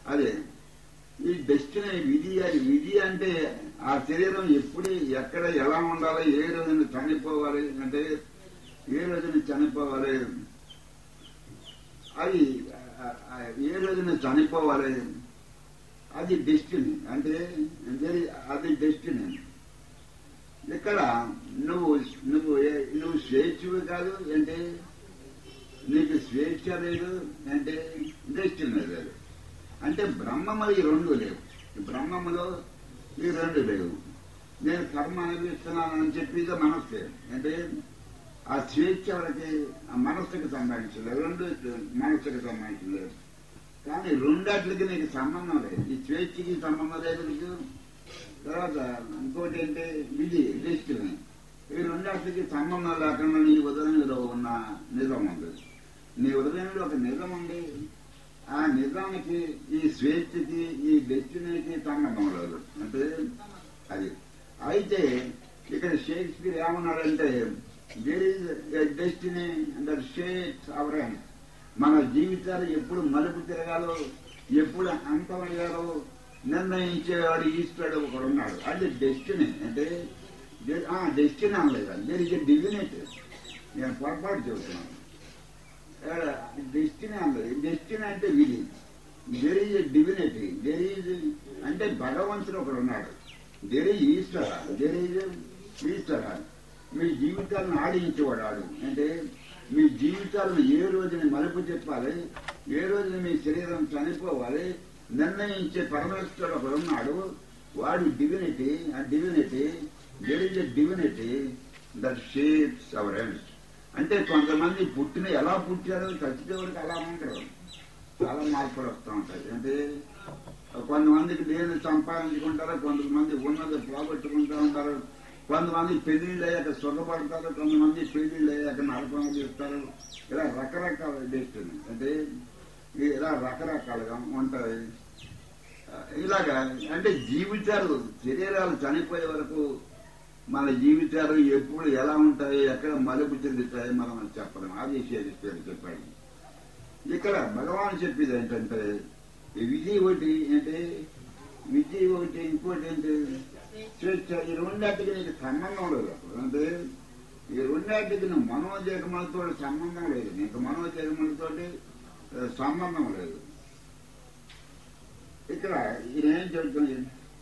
అదే ఈ డెస్టినీ విధి అది విధి అంటే ఆ శరీరం ఎప్పుడు ఎక్కడ ఎలా ఉండాలి ఏ రోజున చనిపోవాలి అంటే ఏ రోజున చనిపోవాలి అది ఆ- ఆ ఏ రోజున చనిపోవాలి అది డెస్టినీ అంటే very- అది డెస్టినీ ఇక్కడ నువ్వు నువ్వు ఏ- నువ్వు స్వేచ్ఛవి కాదు అంటే నీకు స్వేచ్ఛ లేదు అంటే డెస్టినీ లేదు అంటే బ్రహ్మములు ఈ రెండు లేవు ఈ బ్రహ్మములో ఈ రెండు లేవు నేను కర్మ అనుభవిస్తున్నానని చెప్పేది మనస్సే అంటే ఆ స్వేచ్ఛ వాళ్ళకి ఆ మనస్సుకి సంబంధించలేదు రెండు మనస్సుకి సంబంధించలేదు కానీ రెండాట్లకి నీకు సంబంధం లేదు ఈ స్వేచ్ఛకి సంబంధం లేదు నీకు తర్వాత ఇంకోటి ఏంటి విధి డెస్టినీ ఈ రెండాట్లకి సంబంధం లేకుండా నీ ఉదయంలో ఉన్న నిజం ఉంది నీ ఉదయంలో ఒక నిజం ఉంది ఆ నిజానికి ఈ స్వేచ్ఛకి ఈ డెస్టినీకి సంబంధం లేదు అంటే అది అయితే ఇక్కడ షేక్స్పియర్ ఏమన్నాడంటే there is destiny that shakes our మన జీవితాలు ఎప్పుడు మలుపు తిరగాలో ఎప్పుడు అంతమయ్యాలో నిర్ణయించేవాడు ఈశ్వరుడు ఒకడు ఉన్నాడు అది డెస్టినీ అంటే డెస్టినీ అనలేదు దేర్ ఇస్ డివినేట్ నేను పొరపాటు చెబుతున్నాను డెస్టినీ అన్నది డెస్టినీ అంటే విధి there is divinity there is అంటే భగవంతుడు ఒకడు ఉన్నాడు there is Ishwara there is Ishwara మీ జీవితాలను ఆడించేవాడు అంటే మీ జీవితాలను ఏ రోజున మలుపు చెప్పాలి ఏ రోజున మీ శరీరం చనిపోవాలి నిర్ణయించే పరమేశ్వరుడు ఒకడు ఉన్నాడు వాడు డివినిటీ ఆ divinity there is a divinity that shapes our health అంటే కొంతమంది పుట్టిన ఎలా పుట్టారో చచ్చిపోయేవాడికి అలా ఉంటారు చాలా మార్పులు వస్తూ ఉంటాయి అంటే కొంతమందికి లేని సంపాదించుకుంటారు కొంతమంది ఉన్నది పోగొట్టుకుంటూ ఉంటారు కొంతమంది పెళ్లిళ్ళు అయ్యాక సుఖపడతారు కొంతమంది పెళ్లిళ్ళు అయ్యాక నరకం చేస్తారు ఇలా రకరకాల డెస్టినీ అంటే ఇలా రకరకాలుగా ఉంటాయి ఇలాగా అంటే జీవితాలు శరీరాలు చనిపోయే వరకు మన జీవితాలు ఎప్పుడు ఎలా ఉంటాయి ఎక్కడ మలుపు చెందుతాయి మనం చెప్పడం అది శేషిస్తారు చెప్పాడు ఇక్కడ భగవాన్ చెప్పేది ఏంటంటే ఈ విధి ఒకటి అంటే విధి ఒకటి ఇంకోటి ఏంటి స్వేచ్ఛ ఈ రెండాటికి నీకు సంబంధం లేదు అసలు అంటే ఈ రెండాటికి నువ్వు మనోజగములతో సంబంధం లేదు నీకు మనోజగములతో సంబంధం లేదు ఇక్కడ ఈయన ఏం చెబుతుంది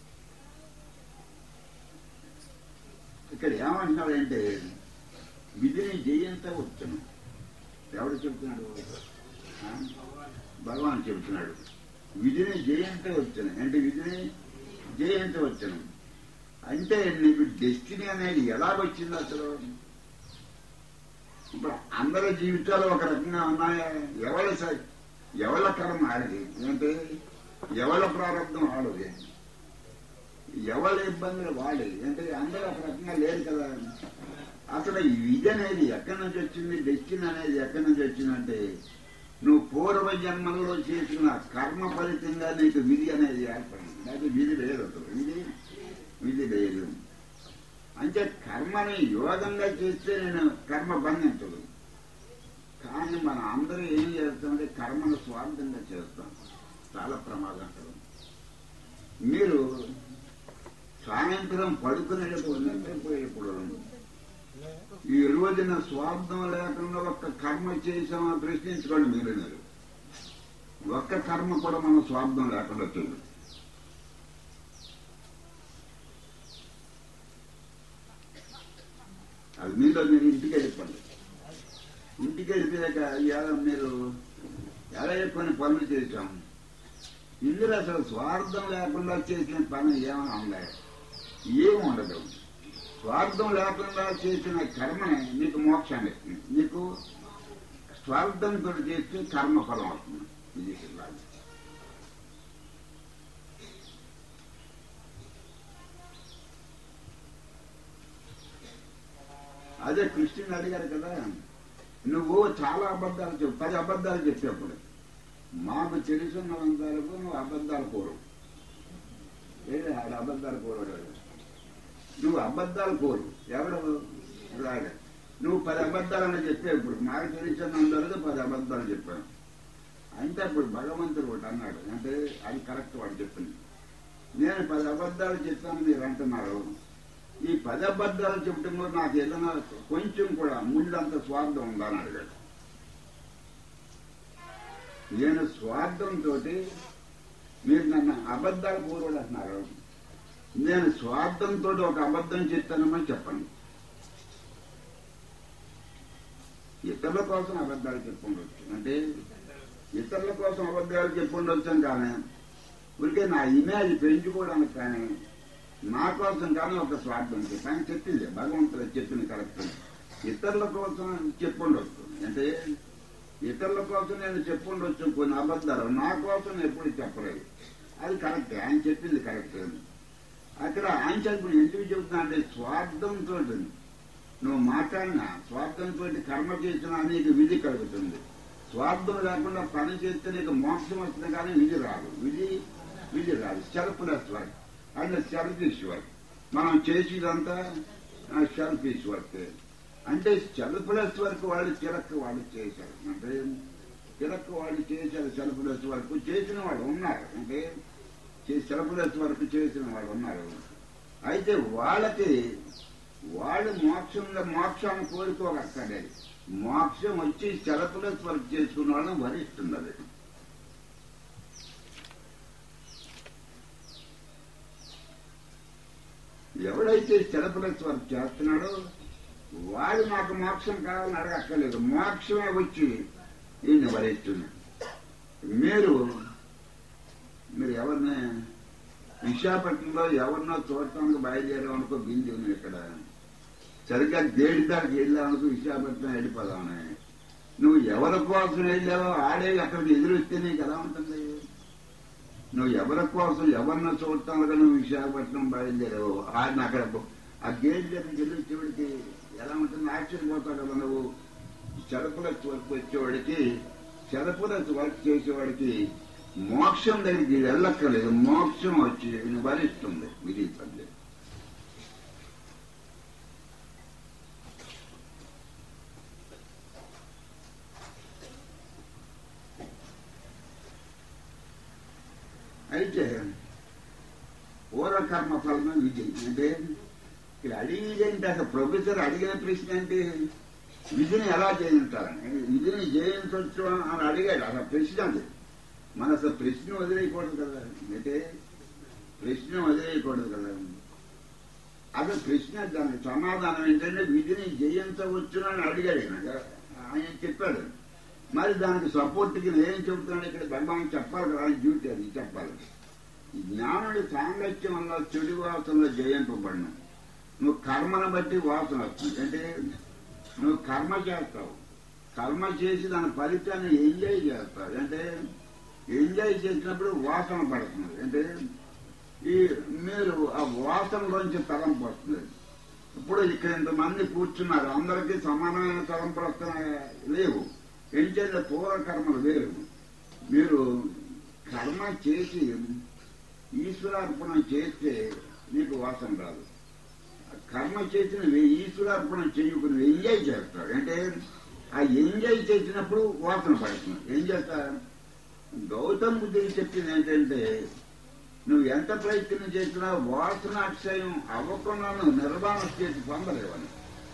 ఇక్కడ ఏమంటున్నాడంటే విధిని జయంత వచ్చను ఎవడు చెబుతున్నాడు ఆ? భగవాన్ చెబుతున్నాడు విధిని జయంత వచ్చను అంటే విధిని జయంత వచ్చను అంటే నీకు డెస్టినీ అనేది ఎలా వచ్చింది అసలు ఇప్పుడు అందరి జీవితాలు ఒక రకంగా ఉన్నాయా ఎవరి స- ఎవరి కర్మ ఆడది అంటే ఎవరి ప్రారంభం ఆడది ఎవరి ఇబ్బందులు వాడి అంటే అందరూ ఒక రకంగా లేరు కదా అసలు ఈ విధి అనేది ఎక్కడి నుంచి వచ్చింది డెస్టిన్ అనేది ఎక్కడి నుంచి వచ్చిందంటే నువ్వు పూర్వ జన్మలో చేసిన కర్మ ఫలితంగా నీకు విధి అనేది ఏర్పడింది అది విధి లేదు అసలు విధి విధి లేదు అంటే కర్మని యోగంగా చేస్తే నేను కర్మ బంధించదు కానీ మన అందరూ ఏం చేస్తామంటే కర్మను స్వార్థంగా చేస్తాం చాలా ప్రమాదకరం మీరు సాయంత్రం పడుకునేటప్పుడు నిద్రపోయేప్పుడు ఈ రోజున స్వార్థం లేకుండా ఒక్క కర్మ చేసామా ప్రశ్నించుకోండి మీరు మీరు ఒక్క కర్మ కూడా మనం స్వార్థం లేకుండా చేయదు అది మీలో మీరు ఇంటికి వెళ్ళిపోండి ఇంటికి వెళ్ళిపోయాక ఇవాళ మీరు ఎలా కొన్ని పనులు చేశాం ఇందులో అసలు స్వార్థం లేకుండా చేసిన పని ఏమైనా ఉందా ఏమి ఉండదు స్వార్థం లేకుండా చేసిన కర్మని నీకు మోక్షాన్ని ఇస్తుంది నీకు స్వార్థంతో చేస్తే కర్మ ఫలం అవుతుంది ఇది లాజిక్. అదే కృష్ణుని అడిగారు కదా నువ్వు చాలా అబద్ధాలు చెప్పు పది అబద్ధాలు చెప్పేప్పుడు మాకు తెలుసున్నంత వరకు నువ్వు అబద్ధాలు కోరు ఏది ఆడ అబద్ధాలు కోరడు నువ్వు అబద్ధాలు కోరు ఎవడు రాడు నువ్వు పది అబద్ధాలని చెప్పావు ఇప్పుడు మాకు తెలిసినంత వరకు పది అబద్ధాలు చెప్పాను అంటే అప్పుడు భగవంతుడు ఒకటి అన్నాడు అంటే అది కరెక్ట్ వాడు చెప్పింది నేను పది అబద్ధాలు చెప్పాను మీరు అంటున్నారు ఈ పది అబద్ధాలు చెప్పడంలో నాకు ఏదైనా కొంచెం కూడా ముందంత స్వార్థం ఉందా అని అడిగాడు నేను స్వార్థంతో మీరు నన్ను అబద్ధాలు పూర్వడు అంటున్నారు నేను స్వార్థంతో ఒక అబద్ధం చెప్తానమని చెప్పండి ఇతరుల కోసం అబద్ధాలు చెప్పుండొచ్చు అంటే ఇతరుల కోసం అబద్ధాలు చెప్పుండొచ్చాం కానీ ఊరికే నా ఇమేజ్ పెంచుకోవడానికి కానీ నా కోసం కానీ ఒక స్వార్థం కానీ చెప్పింది భగవంతుడు చెప్పింది కరెక్ట్ ఇతరుల కోసం చెప్పుండొచ్చు అంటే ఇతరుల కోసం నేను చెప్పుండొచ్చు కొన్ని అబద్ధాలు నా కోసం నేను ఎప్పుడు చెప్పలేదు అది కరెక్ట్ ఆయన చెప్పింది కరెక్ట్ అక్కడ ఆయన చెప్పిన ఎందుకు చెబుతున్నా అంటే స్వార్థంతో నువ్వు మాట్లాడినా స్వార్థంతో కర్మ చేసినా నీకు విధి కలుగుతుంది స్వార్థం లేకుండా పని చేస్తే నీకు మోక్షం వస్తుంది కానీ విధి రాదు విధి విధి రాదు selfless work and selfish work మనం చేసేదంతా సెల్ఫిష్ వర్క్ అంటే సెల్ఫ్లెస్ వర్క్ వాళ్ళు చిరక్కు వాళ్ళు చేశారు అంటే చిరక్కు వాళ్ళు చేశారు సెల్ఫ్లెస్ వర్క్ చేసిన వాళ్ళు ఉన్నారు అంటే సెల్ఫ్లెస్ వర్క్ చేసిన వాళ్ళు ఉన్నారు అయితే వాళ్ళకి వాళ్ళు మోక్షంలో మోక్షాన్ని కోరుకోగక్కర్లేదు మోక్షం వచ్చి సెల్ఫ్లెస్ వర్క్ చేసుకున్న వాళ్ళని వరిస్తుంది అది ఎవడైతే సెల్ఫ్లెస్ వర్క్ చేస్తున్నాడో వాడు నాకు మోక్షం కావాలని అడగక్కర్లేదు మోక్షమే వచ్చి ఈయన వరిస్తుంది మీరు మీరు ఎవరిని విశాఖపట్నంలో ఎవరినో చూడటానికి బయలుదేరాం అనుకో బింది ఉంది ఇక్కడ సరిగ్గా గేడి దానికి వెళ్ళామనుకో విశాఖపట్నం వెళ్ళిపోదామని నువ్వు ఎవరి కోసం వెళ్ళావో ఆడే అక్కడికి ఎదురొస్తే నీకు ఎలా ఉంటుంది నువ్వు ఎవరి కోసం ఎవరినో చూడటానికి నువ్వు విశాఖపట్నం బయలుదేరావు ఆయన అక్కడ ఆ గేట్ దగ్గరికి వెళ్ళి వచ్చేవాడికి ఎలా ఉంటుంది ఆశ్చర్యపోతావు కదా నువ్వు చెరపులస్ వర్క్ వచ్చేవాడికి చెరపులస్ వర్క్ చేసేవాడికి మోక్షం దగ్గరికి వెళ్ళక్కర్లేదు మోక్షం వచ్చి వరిస్తుంది ఇది పద్ధతి అయితే పూర్వకర్మ ఫలమే విధి అంటే ఇక్కడ అడిగేదంటే అసలు ప్రొఫెసర్ అడిగిన ప్రశ్న అంటే విధిని ఎలా చేయించాలని విధిని జయించవచ్చు అని అడిగాడు అసలు ప్రశ్న అది మన అసలు ప్రశ్న వదిలేయకూడదు కదా అంటే ప్రశ్న వదిలేయకూడదు కదా అసలు ప్రశ్న దానికి సమాధానం ఏంటంటే విధిని జయించవచ్చు అని అడిగాడు ఈయన. ఆయన చెప్పాడు మరి దానికి సపోర్ట్కి ఏం చెబుతున్నాడు ఇక్కడ భగవాన్ చెప్పాలి కదా ఆయన డ్యూటీ అది చెప్పాలి ఈ జ్ఞానుడి సాంగత్యం వల్ల చెడు వాసనలో జయింపబడిన నువ్వు కర్మను బట్టి వాసన వస్తుంది అంటే నువ్వు కర్మ చేస్తావు కర్మ చేసి దాని ఫలితాన్ని ఎంజాయ్ చేస్తావు అంటే ఎంజాయ్ చేసినప్పుడు వాసన పడుతుంది అంటే ఈ మీరు ఆ వాసనలోంచి తలంపు వస్తుంది ఇప్పుడు ఇక్కడ ఇంతమంది కూర్చున్నారు అందరికీ సమానమైన తలంపులు వస్తున్నాయి లేవు ఏంటంటే పూర్వకర్మలు వేరు మీరు కర్మ చేసి ఈశ్వరార్పణ చేస్తే నీకు వాసన రాదు కర్మ చేసిన వే- ఈశ్వరార్పణ చేయకుని ఎంజాయ్ చేస్తాడు అంటే ఆ ఎంజాయ్ చేసినప్పుడు వాసన పడుతుంది ఏం చేస్తా గౌతమ్ బుద్ధుడు చెప్పింది ఏంటంటే నువ్వు ఎంత ప్రయత్నం చేసినా వాసన అక్షయం అవ్వకుండా నువ్వు నిర్మాణ స్థితి పొందలేవని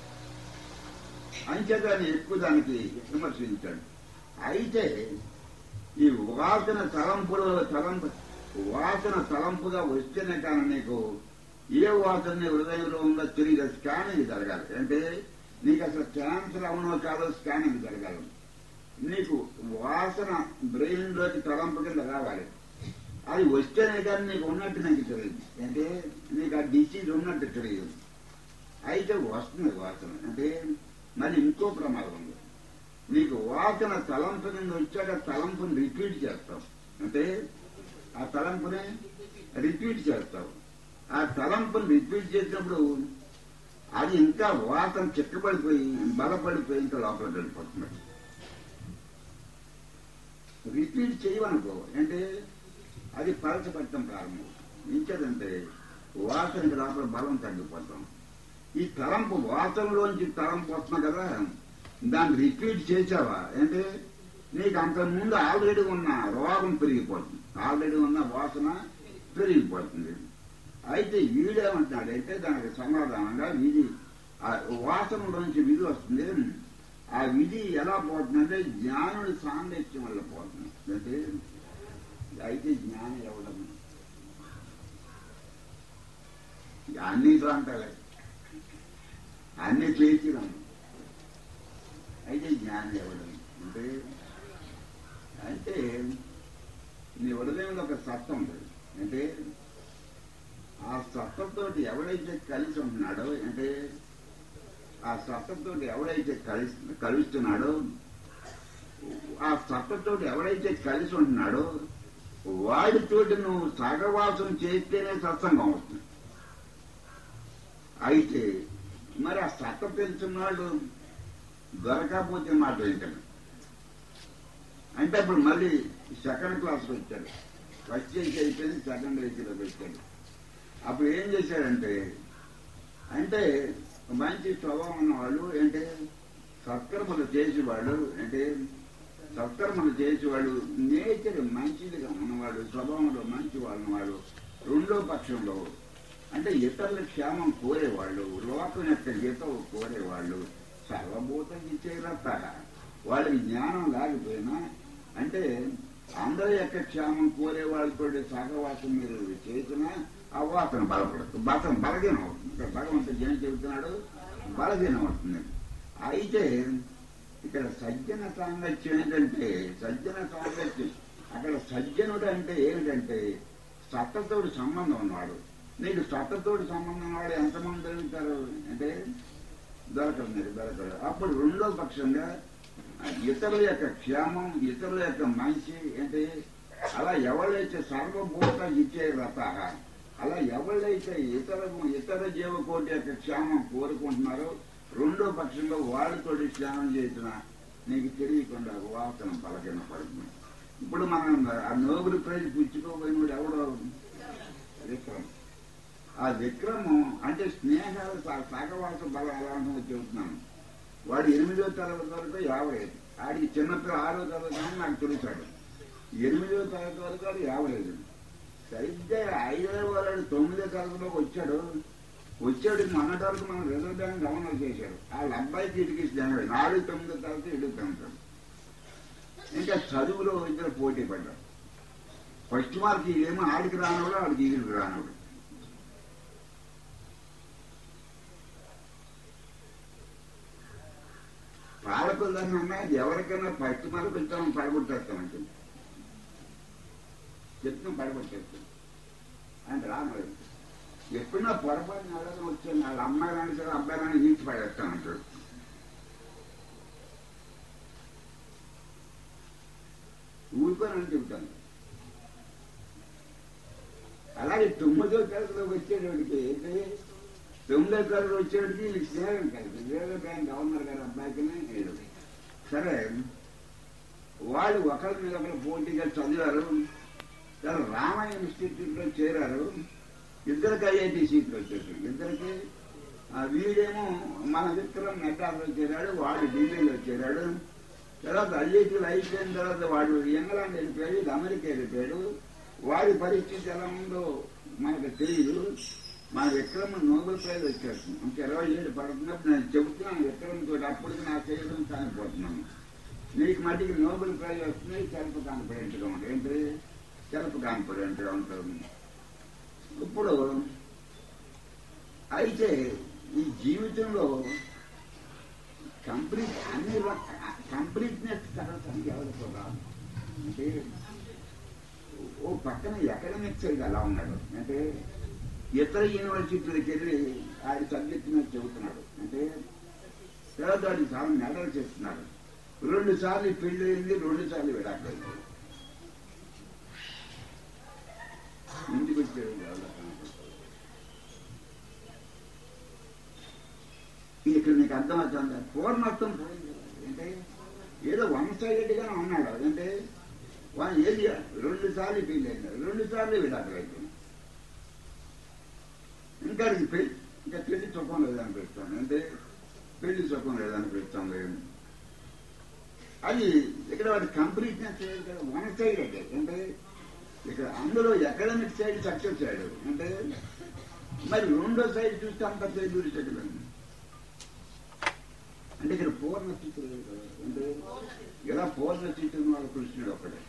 అంచేదాన్ని ఎక్కువ దానికి విమర్శించాడు అయితే ఈ వాసన తలంపులో తలంపు వాసన తలంపుగా వస్తేనే కానీ నీకు ఏ వాసన నీ హృదయంలో ఉందో తెలియదు స్కానింగ్ జరగాలి అంటే నీకు అసలు క్యాన్సర్ అవునో కాదో స్కానింగ్ జరగాలి నీకు వాసన బ్రెయిన్ లోకి తలంపు కింద రావాలి అది వస్తేనే కానీ నీకు ఉన్నట్టు నాకు తెలియదు అంటే నీకు ఆ డిసీజ్ ఉన్నట్టు తెలియదు అయితే వస్తుంది వాసన అంటే మరి ఇంకో ప్రమాదం ఉంది నీకు వాసన తలంపు నుండి వచ్చాక తలంపుని రిపీట్ చేస్తావు అంటే ఆ తలంపుని రిపీట్ చేస్తావు ఆ తలంపుని రిపీట్ చేసినప్పుడు అది ఇంకా వాసన చిక్కబడిపోయి బలపడిపోయి ఇంకా లోపలికి వెళ్ళిపోతుంది రిపీట్ చేయవనుకో అంటే అది పలచబట్టడం ప్రారంభం ఇంకేదంటే వాసనకి లోపల బలం తగ్గిపోతాం ఈ తలంపు వాసనలోంచి తలంపు వస్తుంది కదా దాన్ని రిపీట్ చేసావా అంటే నీకు అంత ముందు ఆల్రెడీ ఉన్న రోగం పెరిగిపోతుంది ఆల్రెడీ ఉన్న వాసన పెరిగిపోతుంది అయితే వీడేమంటున్నాడంటే దానికి సమాధానంగా విధి ఆ వాసనలోంచి విధి వస్తుంది ఆ విధి ఎలా పోతుందంటే జ్ఞానుడి సాంగత్యం వల్ల పోతుంది అంటే అయితే జ్ఞానం ఎవడం అన్ని ప్రాంతాలే అన్ని చేసినాము అయితే జ్ఞానం ఇవ్వడం అంటే అంటే నీ హృదయంలో ఒక సత్తం ఉంది అంటే ఆ సత్తంతో ఎవడైతే కలిసి ఉంటున్నాడో అంటే ఆ సత్తంతో ఎవడైతే కలిసి కలుస్తున్నాడో ఆ సత్తంతో ఎవడైతే కలిసి ఉంటున్నాడో వాడితోటి నువ్వు సహవాసం చేస్తేనే సత్సంగం అవుతుంది అయితే మరి ఆ సత్త తెలిసిన వాళ్ళు దొరకకపోతే మాట ఏంటని అంటే అప్పుడు మళ్ళీ సెకండ్ క్లాస్కి వచ్చాడు ఫస్ట్ ఏసీ అయిపోయింది సెకండ్ ఏసీలోకి వచ్చాడు అప్పుడు ఏం చేశాడంటే అంటే మంచి స్వభావం ఉన్నవాళ్ళు అంటే సత్కర్మలు చేసేవాళ్ళు అంటే సత్కర్మలు చేసేవాళ్ళు నేచర్ మంచిదిగా ఉన్నవాడు స్వభావంలో మంచి వాళ్ళు ఉన్నవాడు రెండో పక్షంలో అంటే ఇతరుల క్షేమం కోరేవాళ్ళు లోకం యొక్క హితం కోరేవాళ్ళు సర్వభూతం ఇచ్చేరత్త వాళ్ళకి జ్ఞానం లేకపోయినా అంటే అందరి యొక్క క్షేమం కోరే వాళ్ళతో సహవాసం మీరు చేసినా ఆ వాసన బలపడదు బతం బలహీనం అవుతుంది ఇక్కడ భగవంతుడు ఏం చెబుతున్నాడు బలహీనం అవుతుంది అయితే ఇక్కడ సజ్జన సాంగత్యం ఏంటంటే సజ్జన సాంగత్యం అక్కడ సజ్జనుడు అంటే ఏమిటంటే సత్తతోటి సంబంధం ఉన్నవాడు నీకు సత్తతోటి సంబంధం ఉన్నవాడు ఎంతమంది దొరుకుతారు అంటే దొరకదు మీరు దొరకదు అప్పుడు రెండో పక్షంగా ఇతరుల యొక్క క్షేమం ఇతరుల యొక్క మంచి అంటే అలా ఎవరైతే సర్వభూత ఇచ్చే రథ అలా ఎవరైతే ఇతర ఇతర జీవకోటి యొక్క క్షేమం కోరుకుంటున్నారో రెండో పక్షంలో వాళ్ళతోటి స్నానం చేసిన నీకు తెలియకుండా వాసన పలకిన పడుతుంది ఇప్పుడు మనం ఆ నోబుల్ ప్రైజ్ పుచ్చుకోబోయినోడు ఎవడో విక్రమ్ ఆ విక్రమం అంటే స్నేహాలు సాగవాస బలం ఎలా ఉంటుందో చెబుతున్నాను వాడు ఎనిమిదో తరగతి వరకు యావరేజ్ ఆడికి చిన్నపిల్ల ఆరో తరగతి అని నాకు తెలిసాడు ఎనిమిదో తరగతి వరకు వాడు యావరేజ్ సరిగ్గా ఐదో వాడు తొమ్మిదో తరగతిలోకి వచ్చాడు వచ్చాడు మొన్నటి వరకు మనం రిజర్వ్ బ్యాంక్ గవర్నర్ చేశాడు వాళ్ళ అబ్బాయికి ఇటుకి స్నేహం నాలుగు తొమ్మిదో తరగతి ఎడుగుతాడు ఇంకా చదువులో ఇద్దరు పోటీ పడ్డారు ఫస్ట్ మార్క్ ఏమో ఆడికి రానవాడు ఆడికి ఈడికి రానవాడు పాలకులన్నా ఎవరికైనా ఫస్ట్ మార్క్ వచ్చామని పడగొట్టేస్తామంటే చెప్తాం పడగొట్టేస్తాం అంటే రానలేదు ఎప్పుడన్నా పొరపాటు నడకం వచ్చాను వాళ్ళ అమ్మాయి రాని సరే అబ్బాయి రాని ఈడ్చి పడేస్తానంటాడు ఊరుకోనని చెబుతాను అలాగే తొమ్మిదో తరగతిలో వచ్చేటోడికి ఏంటి తొమ్మిదో తరగతి వచ్చేటికి వీళ్ళకి స్నేహం కలిసి రిజర్వ్ బ్యాంక్ గవర్నర్ గారి అబ్బాయికి నేను సరే వాళ్ళు ఒకరి మీద ఒకరు పోటీగా చదివారు సరే రామయ్య ఇన్స్టిట్యూట్ లో చేరారు ఇద్దరికి ఐఐటి సీట్లు వచ్చేసారు ఇద్దరికి ఆ వీడేమో మన విక్రమ్ మెడ్రాస్లో చేరాడు వాడు ఢిల్లీలో చేరాడు తర్వాత ఐఐటీలు అయిపోయిన తర్వాత వాడు ఇంగ్లాండ్ వెళ్ళిపోయాడు ఇది అమెరికా వెళ్ళిపోయాడు వాడి పరిస్థితి ఎలా ఉందో మనకు తెలియదు మన విక్రమ్ నోబెల్ ప్రైజ్ వచ్చేస్తుంది ఇంకా ఇరవై ఏడు పడుతున్నప్పుడు నేను చెబుతున్నాను విక్రమ్ తోటి అప్పటికి నా చేయడం చనిపోతున్నాను నీకు మటుకి నోబెల్ ప్రైజ్ వస్తుంది సెల్ఫ్ కాన్ఫిడెంట్ గా ఉంటుంది ఏంటి సెల్ఫ్ కాన్ఫిడెంట్ గా ఉంటుంది ఇప్పుడు అయితే ఈ జీవితంలో కంప్లీట్ అన్ని కంప్లీట్నెస్ తర్వాత ఎవరికి రాదు అంటే ఓ పక్కన ఎకడమిక్ సైడ్ అలా ఉన్నాడు అంటే ఇతర యూనివర్సిటీలకు వెళ్ళి ఆయన సబ్జెక్ట్ మీద చెబుతున్నాడు అంటే తర్వాత వాడికి చాలా మెడల్ చేస్తున్నాడు రెండు సార్లు పెళ్లి అయింది రెండు సార్లు విడాకైంది ఇంటికి వచ్చాడు ఇక్కడ నీకు అర్థమవుతుంది పూర్ణత్వం పోయింది అంటే ఏదో వన్ సైడెడ్ గా ఉన్నాడు అంటే వాడు ఏది రెండు సార్లు పెళ్లి అయినాడు రెండు సార్లు విడాకులు అయిపోయింది ఇంకా అది పెళ్లి ఇంకా పెళ్లి సుఖం లేదనిపిస్తాను అంటే పెళ్లి సుఖం లేదనిపిస్తాను లేదు అది ఇక్కడ వాడి కంప్లీట్నెస్ ఇక్కడ వన్ సైడ్ అంటే అంటే ఇక్కడ అందులో అకాడమిక్ సైడ్ సక్సెస్ అయ్యాడు అంటే మరి రెండో సైడ్ చూస్తే అంత ఫెయిల్యూర్ ఎక్కడ అంటే ఇక్కడ పూర్ణ స్థితి లేదు కదా. అంటే ఇలా పూర్ణ స్థితి ఉన్న వాడు కృష్ణుడు ఒక్కడే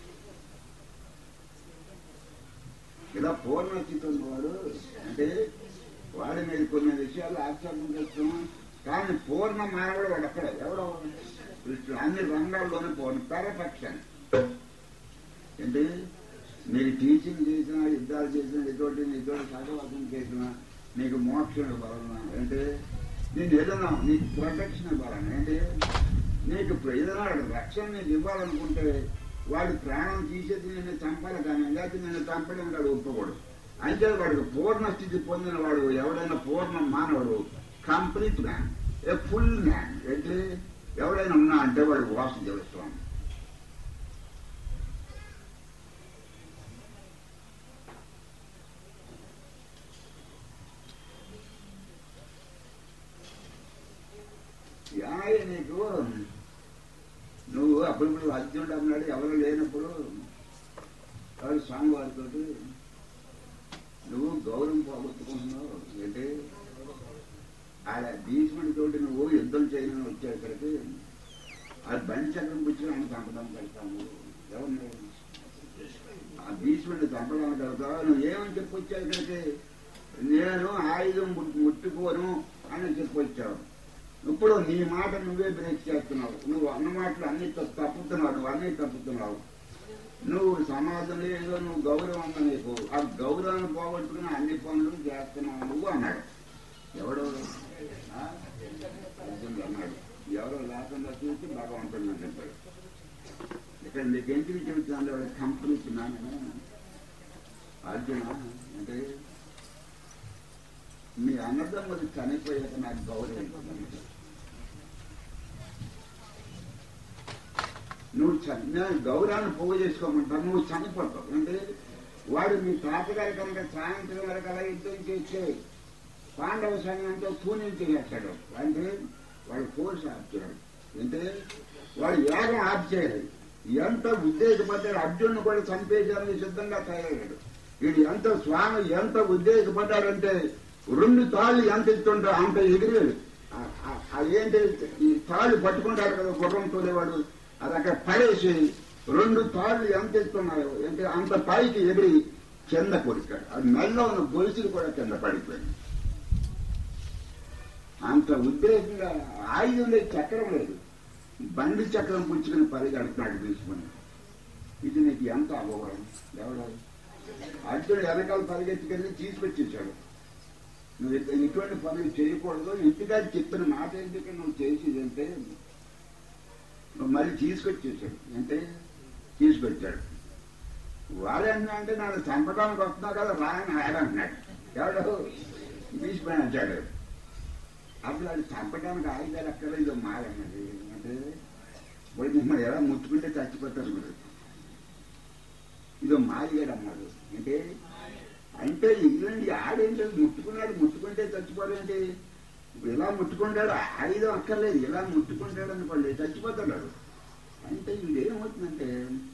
ఇలా పూర్ణ స్థితి ఉన్నవాడు అంటే వాడి మీద కొన్ని విషయాలు ఆశ్చర్యం చేస్తున్నాం కానీ పూర్ణ మానవుడు వాడు అక్కడ ఎవడో కృష్ణుడు అన్ని రంగాల్లోనే పూర్ణ పెరఫెక్షన్ ఏంటి మీరు టీచింగ్ చేసినా యుద్ధాలు చేసినా ఇటువంటి ఇటువంటి సహవాసం చేసినా నీకు మోక్షం ఇవ్వాలన్నా అంటే నేను ఏదైనా నీకు ప్రొటెక్షన్ ఇవ్వాలన్నా అంటే నీకు ఏదైనా రక్షణ నీకు ఇవ్వాలనుకుంటే వాడి ప్రాణం తీసేది నేను చంపాలి కానీ లేకపోతే నేను చంపడం వాడు ఒప్పుకోడు అంటే వాడికి పూర్ణ స్థితి పొందిన వాడు ఎవడైనా పూర్ణ మానవుడు complete man a full man అంటే ఎవడైనా ఉన్నా అంటే వాడు వాసుదేవ స్వామి యాయ నీకు నువ్వు అప్పుడప్పుడు అర్జునుడు అన్నాడు ఎవరు లేనప్పుడు వాడు స్వామి వారితో నువ్వు గౌరవం పోగొట్టుకుంటున్నావు ఏంటి ఆడ భీష్ముడితో నువ్వు యుద్ధం చేయని వచ్చావు ఇక్కడికి ఆ బండి చక్రం పుచ్చి ఆయన చంపడం పెడతాను ఎవరిని ఆ భీష్ముడిని చంపడానికి వెళ్తావు నువ్వు ఏమని చెప్పొచ్చావు ఇక్కడికి నేను ఆయుధం ముట్టు- ముట్టుకోను అని చెప్పొచ్చావు ఇప్పుడు నీ మాట నువ్వే బ్రేక్ చేస్తున్నావు నువ్వు అన్న మాటలు అన్ని త- తప్పుతున్నావు నువ్వు అన్ని తప్పుతున్నావు నువ్వు సమాజంలో ఏదో నువ్వు గౌరవం ఉందా నీకు ఆ గౌరవాన్ని పోగొట్టుకుని అన్ని పనులు చేస్తున్నావు నువ్వు అన్నాడు ఎవడు ఆ? అర్జునుడు అన్నాడు ఎవరో లేకుండా చూసి భగవంతుడు అని చెప్పాడు ఇక్కడ నీకు ఎందుకు చెబుతున్నాడు వాడు కంప్లీట్ నాన్న అర్జున అంటే మీ అన్నదమ్ములు చనిపోయాక నాకు గౌరవం ఇవ్వమన్నాడు. నువ్వు చ- నేను గౌరవాన్ని పోగు చేసుకోమంటావు నువ్వు చనిపోతావు అంటే వాడు మీ తాతగారి కనుక సాయంత్రం వరకు అలా యుద్ధం చేస్తే పాండవ సైన్యంతో పూనించేస్తాడు అంటే వాడు ఫోర్స్ ఆపుతున్నాడు అంటే వాడు యాగం ఆప్ చేయాలి ఎంత ఉద్దేశపడ్డాడు అర్జునుడు కూడా చంపేశారని సిద్ధంగా తయారయ్యాడు వీడు ఎంత స్వామి ఎంత ఉద్దేశపడ్డాడంటే రెండు తాళ్ళు ఎంత ఇస్తుంటో అంత ఎగిరేడు ఆ- ఆ- ఆ ఏంటి ఈ తాళ్ళు పట్టుకుంటాడు కదా గుర్రం తోలేవాడు అది అక్కడ పడేసి రెండు తాళ్ళు ఎంత ఇస్తున్నాయో అంటే అంత పైకి ఎగిరి కింద కొరికాడు అది మెల్ల ఉన్న గొలుసులు కూడా కింద పడిపోయింది అంత ఉద్రేకంగా ఆయుధం లేదు చక్రం లేదు బండి చక్రం పుచ్చుకుని పరిగెడుతున్నాడు తీసుకుని ఇది నీకు ఎంత అగౌరవం ఎవడో అర్జునుడు వెనకాల పరిగెత్తుకెళ్ళి తీసుకొచ్చేసాడు నువ్వు ఇక- ఇటువంటి పనులు చేయకూడదు ఇంటికాడ చెప్పిన మాట ఏంటి నువ్వు చేసేది అంటే నువ్వు మళ్ళీ తీసుకొచ్చేసాడు అంటే తీసుకొచ్చాడు వాడన్నా అంటే నన్ను చంపడానికి వస్తున్నావు కదా రా అని ఆడంటున్నాడు ఎవడు భీష్మని అంటాడు అప్పుడు అది చంపడానికి ఆయుధాలు అక్కడ ఇదో మారన్నది అంటే పోయి మిమ్మల్ని ఎలా ముట్టుకుంటే చచ్చిపోతారు మీరు ఇదో మారిగాడు అన్నాడు అంటే అంటే ఇల్లండి ఆడేంటి ముట్టుకున్నాడు ముట్టుకుంటే చచ్చిపోలేంటి ఇప్పుడు ఇలా ముట్టుకుంటాడు ఆయుధం అక్కర్లేదు ఇలా ముట్టుకుంటాడు అనుకోండి చచ్చిపోతాడు వాడు. అంటే ఇదేమవుతుందంటే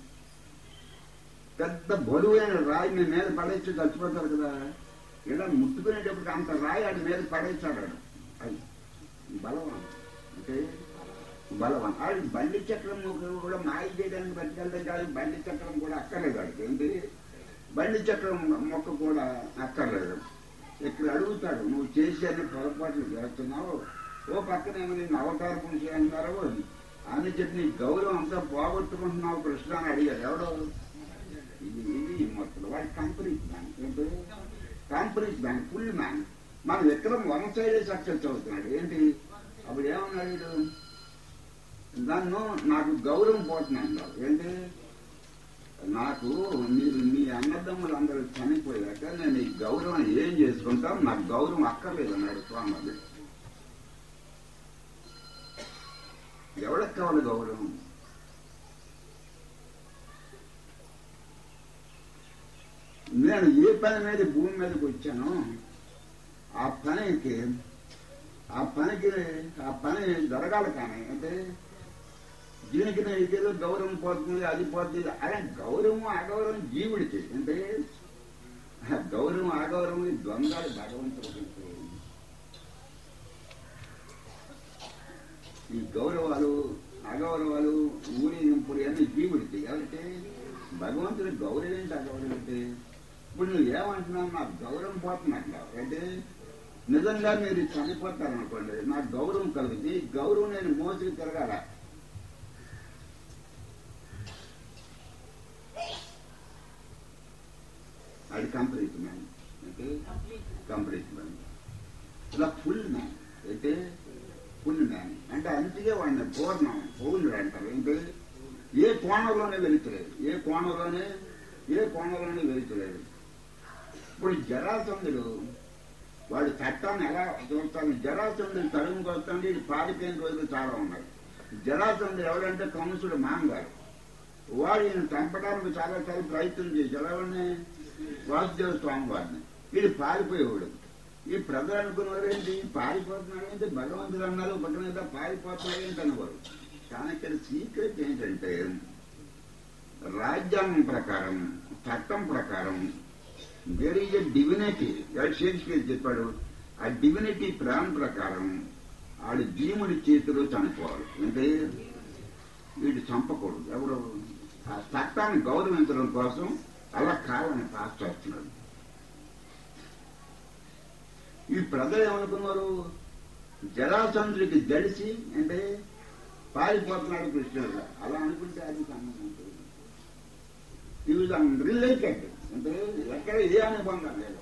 పెద్ద బరువైన రాయి మీ మీద పడేసి చచ్చిపోతారు కదా ఇలా ముట్టుకునేటప్పుడు అంత రాయి ఆడి మీద పడేస్తాడు వాడు. అది బలవాన్ అంటే బలవాన్ ఆడి బండి చక్రం కూడా మాయ చేయడానికి పట్టుకెళ్తాం కాదు బండి చక్రం కూడా అక్కర్లేదు వాడికి ఏంటి బండి చక్రం మొక్క కూడా అక్కర్లేదు ఇక్కడ అడుగుతాడు నువ్వు చేసే అన్ని పొరపాట్లు చేస్తున్నావు ఓ పక్కన ఏమో నేను అవతార పురుషి అంటారు అని చెప్పి నీ గౌరవం అంతా పోగొట్టుకుంటున్నావు కృష్ణ అని అడిగారు ఎవడో ఇది ఇది మొత్తం వాడి కంప్లీట్ మ్యాన్ ఏంటి కంప్లీట్ మ్యాన్ ఫుల్ మ్యాన్ మన విక్రమ్ వన్ సైడే సక్సెస్ అవుతున్నాడు ఏంటి అప్పుడు ఏమన్నాడు వీడు? నన్ను నాకు గౌరవం పోతున్నాడు ఏంటి నాకు మీరు మీ అన్నదమ్ములు అందరూ చనిపోయాక నేను ఈ గౌరవం ఏం చేసుకుంటాం నాకు గౌరవం అక్కర్లేదు అన్నాడు స్వామి ఎవరికి కావాలి గౌరవం నేను ఏ పని మీద భూమి మీదకి వచ్చానో ఆ పనికి ఆ పనికి ఆ పని జరగాలి కానీ అంటే దీనికి ఏదో గౌరవం పోతుంది అది పోతుంది అలా గౌరవం అగౌరవం జీవుడికి అంటే ఆ గౌరవం అగౌరవం ఈ ద్వంద్వాలు భగవంతుడికి ఈ గౌరవాలు అగౌరవాలు ఊరేగింపులు అన్ని జీవుడికి ఎవరికి భగవంతుడి గౌరవం ఏంటి అగౌరవం ఏంటి ఇప్పుడు నువ్వు ఏమంటున్నావు నాకు గౌరవం పోతున్నట్లా అంటే నిజంగా మీరు చనిపోతారనుకోండి నాకు గౌరవం కలిగింది ఈ గౌరవం నేను మోసుకు తిరగాల అది కంప్లీట్ మ్యాన్ అంటే కంప్లీట్ మ్యాన్ ఇలా ఫుల్ మ్యాన్ అయితే ఫుల్ మ్యాన్ అంటే అందుకే వాడిని పూర్ణం పౌరుడు అంటారు ఏంటి ఏ కోణంలోనే వెళుతలేదు ఏ కోణంలోనే ఏ కోణంలోనే వెళుతలేదు ఇప్పుడు జరాసంధుడు వాడు చట్టాన్ని ఎలా చూస్తాను జరాసంధుడు తరుముకు వస్తుంది ఇది పారిపోయిన రోజులు చాలా ఉన్నాయి జరాసంధుడు ఎవరంటే కంసుడు మాంగారు వాడు ఈయన చంపడానికి చాలా సార్లు ప్రయత్నం చేసి ఎవరిని వాసుదేవ స్వామి వారిని వీడు పారిపోయేవాడు ఈ ప్రజలు అనుకున్నవారు ఏంటి పారిపోతున్నాడు ఏంటి భగవంతుడు అన్నారు పక్కన మీద పారిపోతున్నాడు ఏంటి అనేవారు కానీ ఇక్కడ సీక్రెట్ ఏంటంటే రాజ్యాంగం ప్రకారం చట్టం ప్రకారం there is a divinity Shakespeare చెప్పాడు ఆ డివినిటీ ప్లాన్ ప్రకారం ఆడు భీముడి చేతిలో చనిపోవాలి అంటే వీడు చంపకూడదు ఎవరు ఆ చట్టాన్ని గౌరవించడం కోసం అలా కావాలని పాస్ చేస్తున్నాడు ఈ ప్రజలు ఏమనుకున్నారు జరాసంద్రుడికి జడిసి అంటే పారిపోతున్నాడు కృష్ణుడు అలా అనుకుంటే అది సంబంధం ఇవి రిలేటెడ్ అంటే ఎక్కడ ఏ అనుబంధం లేదు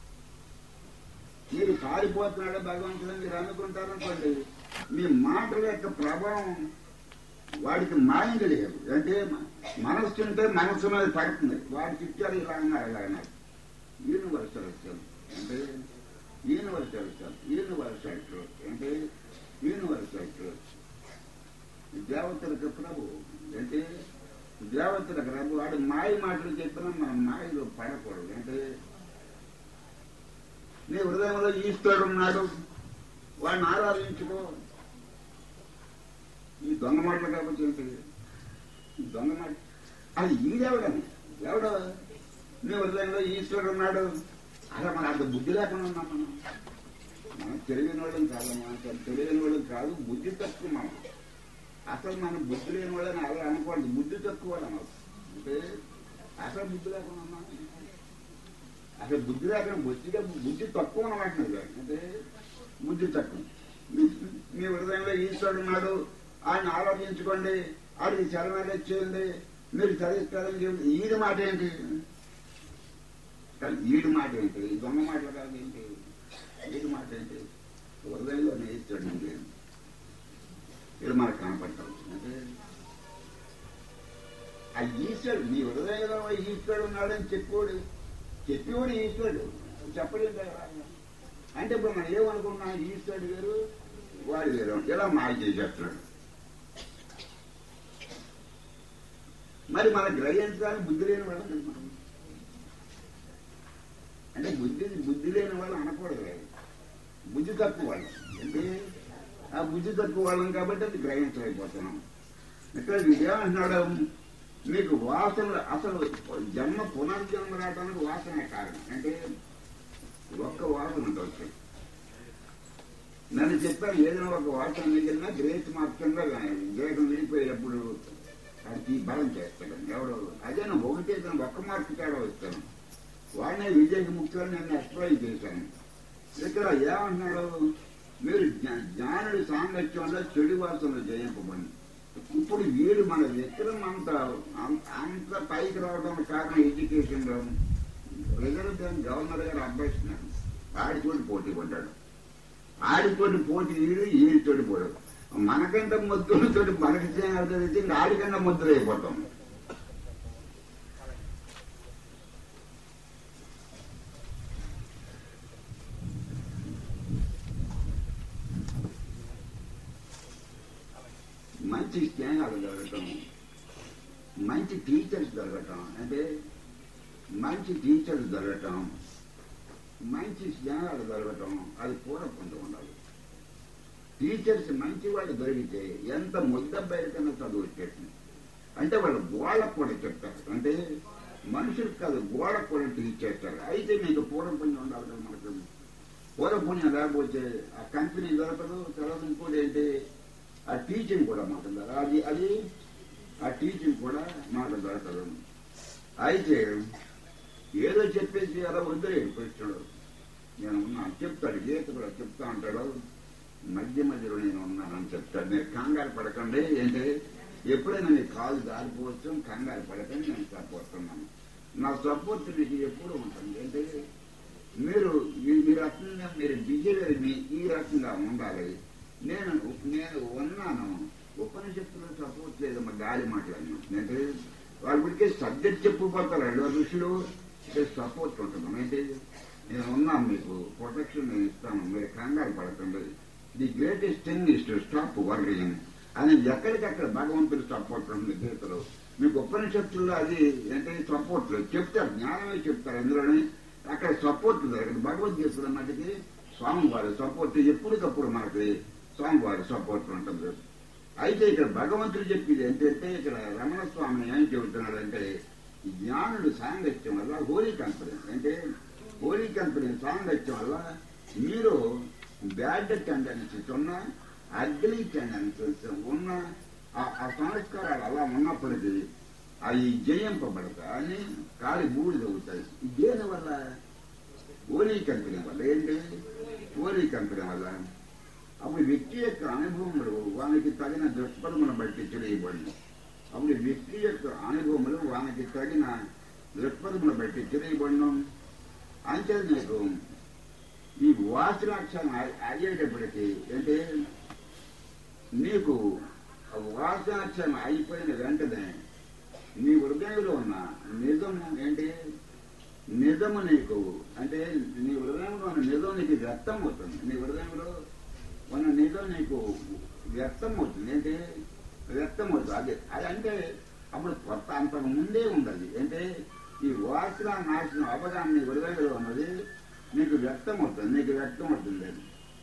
మీరు పారిపోతున్నాడు భగవంతుడు మీరు అనుకుంటారనుకోండి మీ మాటల యొక్క ప్రభావం వాడికి మైండ్ లేదు అంటే మనస్సు ఉంటే మనస్సు మీద పడుతుంది వాడి చిట్టాలు ఇలా అన్నారు ఇలా అన్నారు యూనివర్సల్ వచ్చారు అంటే యూనివర్సల్ యూనివర్సల్ ట్రూత్ అంటే యూనివర్సల్ ట్రూత్ దేవతలకు ప్రభు అంటే దేవతలకు ప్రభు వాడు మాయ మాటలు చెప్పినా మనం మాయలో పడకూడదు అంటే నీ హృదయంలో ఈశ్వరుడు ఉన్నాడు వాడిని ఆరాధించుకో ఈ దొంగ మాటలు కాబట్టి ఏంటి ఈ దొంగ మాట అది ఈడెవడని ఎవడు నీ హృదయంలో ఈశ్వరుడు ఉన్నాడు అలా మన అంత బుద్ధి లేకుండా ఉన్నాం మనం మనం తెలియని వాళ్ళం కాదమ్మా అసలు తెలియని వాళ్ళం కాదు బుద్ధి తక్కువ మనం అసలు మనం బుద్ధి లేని వాళ్ళని అలా అనుకోండి బుద్ధి తక్కువ వాళ్ళం అంటే అసలు బుద్ధి లేకుండా ఉన్నాం అసలు బుద్ధి లేకుండా బుద్ధిగా బుద్ధి తక్కువ అన్నమాట నువ్వు. అంటే బుద్ధి తక్కువ మీ- మీ హృదయంలో ఈశ్వరుడు ఉన్నాడు ఆయన ఆలోచించుకోండి ఆడికి చలనాలు చేయండి మీరు చదివిస్తారని చెప్పి ఈడి మాట ఏంటి కానీ ఈడి మాట ఏంటి ఈ దొంగ మాటలు కాదు ఏంటి ఈడి మాట ఏంటి హృదయంలో ఈశ్వరుడు ఉంది ఇది మనకు కనపడతాం అంటే ఆ ఈశ్వరుడు మీ హృదయంలో ఈశ్వరుడు ఉన్నాడని చెప్పేవాడు చెప్పేవాడు ఈశ్వరుడు చెప్పలేదు కదా అంటే ఇప్పుడు మనం ఏమనుకున్నాం ఈశ్వరుడు వేరు వాడు వేరు ఇలా మాయ చేసేస్తున్నాడు మరి మన గ్రహించడానికి బుద్ధి లేని వాళ్ళు అనుకుంటాం. అంటే బుద్ధి బుద్ధి లేని వాళ్ళు అనకూడదు కదా. బుద్ధి తక్కువ వాళ్ళు అంటే ఆ బుద్ధి తక్కువ వాళ్ళం కాబట్టి అది గ్రహించలేకపోతున్నాం ఇక్కడ ఏమంటున్నాడు మీకు వాసన అసలు జన్మ పునర్జన్మ రావడానికి వాసనే కారణం అంటే ఒక్క వాసన ఉంటుంది నన్ను చెప్పాను ఏదైనా ఒక వాసన మిగిలినా గ్రేస్ మార్చంగా దేహం విడిపోయేటప్పుడు అది బలం చేస్తాడు ఎవడు అదే నువ్వు ఒకటే తను ఒక్క మార్కు తేడా వస్తాను వాడినే విజయ ముఖ్యాన్ని నేను ఎక్స్ప్లెయిన్ చేశాను ఇక్కడ ఏమంటున్నాడు మీరు జ్ఞా- జ్ఞానుడి సాంగత్యంలో చెడు వాసనలు జయింపబడి ఇప్పుడు వీడు మన విక్రమ్ అంత అంత- అంత పైకి రావడం కారణం ఎడ్యుకేషన్ లో రిజర్వ్ బ్యాంక్ గవర్నర్ గారు అబ్బాయిస్తున్నారు ఆడితోటి పోటీ పడ్డాడు ఆడితోటి పోటీ వీడు ఈడితోటి పోడు మనకంటే ముద్దులతోటి మనకి చేయాలి ఆడికన్నా ముద్దులు అయిపోతాం మంచి స్నేహాలు దొరకటం మంచి టీచర్స్ దొరకటం అంటే మంచి టీచర్స్ దొరకటం మంచి స్నేహాలు దొరకటం అది పూర్వకుంటూ ఉండాలి టీచర్స్ మంచి వాళ్ళు దొరికితే ఎంత ముద్దబ్బాయి కన్నా చదువు వచ్చేస్తుంది అంటే వాళ్ళు గోడకు కూడా చెప్తారు అంటే మనుషులకు కాదు గోడకు కూడా టీచ్ చేస్తారు అయితే మీకు పూర్వపుణ్యం ఉండాలి కదా మనకు పూర్వపుణ్యం లేకపోతే ఆ కంపెనీ దొరకదు తర్వాత ఇంకోటి ఏంటి ఆ టీచింగ్ కూడా మాకు ఉండదు. అది అది ఆ టీచింగ్ కూడా మాకు దొరకదు అయితే ఏదో చెప్పేసి అలా వదిలేడు కృష్ణుడు నేను ఉన్నాను చెప్తాడు గీత కూడా చెప్తా ఉంటాడు మధ్య మధ్యలో నేను ఉన్నానని చెప్తాడు మీరు కంగారు పడకండి ఏంటి ఎప్పుడైనా మీ కాలు దారిపోవచ్చు కంగారు పడకండి నేను సపోర్తున్నాను నా సపోర్ట్ మీకు ఎప్పుడు ఉంటుంది ఏంటి మీరు ఈ- మీ రకంగా మీరు బిహేవియర్ మీ ఈ రకంగా ఉండాలి నేను నేను ఉన్నాను ఉపనిషత్తులో సపోర్ట్ లేదు మా గాలి మాట్లాడినా అంటే వాళ్ళ గురికి సబ్జెక్ట్ చెప్పుకోతారు రెండు ఋషులు సపోర్ట్ ఉంటుంది ఏంటి నేను ఉన్నాను మీకు ప్రొటెక్షన్ నేను ఇస్తాను మీరు కంగారు పడకండి the greatest thing is to stop worrying అని ఎక్కడికక్కడ భగవంతుడు సపోర్ట్ ఉంటుంది గీతలో మీకు ఉపనిషత్తుల్లో అది అంటే సపోర్ట్ లేదు చెప్తారు జ్ఞానమే చెప్తారు అందులోనే అక్కడ సపోర్ట్ లేదు భగవద్గీతలో మటుకి స్వామివారి సపోర్ట్ ఎప్పటికప్పుడు మనకి స్వామివారి సపోర్ట్ ఉంటుంది అయితే ఇక్కడ భగవంతుడు చెప్పేది ఏంటంటే ఇక్కడ రమణ స్వామి ఏం చెబుతున్నాడంటే ఈ జ్ఞానుడు సాంగత్యం వల్ల హోలీ కాన్ఫిడెన్స్ అంటే హోలీ కాన్ఫిడెన్స్ సాంగత్యం వల్ల మీరు బ్యాడ్ టెండెన్సీస్ ఉన్న అగ్లీ టెండెన్సీస్ ఉన్న ఆ- ఆ సంస్కారాలు అలా ఉన్నప్పటికీ అవి జయింపబడతాయి అని కాలి బూడిద అవుతాయి దేని వల్ల హోలీ కంపెనీ వల్ల ఏంటి హోలీ కంపెనీ వల్ల అప్పుడు వ్యక్తి యొక్క అనుభవములు వానికి తగిన దుష్పదమును బట్టి తెలియబడింది అప్పుడు వ్యక్తి యొక్క అనుభవములు వానికి తగిన దుష్పదమును బట్టి తెలియబడినం అంతే నీకు ఈ వాసనాక్షరం అయ్యేటప్పటికి అంటే నీకు ఆ వాసనాక్షరం అయిపోయిన వెంటనే నీ హృదయంలో ఉన్న నిజం ఏంటి నిజము నీకు అంటే నీ హృదయంలో ఉన్న నిజం నీకు వ్యక్తం అవుతుంది నీ హృదయంలో ఉన్న నిజం నీకు వ్యక్తం అవుతుంది ఏంటి వ్యక్తం అవుతుంది అదే అది అంటే అప్పుడు కొత్త అంతకు ముందే ఉండదు అంటే ఈ వాసన నాశనం అవగాహన నీ హృదయంలో ఉన్నది నీకు వ్యక్తం అవుతుంది నీకు వ్యక్తం అవుతుంది అది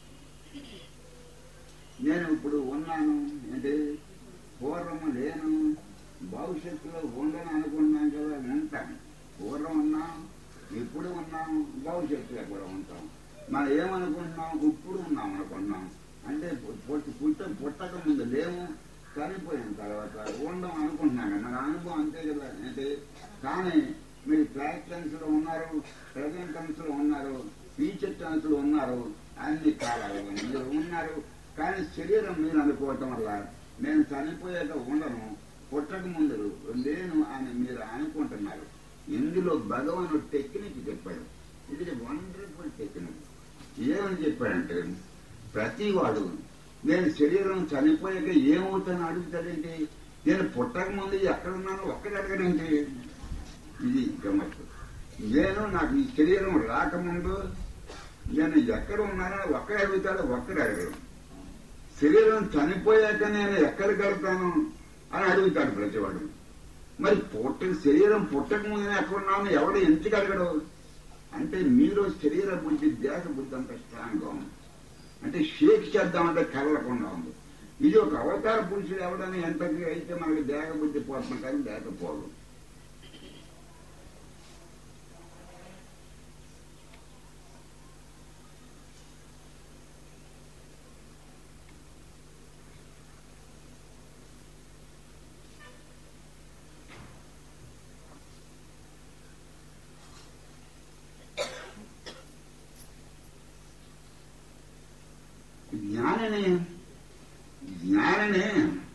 నేను ఇప్పుడు ఉన్నాను అంటే పూర్వము లేను భవిష్యత్తులో ఉండను అనుకున్నాను కదా ఉంటాను పూర్వం ఉన్నాం ఇప్పుడు ఉన్నాం భవిష్యత్తులో కూడా ఉంటాం మనం ఏమనుకుంటున్నాం ఇప్పుడు ఉన్నాం అనుకున్నాం అంటే పుట్ట పుట్ట పుట్టక ముందు లేము చనిపోయిన తర్వాత ఉండం అనుకుంటున్నాం కదా. మన అనుభవం అంతే కదా అంటే కానీ మీరు ప్యాక్ టెన్స్ లో ఉన్నారు ప్రజెంట్ టెన్స్ లో ఉన్నారు ఫ్యూచర్ టెన్స్ లో ఉన్నారు అన్ని కాలాలు మీరు ఉన్నారు కానీ శరీరం మీరు అనుకోవటం వల్ల నేను చనిపోయాక ఉండను పుట్టక ముందు లేను అని మీరు అనుకుంటున్నారు ఇందులో భగవానుడు టెక్నిక్ చెప్పాడు ఇది వండర్ఫుల్ టెక్నిక్ ఏమని చెప్పాడంటే ప్రతి వాడు నేను శరీరం చనిపోయాక ఏమవుతాను అడుగుతాడేంటి నేను పుట్టక ముందు ఎక్కడున్నానో ఒక్కటి అడగడేంటి ఇది గమ్మత్తు నేను నాకు ఈ శరీరం రాకముందు నేను ఎక్కడ ఉన్నానో ఒక్కడే అడుగుతాడో ఒక్కడే అడగడు శరీరం చనిపోయాక నేను ఎక్కడికి వెళ్తాను అని అడుగుతాడు ప్రతివాడు మరి పుట్ట శరీరం పుట్టక ముందు ఎక్కడున్నాను ఎవడు ఎందుకు అడగడు అంటే మీరు శరీర బుద్ధి దేహ బుద్ధి అంత స్ట్రాంగ్ గా ఉంది అంటే షేక్ చేద్దామంటే కదలకుండా ఉంది ఇది ఒక అవతార పురుషుడు ఎవడని ఎంతకి అయితే మనకి దేహ బుద్ధి పోతుంది కానీ లేకపోదు జ్ఞాననే జ్ఞాననే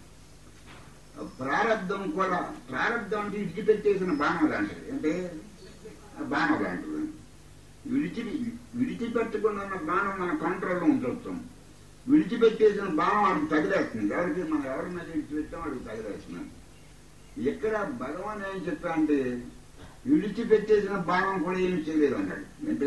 ప్రారంధం కూడా ప్రారంధం అంటే విడిచిపెట్టేసిన బాణం లాంటిది అంటే ఆ బాణం లాంటిది విడిచి విడిచిపెట్టకుండా ఉన్న బాణం మన కంట్రోల్లో ఉంచొచ్చు విడిచిపెట్టేసిన బాణం వాడికి తగిలేస్తుంది ఎవరికి మనం ఎవరి మీద విడిచిపెట్టాం వాడికి తగిలేస్తున్నాం ఎక్కడ భగవాన్ ఏం చెప్పా అంటే విడిచిపెట్టేసిన బాణం కూడా ఏమి చేయలేదు అన్నాడు అంటే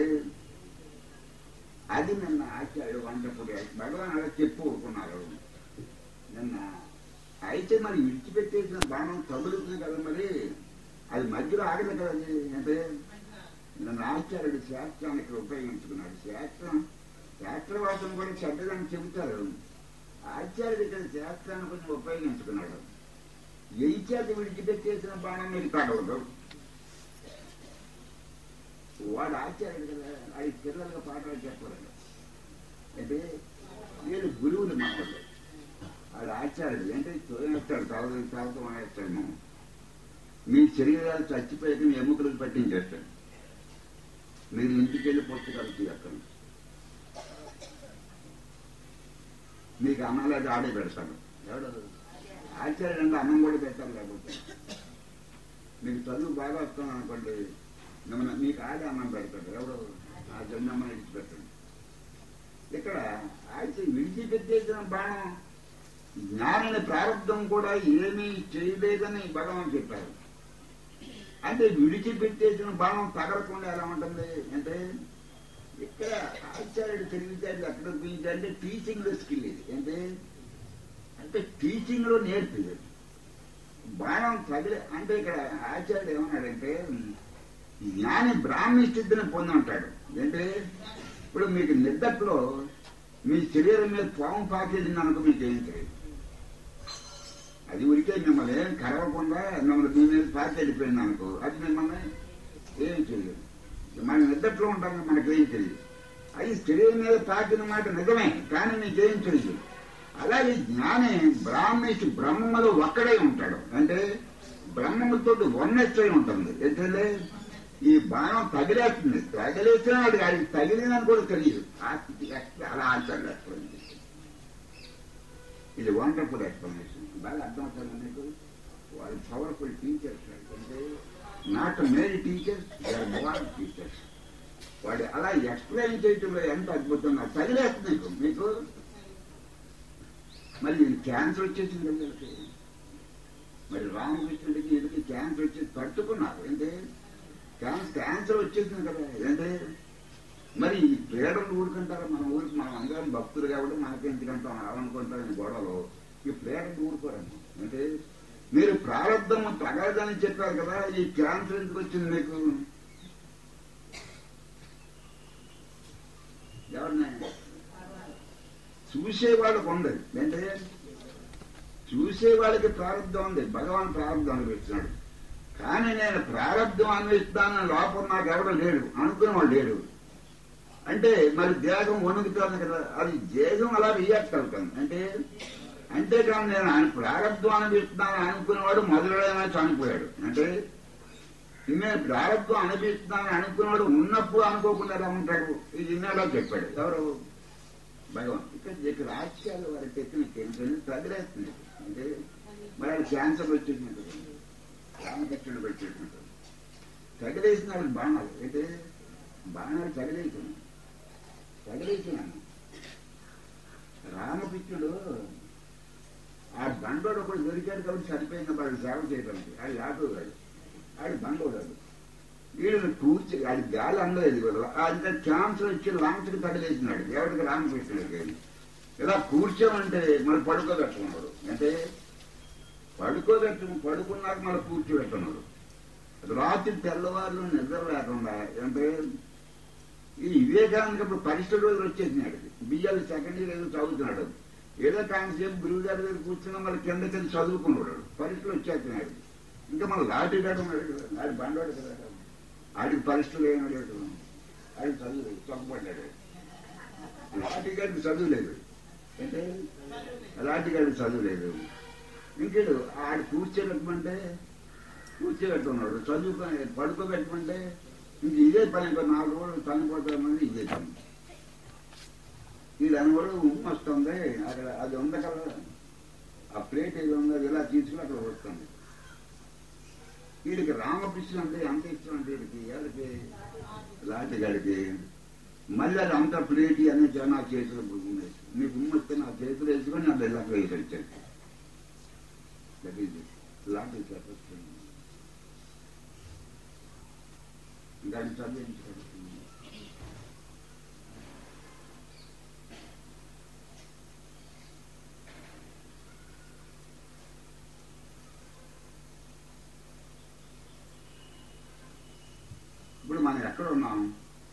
అది నిన్న ఆచార్యుడు వంటప్పుడు భగవాన్ అలా చెప్పు ఊరుకున్నారు నిన్న అయితే మరి విడిచిపెట్టేసిన బాణం తగులుతుంది కదా మరి అది మధ్యలో ఆగదు కదా అది అంటే నిన్న ఆచార్యుడు శాస్త్రానికి ఉపయోగించుకున్నాడు శాస్త్రం శాస్త్రవాదం కూడా చెడ్డదని చెబుతారు ఆచార్యుడు ఇక్కడ శాస్త్రాన్ని కొంచెం ఉపయోగించుకున్నాడు ఎయిచాతి విడిచిపెట్టేసిన బాణం మీరు తగలదు వాడు ఆచార్యుడు కదా అది పిల్లలకు పాఠాలు చెప్పలేదు అంటే వీళ్ళు గురువులు మామూలు వాడు ఆచార్యుడు అంటే చూడేస్తాడు తాగు తాగుతూ అనేస్తాడు మీ శరీరాలు చచ్చిపోయాక మీ ఎముకలకు పట్టించేస్తాడు మీరు ఇంటికి వెళ్ళి పుస్తకాలు తీయక్కను మీకు అన్నం ఆడే పెడతాడు ఎవడు ఆచార్యుడు అంటే అన్నం కూడా పెట్టాలి లేకపోతే మీకు చదువు బాగా వస్తాం అనుకోండి మిమ్మల్ని మీకు ఆడే అన్నం పెడతాడు ఎవడు ఆ జన్మని విడిచిపెట్టండి ఇక్కడ ఆచార్య విడిచిపెట్టేసిన బాణం జ్ఞానిని ప్రారంభం కూడా ఏమీ చేయలేదని భగవాన్ చెప్పారు అంటే విడిచిపెట్టేసిన బాణం తగలకుండా ఎలా ఉంటుంది అంటే ఇక్కడ ఆచార్యుడు తెలివితేటలు ఎక్కడ ఉపయోగించాలంటే టీచింగ్ లో స్కిల్ ఇది అంటే అంటే టీచింగ్ లో నేర్పేది బాణం తగిలి అంటే ఇక్కడ ఆచార్యుడు ఏమన్నాడంటే జ్ఞాని బ్రాహ్మీ స్థితిని పొంది ఉంటాడు అంటే ఇప్పుడు మీకు నిద్దట్లో మీ శరీరం మీద పాము పాకేసింది అనుకో మీకు ఏం తెలియదు అది ఉరికే మిమ్మల్ని ఏం కరవకుండా మిమ్మల్ని మీ మీద పాకి వెళ్ళిపోయింది అనుకో అది మిమ్మల్ని ఏం తెలియదు మన నిద్దట్లో ఉంటాం మనకేం తెలియదు అది శరీరం మీద తాకిన మాట నిజమే కానీ నీకేం తెలియదు అలాగే జ్ఞాని బ్రాహ్మణి బ్రహ్మలో ఒక్కడే ఉంటాడు అంటే బ్రహ్మముతో వన్నెచ్చై ఉంటుంది ఏంటంటే ఈ బాణం తగిలేస్తుంది తగిలేసిన వాడికి అది తగిలిందని కూడా తెలియదు ఆ స్థితి అలా ఆచార్య ఎక్స్ప్లెయిన్ ఇది వండర్ఫుల్ ఎక్స్ప్లెనేషన్ బాగా అర్థమవుతుంది మీకు వాళ్ళు పవర్ఫుల్ టీచర్స్ అంటే not mere teachers model teachers వాడు అలా ఎక్స్ప్లెయిన్ చేయటంలో ఎంత అద్భుతంగా తగిలేస్తుంది మీకు మీకు మరి ఇది క్యాన్సర్ వచ్చేసింది కదా వీళ్ళకి. మరి రామకృష్ణుడికి వీళ్ళకి క్యాన్సర్ వచ్చేసి తట్టుకున్నారు ఏంటి క్యాన్సర్ క్యాన్సర్ వచ్చేసింది కదా ఏంటి మరి ఈ ప్రేడలు ఊరుకుంటారా మన ఊరికి మనం అందరం భక్తులు కాబట్టి మనకెందుకంటాం అవనుకుంటాం ఈ గొడవలు ఈ ప్రేడలు ఊరుకోరండి అంటే మీరు ప్రారంభము తగదని చెప్పారు కదా ఈ క్యాన్సర్ ఎందుకు వచ్చింది మీకు ఎవరిని చూసే వాళ్ళకు ఉండదు అంటే చూసే వాళ్ళకి ప్రారంభం ఉంది భగవాన్ ప్రారంభం అనిపిస్తున్నాడు కానీ నేను ప్రారంభం అన్వేషిస్తానని లోపల నాకు ఎవడో లేడు అనుకునేవాడు లేడు అంటే మరి దేహం వణుకుతుంది కదా అది దేహం అలా రియాక్ట్ అవుతుంది అంటే అంతేకాని నేను ఆయన ప్రారంభం అనిపిస్తున్నాను అనుకునేవాడు మొదలైనా చనిపోయాడు అంటే నేను ప్రారంభం అనిపిస్తున్నాను అనుకునేవాడు ఉన్నప్పుడు అనుకోకుండా ఎలా ఉంటాడు ఇది ఇన్నలా చెప్పాడు ఎవరు భగవాన్ ఇక్కడ ఇక్కడ ఆశ్చర్య వారి టెక్నిక్ ఏంటంటే తగిలేస్తుంది అంటే మరి అది క్యాన్సర్ వచ్చేసినట్టు రామకృష్ణుడు వచ్చేసినట్టు తగిలేసిన వాళ్ళకి బాణాలు అయితే బాణాలు తగిలేసాను తగిలేసాను రామకృష్ణుడు ఆ బండోడు ఒకడు దొరికాడు కాబట్టి సరిపోయింది వాడు సేవ చేయడానికి అది ఆటోగాడు ఆడు బండోడాడు వీళ్ళని కూర్చి అది గాలి అందలేదు వీళ్ళు అంత ఛాన్స్ వచ్చి లాంచ్కి తగిలేసినాడు ఎవరికి రామకృష్ణుడికి ఇలా కూర్చోమంటే మరి పడుకోబెట్టుకున్నాడు అంటే పడుకోబెట్టు పడుకున్నాక మళ్ళీ కూర్చోబెట్టున్నాడు రాత్రి తెల్లవారులు నిద్ర లేకుండా అంటే ఈ వివేకానంద ఇప్పుడు పరీక్ష రోజులు వచ్చేసినాడు బియ్యాలు సెకండ్ ఇయర్ ఏదో చదువుతున్నాడు ఏదో కాన్సేపు గురువు గారి దగ్గర కూర్చున్నా మళ్ళీ కిందకి వెళ్ళి చదువుకున్నాడు పరీక్షలు వచ్చేస్తున్నాడు ఇంకా మన లాఠీ గాడు ఉన్నాడు కదా ఆడి బండవాడు కదా ఆడికి పరీక్షలు ఏమలేదు ఆడికి చదువు లేదు చొక్కపడ్డాడు లాఠీ గారికి చదువు లేదు అంటే లాఠీ గారికి చదువు లేదు ఇంకేడు ఆడు కూర్చోబెట్టమంటే కూర్చోబెట్టున్నాడు చదువుకొని పడుకోబెట్టమంటే ఇంక ఇదే పని ఇంకో నాలుగు రోజులు చనిపోతామని ఇదే పని వీళ్ళు అనుకోడు ఉమ్ము వస్తుంది అక్కడ అది ఉంది కదా ఆ ప్లేట్ ఏదో ఉందో అది ఇలా తీసుకుని అక్కడ వస్తుంది వీడికి రామకృష్ణ అంటే ఎంత ఇష్టం అంటే వీడికి ఎవరికి లాంటి గడికి మళ్ళీ అది అంత ప్లేట్ అన్ని నా చేతిలో ఉంది నీకు ఉమ్ము వస్తే నా చేతిలో వేసుకొని నా ఇలా వేసి వచ్చాను దట్ ఈజ్ లాంటి చెప్పచ్చు దాన్ని చదివించాడు ఇప్పుడు మనం ఎక్కడ ఉన్నాం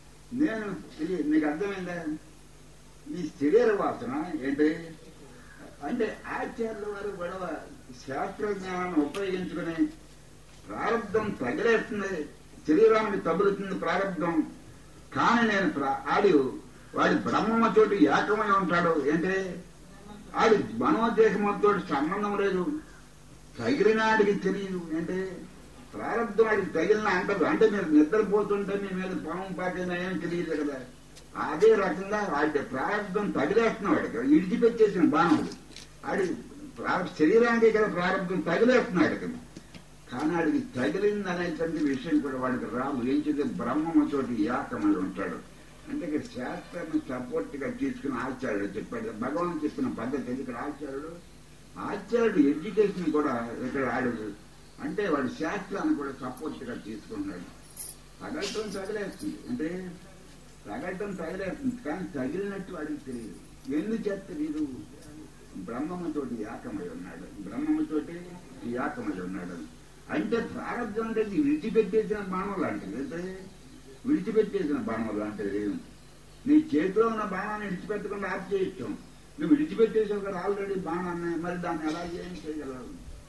నేను ఇది నీకు అర్థమైందా ఈ శరీర వాసన ఏంటి అంటే ఆచార్యుల వారు గొడవ శాస్త్రజ్ఞానాన్ని ఉపయోగించుకుని ప్రారంధం తగిలేస్తుంది శరీరానికి తగులుతుంది ప్రారంధం కానీ నేను ప్రా- ఆడు వాడి బ్రహ్మమ్మ చోటు ఏకమై ఉంటాడు ఏంటి ఆడి మనోదేశంతో సంబంధం లేదు తగిలినాడికి తెలియదు అంటే ప్రారంభం వాడికి తగిలిన అంటదు అంటే మీరు నిద్రపోతుంటే మీ మీద పాము పాకైనా ఏం తెలియదు కదా అదే రకంగా వాడి ప్రారంభం తగిలేస్తున్నాడు వాడికి ఇడిచిపెట్టేసిన బాణముడు ఆడి ప్రా- శరీరానికి కదా ప్రారంభం తగిలేస్తున్నాడు కదా కానీ వాడికి తగిలింది అనేటువంటి విషయం కూడా వాడికి రాదు ఏం చేస్తే బ్రహ్మము చోటి ఏకమై ఉంటాడు అంటే ఇక్కడ శాస్త్రాన్ని సపోర్ట్ గా తీసుకుని ఆచార్యుడు చెప్పాడు భగవాన్ చెప్పిన పద్ధతి ఇక్కడ ఆచార్యుడు ఆచార్యుడు ఎడ్యుకేషన్ కూడా ఇక్కడ ఆడు అంటే వాడు శాస్త్రాన్ని కూడా సపోర్ట్ గా తీసుకున్నాడు తగలటం తగిలేస్తుంది అంటే తగలటం తగిలేస్తుంది కానీ తగిలినట్టు వాడికి తెలియదు ఎందుకు చేత తెలియదు బ్రహ్మముతోటి ఏకమై ఉన్నాడు బ్రహ్మముతోటి ఏకమై ఉన్నాడు అంటే ప్రారంభం అంటే ఇది విడిచిపెట్టేసిన బాణం లాంటిది అంటే విడిచిపెట్టేసిన బాణం లాంటిది నీ చేతిలో ఉన్న బాణాన్ని విడిచిపెట్టకుండా ఆఫ్ చేయొచ్చు నువ్వు విడిచిపెట్టేసావు కదా ఆల్రెడీ బాణాన్ని మరి దాన్ని ఎలా ఏం చేయగలవు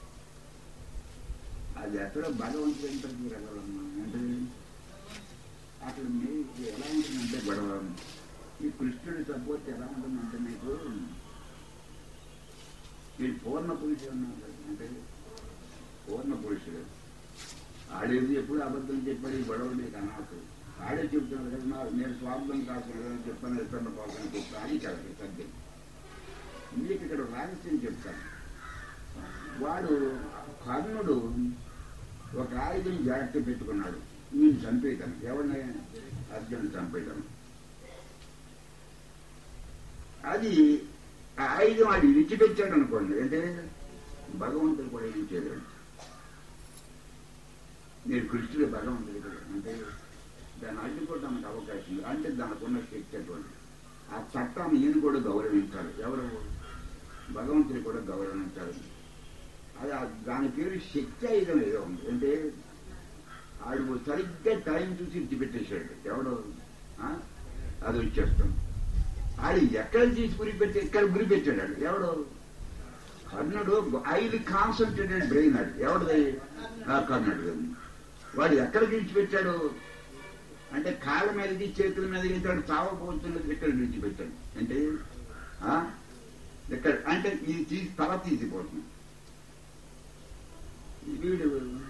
అది ఎక్కడ భగవంతుడు ఎంటర్ చేయగలమ్మా అంటే అక్కడ మీకు ఎలా ఉంటుందంటే గొడవ ఈ కృష్ణుడి సపోర్ట్ ఎలా ఉంటుందంటే మీకు వీడు పూర్ణ పురుషుడు అన్నారు అంటే పూర్ణ పురుషుడు ఆడేది ఎప్పుడు అబద్ధం చెప్పాడు ఈ గొడవ నీకు అనాథు ఆడే చెప్తున్నాడు కదా నా- నేను స్వార్థం కాకుండా చెప్పాను ఇతరుల కోసం చెప్తాను అది కాదు సత్యం మీకు ఇక్కడ రహస్యం చెప్తాను వాడు కర్ణుడు ఒక ఆయుధం జాగ్రత్త పెట్టుకున్నాడు నేను చంపేయటం ఎవరిని అర్జునుడు చంపేయటం అది ఆ ఆయుధం అది విడిచిపెట్టాడు అనుకోండి అంటే భగవంతుడు కూడా ఏం చేయలేడు నేను కృష్ణుడు భగవంతుడు కూడా అంటే దాన్ని అడ్డుకోవడానికి అవకాశం ఉంది అంటే దానికి ఉన్న శక్తి అటువంటి ఆ చట్టాన్ని ఈయన కూడా గౌరవించాలి ఎవరు భగవంతుడు కూడా గౌరవించాలి అది ఆ- దాని పేరు శక్తి ఆయుధం ఏదో ఉంది అంటే ఆడు సరిగ్గా టైం చూసి ఇచ్చి పెట్టేశాడు ఎవడు ఆ? అది వచ్చేస్తాం ఆడు ఎక్కడ తీసి గురి పెట్టి ఎక్కడ గురి పెట్టాడు ఆడు. ఎవడు కర్ణుడు ఐదు కాన్సన్ట్రేటెడ్ బ్రెయిన్ ఆడు ఎవడిది ఆ కర్ణుడు వాడు ఎక్కడ విడిచిపెట్టాడు అంటే కాళ్ళ మీదకి చేతుల మీదకి వాడు చావబోతున్నది ఎక్కడ విడిచిపెట్టాడు అంటే ఆ? ఎక్కడ అంటే ఇది తీసి తల తీసిపోతుంది వీడు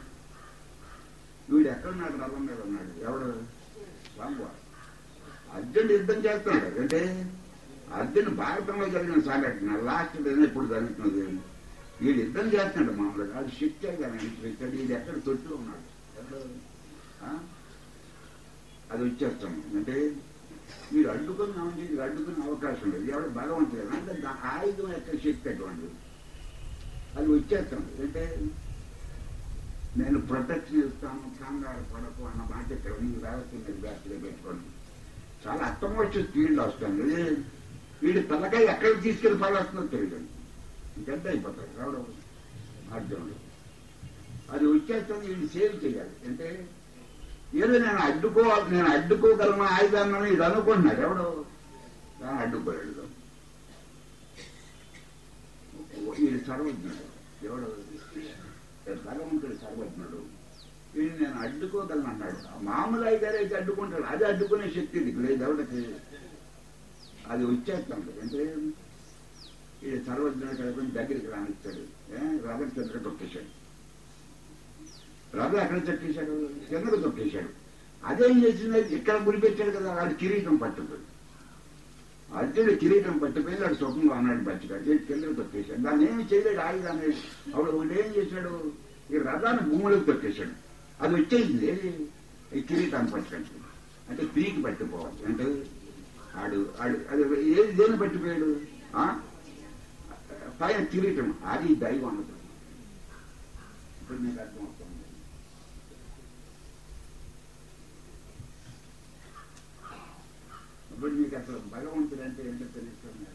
వీడు ఎక్కడున్నాడు రథం మీద ఉన్నాడు ఎవడు రాంబో అర్జునుడు యుద్ధం చేస్తున్నాడు అంటే అర్జున్ భారతంలో జరిగిన సంఘటన లాస్ట్ డేనే ఇప్పుడు జరుగుతున్నది వీడు యుద్ధం చేస్తున్నాడు మామూలుగా అది శక్తి కానీ పెట్టాడు వీడు ఎక్కడ తొట్టు ఉన్నాడు ఎక్కడ? ఆ? అది వచ్చేస్తాం అంటే వీడు అడ్డుకుని వీడు అడ్డుకునే అవకాశం లేదు ఎవడు భగవంతుడు అంటే దా- ఆయుధం యొక్క శక్తి అటువంటిది అది వచ్చేస్తాం అంటే నేను ప్రొటెక్షన్ ఇస్తాను కంగారు పడకు అన్న మాట ఇక్కడ నీకు వ్యవస్థ మీరు వ్యాప్తిగా పెట్టుకోండి చాలా అర్థమొచ్చి స్పీడ్లో వస్తుంది ఇది వీడి తలకాయ ఎక్కడికి తీసుకెళ్లి పడేస్తుందో తెలియదు ఇంకెంత అయిపోతాడు ఎవడు అర్జునుడు అది వచ్చేస్తుంది వీడిని సేవ్ చేయాలి అంటే ఏదో నేను అడ్డుకోవాలి నేను అడ్డుకోగలను ఆయుధాన్ని ఇది అనుకుంటున్నాడు ఎవడు దాన్ని అడ్డుకోలేడు వీడు సర్వజ్ఞుడు ఎవడు భగవంతుడు సర్వజ్ఞుడు వీడిని నేను అడ్డుకోగలను అన్నాడు ఆ మామూలు అయ్యగారు అయితే అడ్డుకుంటాడు అది అడ్డుకునే శక్తి నీకు లేదు ఎవరికి అది వచ్చేస్తాం అంటే ఇది సర్వజ్ఞుడు కలుపుకొని దగ్గరికి రానిస్తాడు ఏ? రథం కిందకి తొక్కేశాడు రథం ఎక్కడ తొక్కేశాడు కిందకు తొక్కేశాడు అదేం చేసింది ఇక్కడ గురిపెట్టాడు కదా వాడు కిరీటం పట్టుకుంది అర్జునుడు కిరీటం పట్టుకుని వాడు సుఖంగా అన్నాడు బచ్చిగా కిందకు తొక్కేశాడు దాన్ని ఏమి చేయలేడు ఆయుధాన్ని అప్పుడు వాడు ఏం చేశాడు ఈ రథాన్ని భూమిలోకి తొక్కేశాడు అది వచ్చేసింది ఏది? ఈ కిరీటాన్ని పట్టుకుంటుంది అంటే పీకి పట్టుకోవాలి అంటే ఆడు ఆడు అది ఏది దేని పట్టిపోయాడు ఆ? పైన కిరీటం అది దైవం అన్నది ఇప్పుడు నీకు అర్థమవుతుంది ఇప్పుడు నీకు అసలు భగవంతుడు అంటే ఏంటో తెలుస్తుంది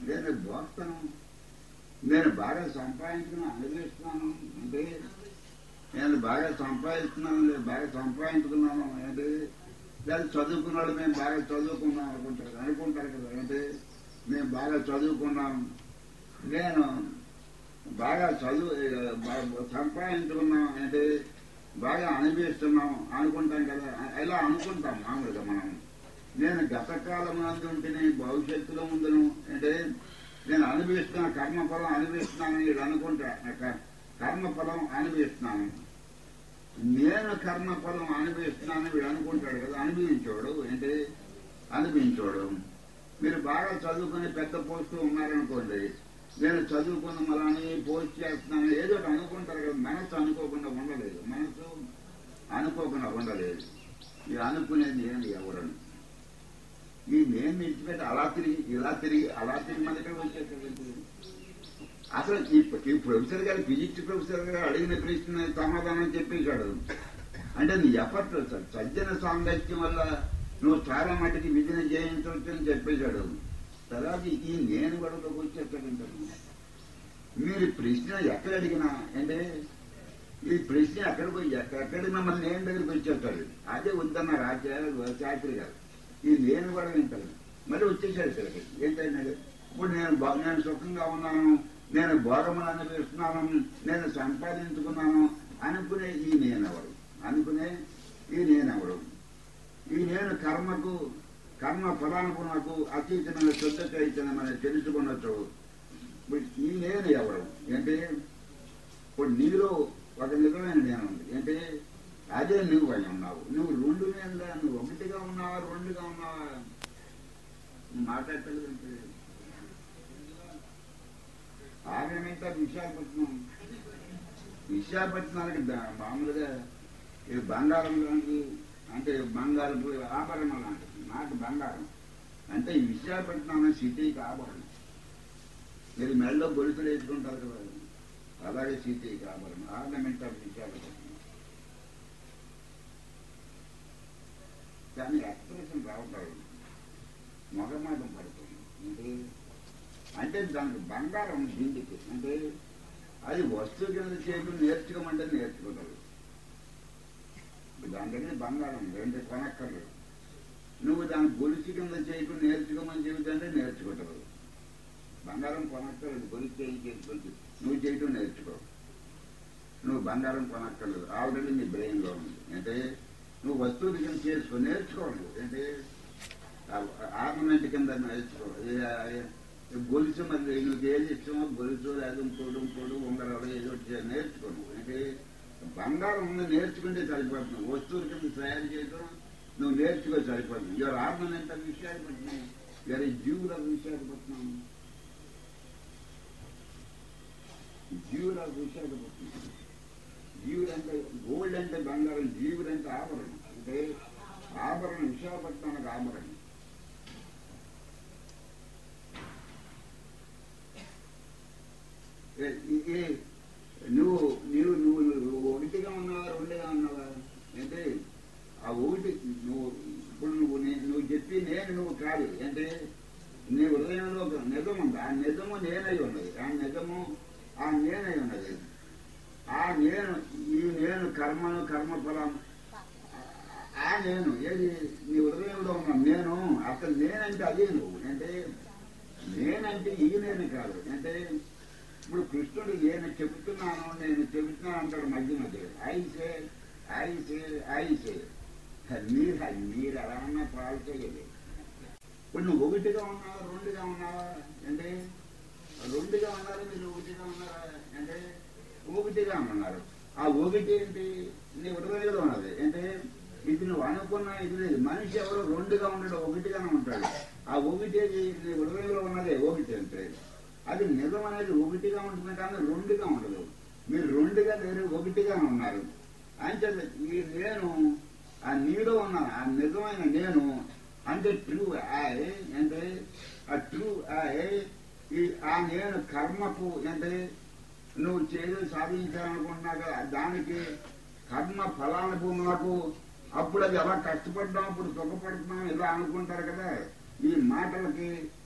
నేను దోస్తాను నేను బాగా సంపాదించుకుని అనుభవిస్తున్నాను అంటే నేను బాగా సంపాదిస్తున్నాను నేను బాగా సంపాదించుకున్నాను అంటే లేదా చదువుకున్న వాళ్ళు మేము బాగా చదువుకున్నాం అనుకుంటారు అనుకుంటారు కదా అంటే మేము బాగా చదువుకున్నాం నేను బాగా చదువు బాగా సంపాదించుకున్నాం అంటే బాగా అనుభవిస్తున్నాం అనుకుంటాం కదా ఇలా అనుకుంటాం మామూలుగా మనం నేను గత కాలం నందు ఉంటేనే భవిష్యత్తులో ఉందను అంటే నేను అనుభవిస్తున్న కర్మఫలం అనుభవిస్తున్నాను వీడు అనుకుంటా క- కర్మఫలం అనుభవిస్తున్నాను నేను కర్మఫలం అనుభవిస్తున్నాను వీడు అనుకుంటాడు కదా అనుభవించోడు ఏంటి అనుభవించోడు మీరు బాగా చదువుకుని పెద్ద పోస్టు ఉన్నారనుకోండి నేను చదువుకున్న మళ్ళీ పోస్ట్ చేస్తున్నాను ఏదో ఒకటి అనుకుంటారు కదా మనసు అనుకోకుండా ఉండలేదు మనసు అనుకోకుండా ఉండలేదు మీరు అనుకునేది ఏంటి ఎవరని ఈ నేను విడిచిపెట్టి అలా తిరిగి ఇలా తిరిగి అలా తిరిగి మన ఇక్కడ వచ్చేటటువంటి అసలు ఈ ఈ ప్రొఫెసర్ గారు ఫిజిక్స్ ప్రొఫెసర్ గారు అడిగిన ప్రశ్న సమాధానం చెప్పేశాడు అంటే నీ ఎఫర్ట్ సార్ సజ్జన సాంగత్యం వల్ల నువ్వు చాలా మటుకి విధిని జయించవచ్చు అని చెప్పేశాడు తర్వాత ఈ నేను గొడవలోకి వచ్చేస్తాడంటారు మీరు ప్రశ్న ఎక్కడ అడిగినా అంటే ఈ ప్రశ్న ఎక్కడ పోయి ఎక్క- ఎక్కడ మిమ్మల్ని నేను దగ్గరికి వచ్చేస్తాడు అదే వద్దన్నారు ఆచార్య శాస్త్రి గారు ఈ నేను కూడా వింటాను మరి వచ్చేసాడు ఇక్కడికి ఏంటన్నాడు ఇప్పుడు నేను బా- నేను సుఖంగా ఉన్నాను నేను భోగములు అనుభవిస్తున్నాను నేను సంపాదించుకున్నాను అనుకునే ఈ నేనెవడు అనుకునే ఈ నేనెవడు ఈ నేను కర్మకు కర్మ ఫలానుకున్నకు అతీతమైన శుద్ధ చైతన్యమైన తెలుసుకున్నట్టు ఇప్పుడు ఈ నేను ఎవరు అంటే ఇప్పుడు నీలో ఒక నిజమైన నేను ఉంది అంటే అదే నువ్వు అని ఉన్నావు నువ్వు రెండు నేనుగా నువ్వు ఒకటిగా ఉన్నావా రెండుగా ఉన్నావా నువ్వు మాట్లాడలేదు ఆగమైతే విశాఖపట్నం విశాఖపట్నానికి దా- మామూలుగా ఇది బంగారం లాంటి అంటే బంగారపు ఆభరణం లాంటిది నాకు బంగారం అంటే ఈ విశాఖపట్నం అనే సిటీకి ఆభరణం మీరు మెడలో గొలుసులు వేసుకుంటారు కదా అలాగే సిటీకి ఆభరణం ఆర్నమెంట్ ఆఫ్ విశాఖపట్నం కానీ ఎక్స్ప్రెషన్ రావట్లేదు మొగమాటం పడుతుంది అంటే అంటే దానికి బంగారం దిండికి అంటే అది వస్తువు కింద చేయడం నేర్చుకోమంటే నేర్చుకుంటారు దాని దగ్గర బంగారం ఉంది అంటే కొనక్కర్లేదు నువ్వు దాని గొలుసు కింద చేయకుండా నేర్చుకోమని చెబుతుంటే నేర్చుకుంటావు బంగారం కొనక్కర్లేదు గొలుసు చేయి చేసుకుంటు నువ్వు చేయటం నేర్చుకో నువ్వు బంగారం కొనక్కర్లేదు ఆల్రెడీ నీ బ్రెయిన్ లో ఉంది అంటే నువ్వు వస్తువులు కింద చేసుకో నేర్చుకోవాలి అంటే ఆర్నమెంట్ కింద నేర్చుకో ఏ- ఏ గొలుసు మరి నువ్వు ఏది ఇష్టమో గొలుసు లేదా ఇంకోటి ఇంకోటి ఉంగరాలు ఏదో ఒకటి చేయాలి, నేర్చుకో నువ్వు అంటే బంగారం ఉంది నేర్చుకుంటే సరిపోతుంది వస్తువుల కింద తయారు చేయడం నువ్వు నేర్చుకో సరిపోతుంది ఎవరు ఆర్నమెంట్ విశాఖపట్నం ఎవరి జీవుల విశాఖపట్నం జీవుల విశాఖపట్నం జీవుడు అంటే గోల్డ్ అంటే బంగారం జీవుడు అంటే ఆభరణం అంటే ఆభరణం విశాఖపట్నానికి ఆభరణం ఏ- ఈ- ఈ నువ్వు నీవు నువ్వు నువ్వు ఒకటిగా ఉన్నావా రెండుగా ఉన్నావా అంటే ఆ ఒకటి నువ్వు ఇప్పుడు నువ్వు నే- నువ్వు చెప్పి నేను నువ్వు కాదు అంటే నీ హృదయంలో ఒక నిజం ఉంది ఆ నిజము నేనై ఉన్నది ఆ నిజము ఆ నేనై ఉన్నది ఆ నేను ఈ నేను కర్మను కర్మఫలం ఆ నేను ఏది నీ హృదయంలో ఉన్న నేను అసలు నేనంటే అదే నువ్వు అంటే నేనంటే ఈ నేను కాదు అంటే ఇప్పుడు కృష్ణుడు నేను చెబుతున్నాను నేను చెబుతున్నాను అంటాడు మధ్య మధ్య ఐసే ఐసే ఐసే మీరు మీరు ఎలా ఉన్నా పాలు చేయలేదు ఇప్పుడు నువ్వు ఒకటిగా ఉన్నావా రెండుగా ఉన్నావా అంటే రెండుగా ఉన్నారు మీరు ఒకటిగా ఉన్నారా అంటే ఒకటిగా ఉన్నారు ఆ ఒకటి ఏంటి నీ హృదయంలో ఉన్నది అంటే ఇది నువ్వు అనుకున్న ఇది లేదు మనిషి ఎవరు రెండుగా ఉండడు ఒకటిగానే ఉంటాడు ఆ ఒకటి ఏది నీ హృదయంలో ఉన్నదే ఒకటి అంటే అది నిజం అనేది ఒకటిగా ఉంటుంది కానీ రెండుగా ఉండదు మీరు రెండుగా లేరు ఒకటిగా ఉన్నారు అంటే ఈ నేను ఆ నీలో ఉన్న ఆ నిజమైన నేను అంటే ట్రూ ఐ అంటే ఆ ట్రూ ఐ ఈ ఆ నేను కర్మకు అంటే నువ్వు చేయడం సాధించాలనుకుంటున్నా కదా దానికి కర్మ ఫలానుభూములకు అప్పుడు అది ఎలా కష్టపడ్డాం అప్పుడు సుఖపడుతున్నాం ఇలా అనుకుంటారు కదా ఈ మాటలకి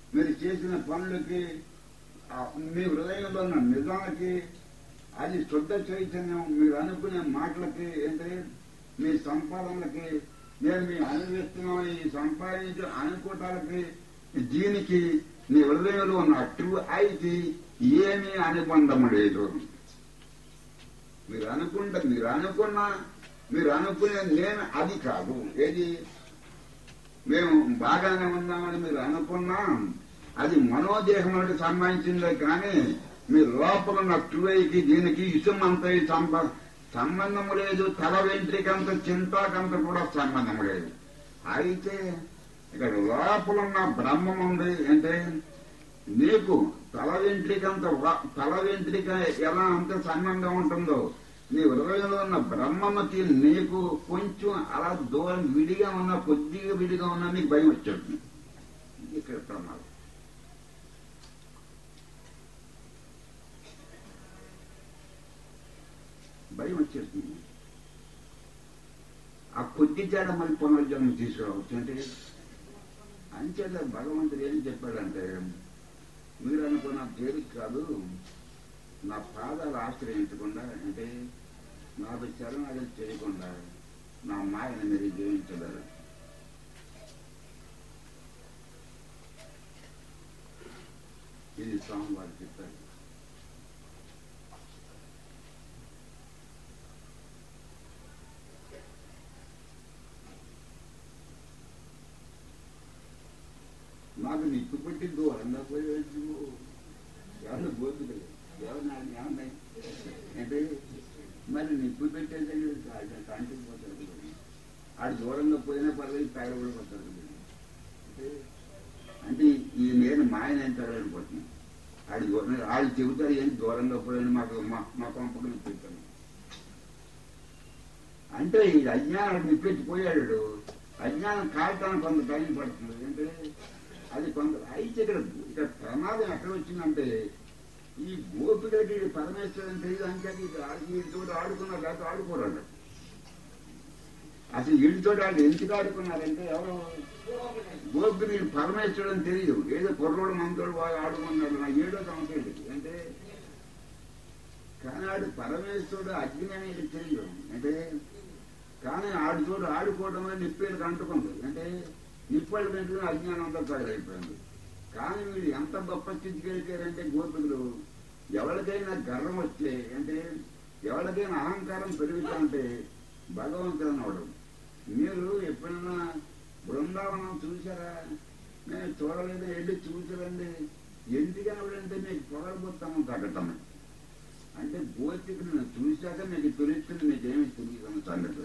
మీరు చేసిన పనులకి ఆ మీ హృదయంలో ఉన్న నిజానికి అది శుద్ధ చైతన్యం మీరు అనుకునే మాటలకి ఏంటి మీ సంపాదనలకి నేను మీ అనుభవిస్తున్నాం ఈ సంపాదించే అనుకోటాలకి దీనికి నీ హృదయంలో ఉన్న ట్రూ ఐకి ఏమీ అనుబంధం లేదు మీరు అనుకుంటే మీరు అనుకున్న మీరు అనుకునే నేను అది కాదు ఏది మేము బాగానే ఉన్నామని మీరు అనుకున్నా అది మనోదేహములకు సంబంధించిందే కానీ మీ లోపల ఉన్న ట్రూఐకి దీనికి ఇసుమంత సంబ సంబంధం లేదు తల వెంట్రికంత చింతాకంత కూడా సంబంధం లేదు అయితే ఇక్కడ లోపల ఉన్న బ్రహ్మం ఉంది అంటే నీకు తల వెంట్రికంత వ- తల వెంట్రిక ఎలా అంత సంబంధం ఉంటుందో నీ హృదయంలో ఉన్న బ్రహ్మకి నీకు కొంచెం అలా దూరం విడిగా ఉన్న కొద్దిగా విడిగా ఉన్నా నీకు భయం వచ్చేస్తుంది ఇక్కడ ప్రమాదం భయం వచ్చేస్తుంది ఆ కొద్ది తేడా మళ్ళీ పునర్జన్మ తీసుకురావచ్చు అంటే అంచేత భగవంతుడు ఏం చెప్పాడంటే మీరు అనుకున్న తేలిక కాదు నా పాదాలు ఆశ్రయించకుండా అంటే నాకు శరణాగతి చేయకుండా నా మాయను మీరు జయించలేరు ఇది స్వామి వారు చెప్పారు నాకు నిప్పు పెట్టి దూరంగా పోయేది ఎవరు గోపికలు ఎవరు నాకు ఏమన్నా అంటే మరి నిప్పు పెట్టేది కాంటికి పోతారు ఆడు దూరంగా పోయినా పర్లేదు తాగడ కూడా పోతారు అంటే అంటే ఈ నేను మాయన ఎంత అనుకుంటున్నాను ఆడి దూరం వాళ్ళు చెబుతారు ఏంటి దూరంగా పోయిన మాకు మా మా పంపకం పెట్టాను అంటే ఈ అజ్ఞానం నిప్పెట్టి పోయాడు అజ్ఞానం కావటానికి కొంత టైం పడుతుంది అంటే అది కొంత అయితే ఇక్కడ ఇక్కడ ప్రమాదం ఎక్కడ వచ్చిందంటే ఈ గోపికలకి పరమేశ్వరం తెలియదు అంటే వీటితో ఆడుకున్నారు లేకపోతే ఆడుకోరండి అసలు వీటితో వాళ్ళు ఎందుకు ఆడుకున్నారంటే ఎవరు గోపికలు వీళ్ళు పరమేశ్వరం తెలియదు ఏదో కుర్రోడు మనతోడు బాగా ఆడుకున్నాడు నా ఏడో సంవత్సరం అంటే కానీ ఆడు పరమేశ్వరుడు అగ్ని అనేది తెలియదు అంటే కానీ ఆడితో ఆడుకోవడం అనేది నిప్పేళ్ళకి అంటుకుంది అంటే నిప్పటి వెంటనే అజ్ఞానం అంతా తగలైపోయింది కానీ వీళ్ళు ఎంత గొప్ప స్థితికి వెళ్ళిపోయారంటే గోపికలు ఎవరికైనా గర్వం వస్తే అంటే ఎవరికైనా అహంకారం పెరుగుతా అంటే భగవంతుడు అన్నాడు మీరు ఎప్పుడైనా బృందావనం చూసారా నేను చూడలేదు వెళ్ళి చూసారండి ఎందుకనవడంటే మీకు పొగడబోతాము తగ్గటం అంటే గోపికను చూశాక మీకు తెలుస్తుంది మీకేమి తెలియదు సంగతి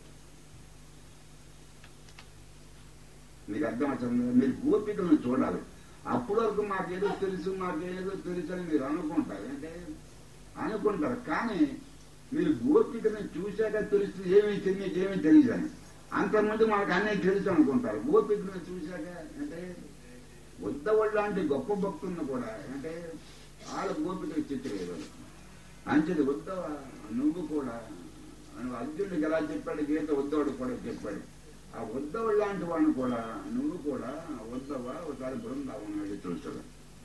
మీకు అర్థం అవుతుంది మీరు గోపికలను చూడాలి అప్పటి వరకు మాకేదో తెలుసు మాకేదో తెలుసు అని మీరు అనుకుంటారు అంటే అనుకుంటారు కానీ మీరు గోపికను చూశాక తెలుస్తుంది ఏమీ తెలియదు ఏమీ తెలియదు అని అంతకుముందు మాకు అన్నీ తెలుసు అనుకుంటారు గోపికను చూశాక అంటే ఉద్దవాళ్ళు లాంటి గొప్ప భక్తులను కూడా అంటే వాళ్ళ గోపికలు చిత్రలేదు అంచెది ఉద్దవ నువ్వు కూడా నువ్వు అర్జునుడికి ఎలా చెప్పాడు గీత ఉద్దవుడు కూడా చెప్పాడు ఆ ఉద్దవ లాంటి వాడిని కూడా నువ్వు కూడా ఉద్దవ ఒకసారి బృందావనం వెళ్ళి చూసాడు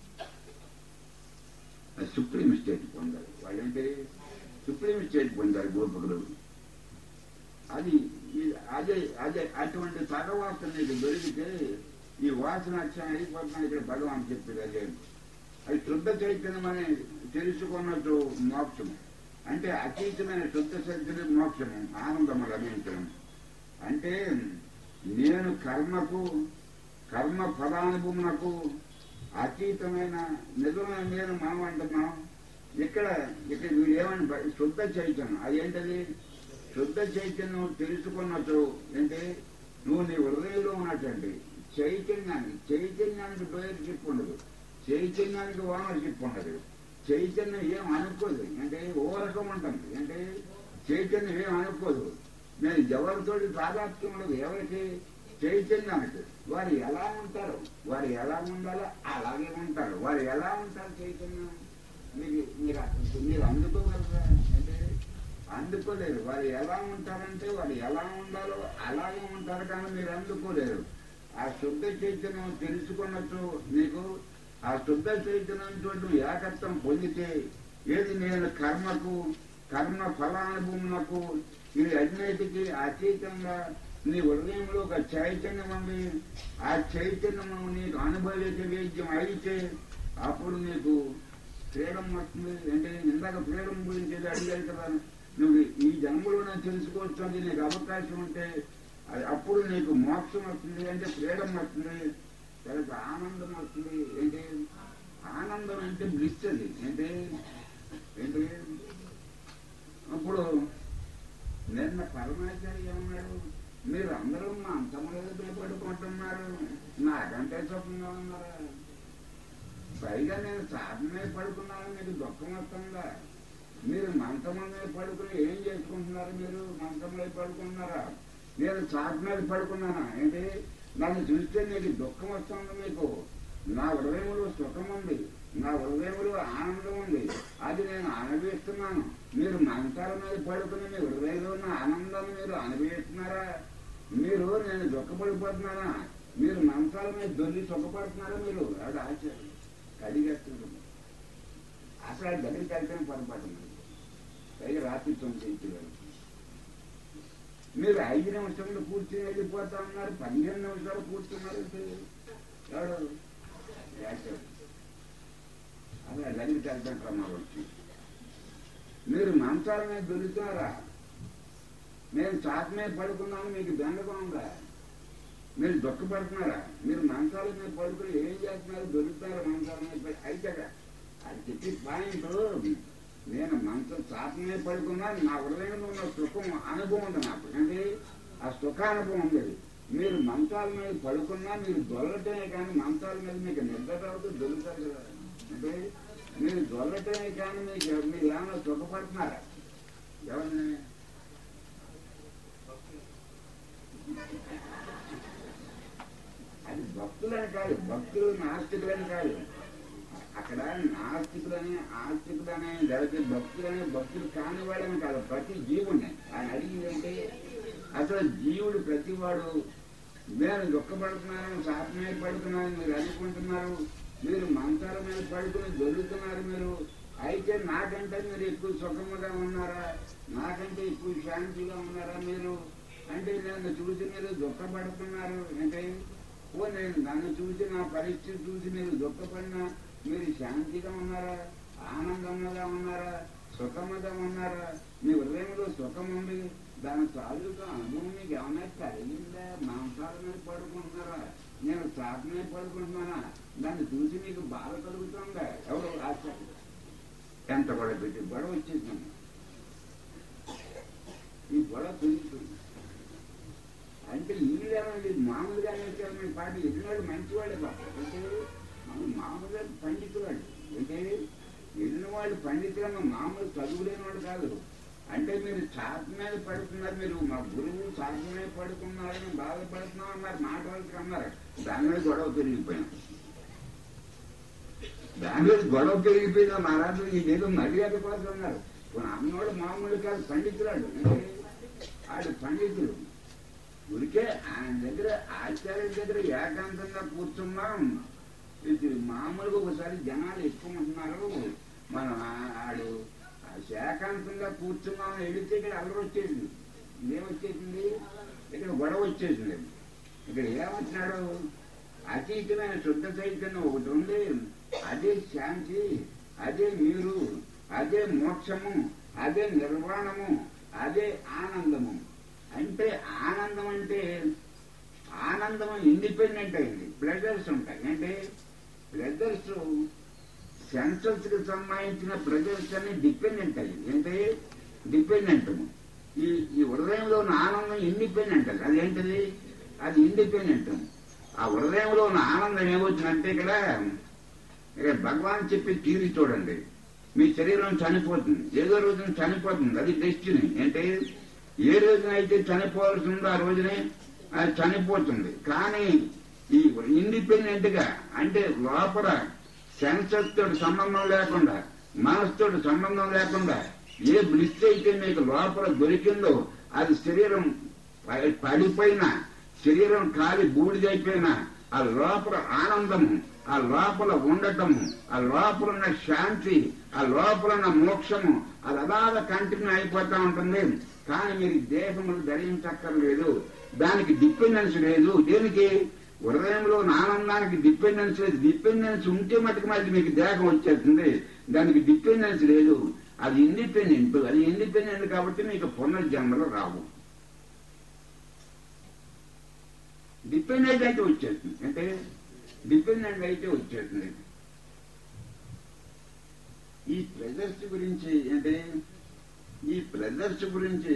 సుప్రీం స్టేట్ పొందారు వాళ్ళంటే సుప్రీం స్టేట్ పొందారు గోపికులు అది ఈ- అదే అదే అటువంటి సగవాసన నీకు దొరికితే ఈ వాసన అక్షరం అయిపోతున్నా ఇక్కడ భగవాన్ చెప్పేది అదే అది శుద్ధ చైతన్యం అని తెలుసుకున్నట్టు మోక్షము అంటే అతీతమైన శుద్ధ చైతన్యం మోక్షము ఆనందము లభించడం అంటే నేను కర్మకు కర్మ ఫలానుభవమునకు అతీతమైన నిజమైన నేను మనం అంటున్నాం ఇక్కడ ఇక్కడ వీడు ఏమని బ- శుద్ధ చైతన్యం అదేంటది శుద్ధ చైతన్యం తెలుసుకున్నట్టు ఏంటి నువ్వు నీ హృదయంలో ఉన్నటువంటి చైతన్యానికి చైతన్యానికి డోయర్షిప్ ఉండదు చైతన్యానికి ఓనర్షిప్ ఉండదు చైతన్యం ఏం అనుకోదు అంటే ఓరకం ఉంటుంది అంటే చైతన్యం ఏం అనుకోదు నేను ఎవరితోటి తాదాత్మ్యం ఉండదు ఎవరికి చైతన్యానికి వారు ఎలా ఉంటారు వారు ఎలా ఉండాలో అలాగే ఉంటారు వారు ఎలా ఉంటారు చైతన్యం మీకు మీరు అసలు మీరు అందుకోగలరా అంటే అందుకోలేరు వారు ఎలా ఉంటారంటే వారు ఎలా ఉండాలో అలాగే ఉంటారు కానీ మీరు అందుకోలేరు ఆ శుద్ధ చైతన్యం తెలుసుకున్నట్టు నీకు ఆ శుద్ధ చైతన్యంతో నువ్వు ఏకత్వం పొందితే ఏది నేను కర్మకు కర్మ ఫలానుభవములకు ఈ అన్నిటికీ అతీతంగా నీ హృదయంలో ఒక చైతన్యం ఉంది ఆ చైతన్యము నీకు అనుభవించే వేద్యం అయితే అప్పుడు నీకు ఫ్రీడమ్ వస్తుంది అంటే ఇందాక ఫ్రీడమ్ గురించి ఏదో అడిగారు కదా నువ్వు ఈ జన్మలోనే తెలుసుకోవచ్చు అది నీకు అవకాశం ఉంటే అది అప్పుడు నీకు మోక్షం వస్తుంది అంటే ఫ్రీడమ్ వస్తుంది తర్వాత ఆనందం వస్తుంది ఏంటి ఆనందం అంటే బ్లిస్ అది ఏంటి ఏంటి అప్పుడు నిన్న పరమాచార్య ఏమన్నాడు మీరు అందరూ మా అంతములేదు భయపడుకుంటున్నారు నాకంటే సుఖంగా ఉన్నారా పైగా నేను సాధన మీద పడుకున్నాను మీకు దుఃఖం వస్తుందా మీరు మంచం మీద పడుకుని ఏం చేసుకుంటున్నారు మీరు మంచం మీద పడుకుంటున్నారా నేను చాట్ మీద పడుకున్నానా ఏంటి నన్ను చూస్తే నీకు దుఃఖం వస్తుంది మీకు నా హృదయంలో సుఖం ఉంది నా హృదయంలో ఆనందం ఉంది అది నేను అనుభవిస్తున్నాను మీరు మంచాల మీద పడుకుని మీ హృదయంలో ఉన్న ఆనందాన్ని మీరు అనుభవిస్తున్నారా మీరు నేను దుఃఖపడిపోతున్నానా మీరు మంచాల మీద దొరికి సుఖపడుతున్నారా మీరు అది ఆశ్చర్యం కడిగేస్తుంది అసలు ఆ దగ్గరికి వెళ్తేనే పొరపాటు మనకి. పైగా రాత్రి తొమ్మిది ఇంటివారు మీరు ఐదు నిమిషాలు కూర్చుని వెళ్ళిపోతా ఉన్నారు పదిహేను నిమిషాలు కూర్చున్నారు ఎవడు యాక్టర్. అదే ఆ దగ్గరికి వెళ్తాం ప్రమాదం వచ్చి మీరు మంచాల మీద దొరుకుతున్నారా నేను చాట మీద పడుకున్నాను మీకు బెండగా ఉందా మీరు దుఃఖపడుతున్నారా మీరు మంచాల మీద పడుకుని ఏం చేస్తున్నారు దొరుకుతున్నారా మంచాల మీద పడి- అయితే అక్కడ అది చెప్పి పాయింట్ నేను మంచం చాట మీద పడుకున్నాను నా హృదయంలో ఉన్న సుఖం అనుభవం ఉంది నాకు అంటే ఆ సుఖానుభవం ఉంది మీరు మంచాల మీద పడుకున్నా మీరు దొరకటమే కానీ మంచాల మీద మీకు నిద్ర రావద్దు దొరుకుతారు కదా అంటే మీరు దొరకటమే కానీ మీకు మీరు ఏమైనా సుఖపడుతున్నారా ఎవరిని అది భక్తులని కాదు భక్తులు నాస్తికులని కాదు అక్కడ నాస్తికులని ఆస్తికులని లేకపోతే భక్తులని భక్తులు కాని వాళ్ళని కాదు ప్రతి జీవుడిని ఆయన అడిగిందంటే అసలు జీవుడు ప్రతివాడు నేను దుఃఖపడుతున్నాను సాత్మే పడుతున్నాను మీరు అనుకుంటున్నారు మీరు మంచాల మీద పడుకుని దొరుకుతున్నారు మీరు అయితే నాకంటే మీరు ఎక్కువ సుఖముగా ఉన్నారా నాకంటే ఎక్కువ శాంతిగా ఉన్నారా మీరు అంటే నన్ను చూసి మీరు దుఃఖపడుతున్నారు అంటే ఓ నేను నన్ను చూసి నా పరిస్థితి చూసి మీరు దుఃఖపడినా మీరు శాంతిగా ఉన్నారా ఆనందంగా ఉన్నారా సుఖముగా ఉన్నారా మీ హృదయంలో సుఖం ఉంది దాని తాలూకా అనుభవం మీకు ఏమైనా కలిగిందా మాంసాల మీద పడుకుంటున్నారా నేను చాప మీద పడుకుంటున్నానా దాన్ని చూసి మీకు బాధ కలుగుతుందా ఎవరు ఆశ్చర్యం ఎంత గొడవ పెట్టి గొడవ వచ్చేసింది ఈ గొడవ పెరుగుతుంది అంటే వీళ్ళేమండి మామూలుగా వేసారు మీ పాట ఎదినాడు మంచివాడే పాప అంటే మనం మామూలుగా పండితువాడు అంటే ఎదిన వాళ్ళు పండితులన్న మామూలు చదువులేని వాడు కాదు అంటే మీరు చాప మీద పడుతున్నారు మీరు మా గురువు చాప మీద పడుకున్నారని బాధపడుతున్నాం అన్నారు మాట వరకు అన్నారు దాని మీద గొడవ పెరిగిపోయాం దాని మీద గొడవ పెరిగిపోయినా మహారాజు ఇదేదో మర్యాద కోసం అన్నారు అన్నోడు మామూలు కాదు పండితురాడు అంటే ఆడు పండితుడు ఊరికే ఆయన దగ్గర ఆచార్య దగ్గర ఏకాంతంగా కూర్చున్నాం ఇది మామూలుగా ఒకసారి జనాలు ఎక్కువ ఉంటున్నారు మనం ఆ- ఆడు ఆ ఏకాంతంగా కూర్చున్నాం వెళితే ఇక్కడ అల్లరి వచ్చేసింది ఏమొచ్చేసింది ఇక్కడ గొడవ వచ్చేసింది ఇక్కడ ఏమంటున్నాడు అతీతమైన శుద్ధ చైతన్యం ఒకటి ఉంది అదే శాంతి అదే మీరు అదే మోక్షము అదే నిర్వాణము అదే ఆనందము అంటే ఆనందం అంటే ఆనందం ఇండిపెండెంట్ అయింది ప్లెజర్స్ ఉంటాయి అంటే ప్లెజర్స్ సెన్సెస్ కి సంబంధించిన ప్లెజర్స్ అన్ని డిపెండెంట్ అయ్యింది అంటే డిపెండెంట్ ఈ ఈ హృదయంలో ఉన్న ఆనందం ఇండిపెండెంట్ అది అదేంటిది అది ఇండిపెండెంట్ ఆ హృదయంలో ఉన్న ఆనందం ఏమవుతుందంటే ఇక్కడ ఇక్కడ భగవాన్ చెప్పి తీరి చూడండి మీ శరీరం చనిపోతుంది ఏదో రోజున చనిపోతుంది అది డెస్టినీ అంటే ఏ రోజున అయితే చనిపోవాల్సి ఉందో ఆ రోజునే అది చనిపోతుంది కానీ ఈ ఇండిపెండెంట్ గా అంటే లోపల సెన్సెస్ తోటి సంబంధం లేకుండా మనసుతోటి సంబంధం లేకుండా ఏ బ్లిస్ అయితే మీకు లోపల దొరికిందో అది శరీరం ప- పడిపోయినా శరీరం కాలి బూడిదైపోయినా ఆ లోపల ఆనందము ఆ లోపల ఉండటము ఆ లోపల ఉన్న శాంతి ఆ లోపల ఉన్న మోక్షము అది అలాగ కంటిన్యూ అయిపోతా ఉంటుంది కానీ మీరు దేహములు ధరించక్కర్లేదు దానికి డిపెండెన్స్ లేదు దేనికి హృదయంలో ఉన్న ఆనందానికి డిపెండెన్స్ లేదు డిపెండెన్స్ ఉంటే మటుకు మళ్ళీ మీకు దేహం వచ్చేస్తుంది దానికి డిపెండెన్స్ లేదు అది ఇండిపెండెంట్ అది ఇండిపెండెంట్ కాబట్టి మీకు పునర్జన్మలు రావు డిపెండెంట్ అయితే వచ్చేస్తుంది అంటే డిపెండెంట్ అయితే వచ్చేస్తుంది ఈ ప్రెజర్స్ గురించి అంటే ఈ ప్రెజర్స్ గురించి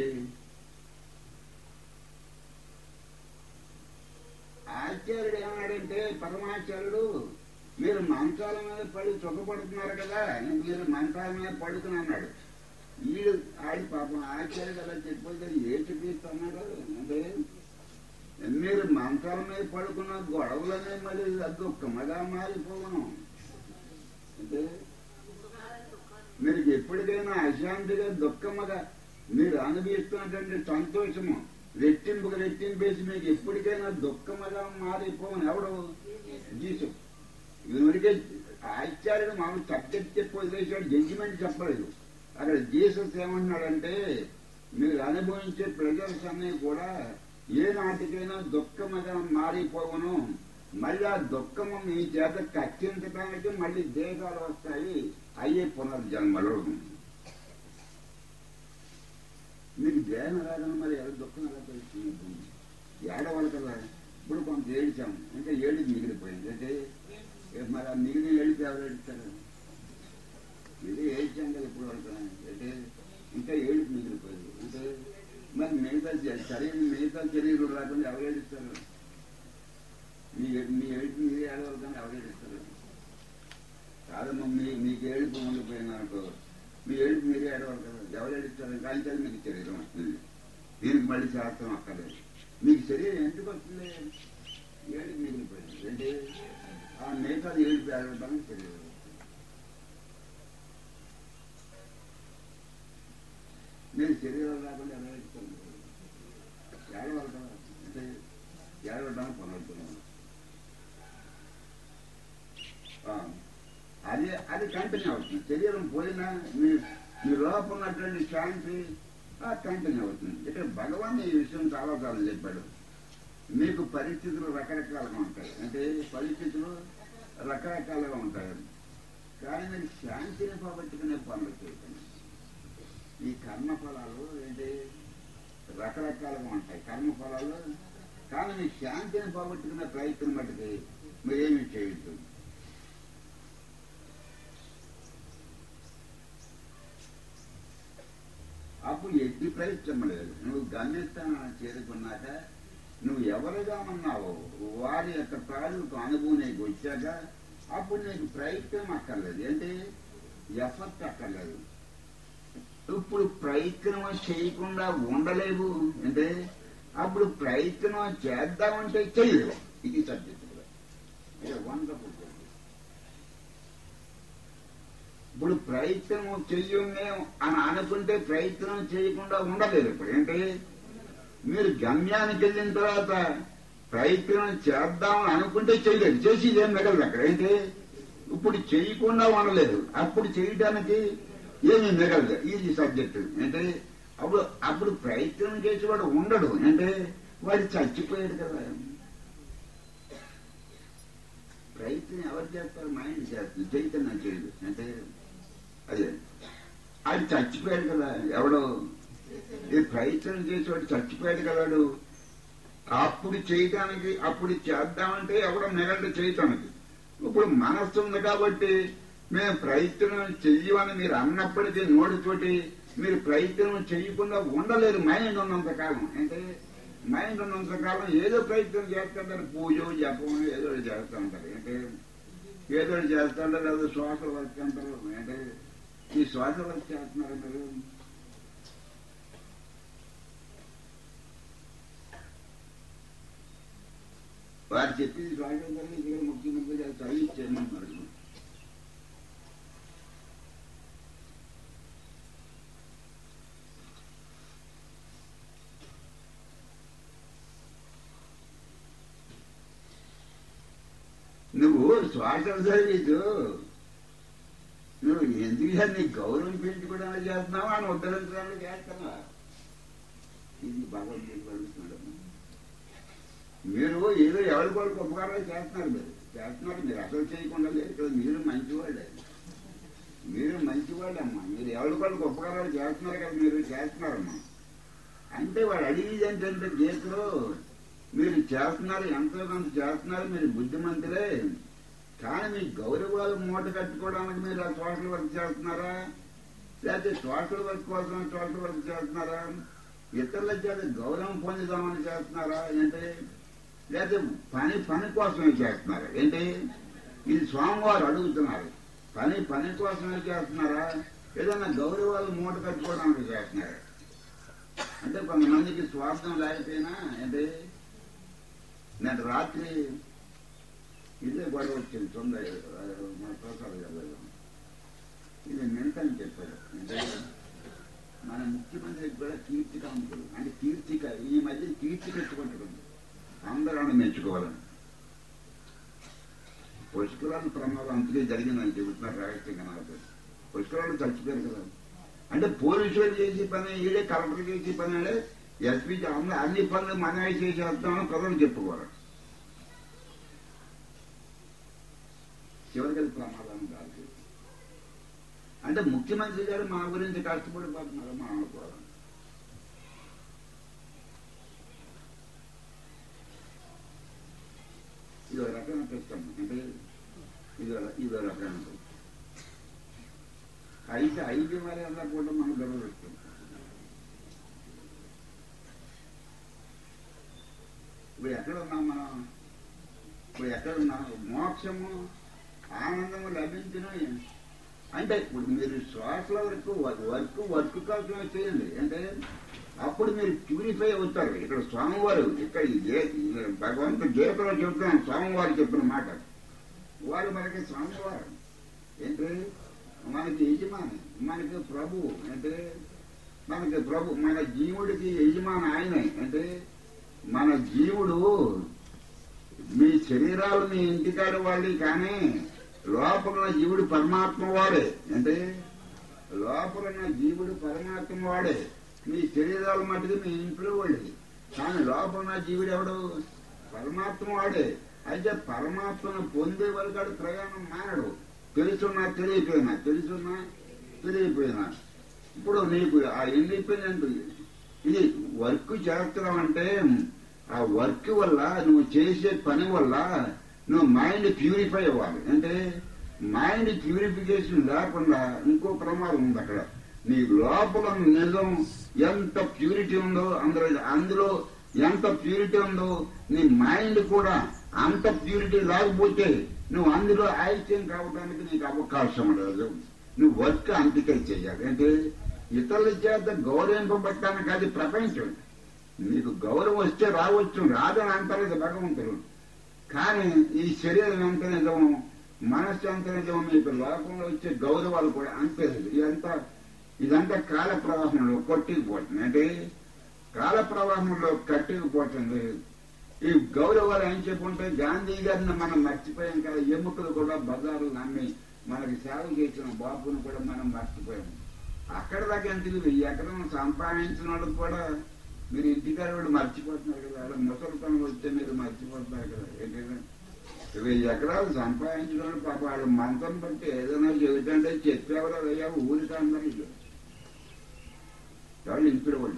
ఆచార్యుడు ఏమన్నాడంటే పరమాచార్యుడు మీరు మంచాల మీద పడి సుఖపడుతున్నారు కదా మీరు మంచాల మీద పడుకుని అన్నాడు వీడు ఆడి పాపం ఆచార్యుడు అలా చెప్పితే ఏ చూపిస్తున్నాడు అంటే మీరు మంచాల మీద పడుకున్న గొడవలనే మళ్ళీ దుఃఖమగా మారిపోవను అంటే మీరు ఎప్పటికైనా అశాంతిగా దుఃఖముగా మీరు అనుభవిస్తున్నటువంటి సంతోషము రెట్టింపుగా రెట్టింపేసి మీకు ఎప్పటికైనా దుఃఖముగా మారిపోవను ఎవడు జీసు ఇవరికే ఆచార్యుడు మామూలు సబ్జెక్ట్ చెప్పి వదిలేసాడు జడ్జిమెంట్ చెప్పలేదు అక్కడ జీసస్ ఏమంటున్నాడంటే మీరు అనుభవించే ప్రెజర్స్ అన్నీ కూడా ఏ నాటికైనా దుఃఖముగా మారిపోవను మళ్ళీ ఆ దుఃఖము మీ చేత కక్కించడానికి మళ్ళీ దేహాలు వస్తాయి అయ్యే పునర్జన్మలు మీకు దేహం రాగానే మరి ఎలా దుఃఖం ఎలా తెలుస్తుంది ఏడవాలి కదా ఇప్పుడు కొంత ఏడిచాం ఇంకా ఏడి మిగిలిపోయింది అంటే ఏ మరి ఆ మిగిలిన ఏడితే ఎవరు ఏడుస్తారు ఇది ఏడ్చాం కదా ఇప్పుడు వరకు అంటే ఇంకా ఏడుపు మిగిలిపోయింది అంటే మరి మిగతా శరీరం మిగతా శరీరం రాకుండా ఎవరు ఏడుస్తారు మీ మీ ఏడుపు మీరే ఏడవాలి కానీ ఎవరు ఏడుస్తారు కాదమ్మా మీ మీకు ఏడుపు ఉండిపోయిందనుకో మీ ఏడుపు మీరే ఏడవాలి కదా ఎవరు ఏడుస్తారు కానీ అది మీకు శరీరం వస్తుంది దీనికి మళ్ళీ శాస్త్రం అక్కర్లేదు మీకు శరీరం ఎందుకు వస్తుంది ఏడుపు మిగిలిపోయింది అంటే ఆ మిగతా ఏడుపు ఏడవడానికి శరీరం మీరు శరీరం రాకుండా ఎలా ఏడుస్తారు ఏడవాలి కదా అంటే ఏడవడానికి పనులుతున్నాను అది అది కంటిన్యూ అవుతుంది శరీరం పోయినా మీ మీ లోపల ఉన్నటువంటి శాంతి కంటిన్యూ అవుతుంది ఇక్కడ భగవాన్ ఈ విషయం చాలా సార్లు చెప్పాడు మీకు పరిస్థితులు రకరకాలుగా ఉంటాయి అంటే పరిస్థితులు రకరకాలుగా ఉంటాయి కానీ మీరు శాంతిని పోగొట్టుకునే పనులు చేయకండి ఈ కర్మ ఫలాలు ఏంటి రకరకాలుగా ఉంటాయి కర్మ ఫలాలు కానీ మీ శాంతిని పోగొట్టుకునే ప్రయత్నం మటుకి మీరేమీ చేయొద్దు అప్పుడు ఎట్టి ప్రయత్నం లేదు నువ్వు గమ్యస్థానాన్ని చేరుకున్నాక నువ్వు ఎవరుగా ఉన్నావో వారి యొక్క తాలూకు అనుభవం నీకు వచ్చాక అప్పుడు నీకు ప్రయత్నం అక్కర్లేదు అంటే ఎఫర్ట్ అక్కర్లేదు ఇప్పుడు ప్రయత్నం చేయకుండా ఉండలేవు అంటే అప్పుడు ప్రయత్నం చేద్దామంటే చేయలేవు ఇది సబ్జెక్ట్ వండర్ఫుల్ ఇప్పుడు ప్రయత్నం చెయ్యమే అని అనుకుంటే ప్రయత్నం చేయకుండా ఉండలేరు ఇప్పుడు ఏంటి మీరు గమ్యానికి వెళ్ళిన తర్వాత ప్రయత్నం చేద్దామని అనుకుంటే చేయలేదు చేసి ఏం మిగలదు అక్కడ ఏంటి ఇప్పుడు చేయకుండా ఉండలేదు అప్పుడు చేయడానికి ఏమీ మిగలదు ఇది సబ్జెక్టు అంటే అప్పుడు అప్పుడు ప్రయత్నం చేసేవాడు ఉండడు అంటే వాడు చచ్చిపోయాడు కదా ప్రయత్నం ఎవరు చేస్తారు మైండ్ చేస్తుంది చైతన్యం చేయదు అంటే అదే అది చచ్చిపోయాడు కదా ఎవడో ఈ ప్రయత్నం చేసేవాడు చచ్చిపోయాడు కదాడు అప్పుడు చేయటానికి అప్పుడు చేద్దామంటే ఎవడో మిగలడు చేయటానికి ఇప్పుడు మనస్సు ఉంది కాబట్టి మేము ప్రయత్నం చెయ్యమని మీరు అన్నప్పటికీ నోటితోటి మీరు ప్రయత్నం చేయకుండా ఉండలేరు మైండ్ ఉన్నంత కాలం అంటే మైండ్ ఉన్నంత కాలం ఏదో ప్రయత్నం చేస్తుంటారు పూజ జపం ఏదో ఒకటి చేస్తూ ఉంటారు అంటే ఏదో ఒకటి చేస్తుంటారు ఏదో శ్వాస వర్క్ అంటారు అంటే ఈ శ్వాస వర్క్ చేస్తున్నారు మీరు వారు చెప్పింది శ్వాస ఇక్కడ ముఖ్యమంత్రి గారు సర్వీస్ చేయమన్నారు సోషల్ సర్వీస్ నువ్వు ఎందుకు నీ గౌరవం పెంచుకోవడానికి చేస్తున్నావా అని ఉద్ధరించడానికి చేస్తున్నావా ఇది భగవద్గీత అడుగుతున్నాడు మీరు ఏదో ఎవరి వాళ్ళకి ఉపకారాలు చేస్తున్నారు మీరు చేస్తున్నారు మీరు అసలు చేయకుండా లేదు ఇక్కడ మీరు మంచివాళ్ళే మీరు మంచివాళ్ళమ్మా మీరు ఎవరి వాళ్ళకి ఉపకారాలు చేస్తున్నారు కదా మీరు చేస్తున్నారమ్మా అంటే వాడు అడిగేది ఏంటంటే గీతలో మీరు చేస్తున్నారు ఎంతో కొంత చేస్తున్నారు మీరు బుద్ధిమంతులే కానీ మీ గౌరవాలు మూట కట్టుకోవడానికి మీరు ఆ సోషల్ వర్క్ చేస్తున్నారా లేకపోతే సోషల్ వర్క్ కోసం సోషల్ వర్క్ చేస్తున్నారా ఇతరుల చేత గౌరవం పొందుదామని చేస్తున్నారా ఏంటి లేకపోతే పని పని కోసమే చేస్తున్నారా ఏంటి ఇది స్వామివారు అడుగుతున్నారు పని పని కోసమే చేస్తున్నారా ఏదన్నా గౌరవాలు మూట కట్టుకోవడానికి చేస్తున్నారా అంటే కొంతమందికి స్వార్థం లేకపోయినా అంటే నేను రాత్రి ఇదే గొడవ వచ్చింది తొందర మన ప్రసాద్ గారు ఇది నింటని చెప్పాడు అంటే మన ముఖ్యమంత్రికి కూడా కీర్తి కాముకులు అంటే కీర్తిక ఈ మధ్య కీర్తి పెట్టుకుంటుంది అందరూ మెచ్చుకోవాలని పుష్కరాలు ప్రమాదం అంతకే జరిగిందని చెబుతున్నారు రహస్యంగా నాకు పుష్కరాలు చచ్చిపోయారు కదా అంటే పోలీసులు చేసే పని ఈడే కలెక్టర్ చేసే పని అంటే ఎస్పీ అందరూ అన్ని పనులు మనమే చేసేస్తామని ప్రజలు చెప్పుకోవాలి చివరికి అది ప్రమాదం కాదు అంటే ముఖ్యమంత్రి గారు మా గురించి కష్టపడిపోతున్నారు మనం అనుకోవాలి ఇది ఒక రకమైన కష్టం అంటే ఇది ఒక- ఇది ఒక రకమైన కష్టం. అయితే ఐదు మరి అలా కూడా మనం గర్వపెడుతుంది ఇప్పుడు ఎక్కడ ఉన్నాం మనం ఇప్పుడు ఎక్కడ ఉన్నాం మోక్షము ఆనందము లభించిన అంటే ఇప్పుడు మీరు శ్వాసల వరకు వర్క్ వర్క్ కోసమే చేయండి అంటే అప్పుడు మీరు ప్యూరిఫై అవుతారు ఇక్కడ స్వామివారు ఇక్కడ ఈ గే- ఈ భగవంతు గీతలో చెప్తున్నాం స్వామివారు చెప్పిన మాట వారు మనకి స్వామివారు ఏంటి మనకి యజమాని మనకి ప్రభు అంటే మనకి ప్రభు మన జీవుడికి యజమాని ఆయనే అంటే మన జీవుడు మీ శరీరాలు మీ ఇంటికాడ వాళ్ళి కానీ లోపల ఉన్న జీవుడు పరమాత్మ వాడే అంటే లోపల ఉన్న జీవుడు పరమాత్మ వాడే మీ శరీరాలు మటుకు మీ ఇంట్లో వాళ్ళది కానీ లోపల ఉన్న జీవుడు ఎవడు పరమాత్మ వాడే అయితే పరమాత్మను పొందే వాళ్ళకాడు ప్రయాణం మానడు తెలుసున్నా తెలియపోయినా తెలుసున్నా తెలియపోయినా ఇప్పుడు నీకు ఆ ఇండిపెండెంట్ ఇది వర్క్ చేస్తున్నావు అంటే ఆ వర్క్ వల్ల నువ్వు చేసే పని వల్ల నువ్వు మైండ్ ప్యూరిఫై అవ్వాలి అంటే మైండ్ ప్యూరిఫికేషన్ లేకుండా ఇంకో ప్రమాదం ఉంది అక్కడ నీ లోపల నిజం ఎంత ప్యూరిటీ ఉందో అందులో అందులో ఎంత ప్యూరిటీ ఉందో నీ మైండ్ కూడా అంత ప్యూరిటీ లేకపోతే నువ్వు అందులో ఐక్యం కావడానికి నీకు అవకాశం లేదు నువ్వు వర్క్ అంతికై చేయాలి అంటే ఇతరుల చేత గౌరవింపబడటానికి అది ప్రపంచం నీకు గౌరవం వస్తే రావచ్చు రాదని అంటలేదు భగవంతుడు కానీ ఈ శరీరం ఎంత నిజము మనస్సు ఎంత నిజము మీకు లోకంలో వచ్చే గౌరవాలు కూడా అంతే ఇదంతా ఇదంతా కాల ప్రవాహంలో కొట్టుకుపోతుంది అంటే కాల ప్రవాహంలో కట్టుకుపోతుంది ఈ గౌరవాలు ఏం చెప్పుంటే గాంధీ గారిని మనం మర్చిపోయాం కదా ఎముకలు కూడా బజారు నమ్మి మనకి సేవ చేసిన బాబును కూడా మనం మర్చిపోయాం అక్కడ దాకా ఎందుకు వెయ్యి ఎకరం సంపాదించిన వాళ్ళకి కూడా మీరు ఇంటికాడ కూడా మర్చిపోతున్నారు కదా అలా ముసలితనం వస్తే మీరు మర్చిపోతున్నారు కదా ఏంటంటే వెయ్యి ఎకరాలు సంపాదించిన వాళ్ళు పాప వాళ్ళు మంతం బట్టి ఏదైనా చెబుతుంటే చెప్పేవారు అయ్యా ఊరికి అందరూ వాళ్ళు ఇంట్లో వాళ్ళు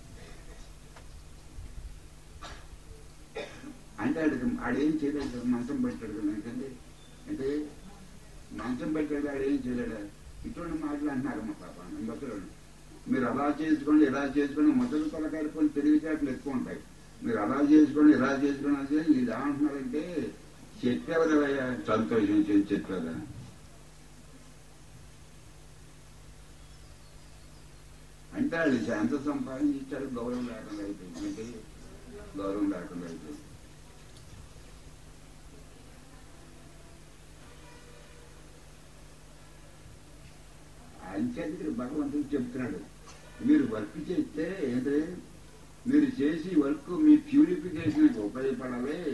అంటే ఆడికి ఆడేం చేయలేడు కదా మంచం పెట్టాడు కదా ఎందుకంటే అంటే మంచం పెట్టాడు ఆడేం చేయలేడు ఇటువంటి మాటలు అంటున్నారు మా పాప ముసలు మీరు అలా చేసుకోండి ఇలా చేసుకోండి ముసలి తలకాయలు కొన్ని తెలివితేటలు ఎక్కువ ఉంటాయి మీరు అలా చేసుకోండి ఇలా చేసుకోండి అంటే ఇది ఏమంటున్నారంటే చెప్పేవారయ్యా సంతోషం చేసి చెప్పారా అంటే వాళ్ళు ఎంత సంపాదించారు గౌరవం లేకుండా అయిపోయింది అంటే గౌరవం లేకుండా అయిపోయింది అంచేది భగవంతుడు చెప్తున్నాడు మీరు వర్క్ చేస్తే ఏంటంటే మీరు చేసి వర్క్ మీ ప్యూరిఫికేషన్కి ఉపయోగపడాలి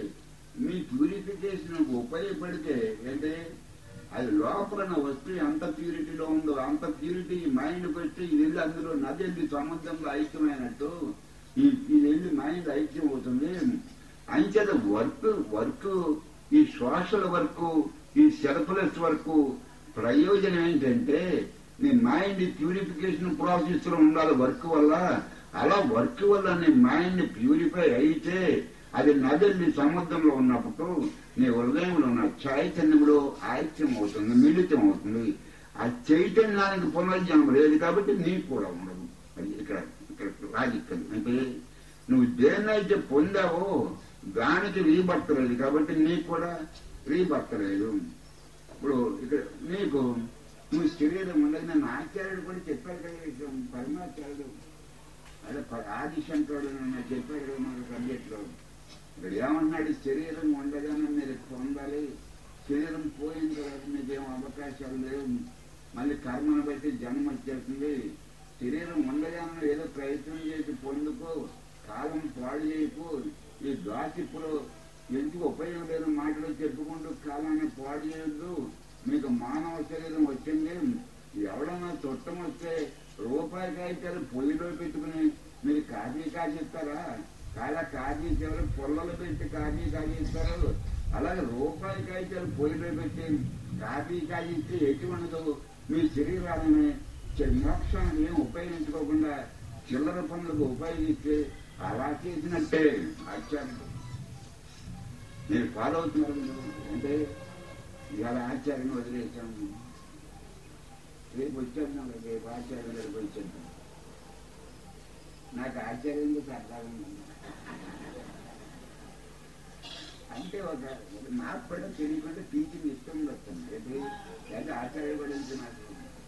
మీ ప్యూరిఫికేషన్ ఉపయోగపడితే అంటే అది లోపల ఉన్న వస్తువు ఎంత ప్యూరిటీలో ఉందో అంత ప్యూరిటీ మైండ్ పెట్టి ఇది వెళ్ళి అందులో నది వెళ్ళి సముద్రంలో ఐక్యమైనట్టు ఈ ఇది వెళ్ళి మైండ్ ఐక్యం అవుతుంది అంచేత వర్క్ వర్క్ ఈ సోషల్ వర్క్ ఈ సెల్ఫ్లెస్ వర్క్ ప్రయోజనం ఏంటంటే నీ మైండ్ ప్యూరిఫికేషన్ ప్రాసెస్ లో ఉండాలి వర్క్ వల్ల అలా వర్క్ వల్ల నీ మైండ్ ప్యూరిఫై అయితే అది నదిని సముద్రంలో ఉన్నప్పుడు నీ హృదయంలో ఉన్న చైతన్యంలో ఐక్యం అవుతుంది మిళితం అవుతుంది ఆ చైతన్యానికి పునర్జన్మ లేదు కాబట్టి నీకు కూడా ఉండదు అది ఇక్కడ ఇక్కడ లాజిక్ అది. అంటే నువ్వు దేన్నైతే పొందావో దానికి రీబర్త్ లేదు కాబట్టి నీకు కూడా రీబర్త్ లేదు ఇప్పుడు ఇక్కడ నీకు నువ్వు శరీరం ఉండదు నన్ను ఆచార్యుడు కూడా చెప్పారు కదా ఈ విషయం పరమాచార్యుడు అదే ప- ఆదిశంకరుడు నాకు చెప్పాడు కదా మన సబ్జెక్ట్లో ఇక్కడ ఏమన్నాడు శరీరం ఉండగానే మీరు పొందాలి శరీరం పోయిన తర్వాత మీకేం అవకాశాలు లేవు మళ్ళీ కర్మను బట్టి జన్మ వచ్చేస్తుంది శరీరం ఉండగానే ఏదో ప్రయత్నం చేసి పొందుకో కాలం పాడు చేయకు ఈ గాసిప్పులు ఎందుకు ఉపయోగం లేని మాటలు చెప్పుకుంటూ కాలాన్ని పాడు చేయొద్దు మీకు మానవ శరీరం వచ్చింది ఎవడన్నా చుట్టం వస్తే రూపాయి కాగితాలు పొయ్యిలో పెట్టుకుని మీరు కాఫీ కాజిస్తారా కాలా కాజీ చివరి పొల్లలు పెట్టి కాఫీ కాజిస్తారు అలాగే రూపాయి కాగితాలు పొయ్యిలో పెట్టి కాఫీ కాజిస్తే ఎటువంటిదో మీ శరీరాన్ని చి- మోక్షాన్ని ఏం ఉపయోగించుకోకుండా చిల్లర పనులకు ఉపయోగిస్తే అలా చేసినట్టే ఆచార్యుడు నేను ఫాలో అవుతున్నారు మీరు. అంటే ఇవాళ ఆచార్యం వదిలేశాను రేపు వచ్చాను రేపు ఆచార్యం రేపు వచ్చాను నాకు ఆశ్చర్యంగా సరదాగా ఉంది అంటే ఒక ఒక నాకు కూడా తెలియకుండా టీచింగ్ ఇష్టం వస్తుంది రేపు లేదా ఆచార్య గురించి నాకు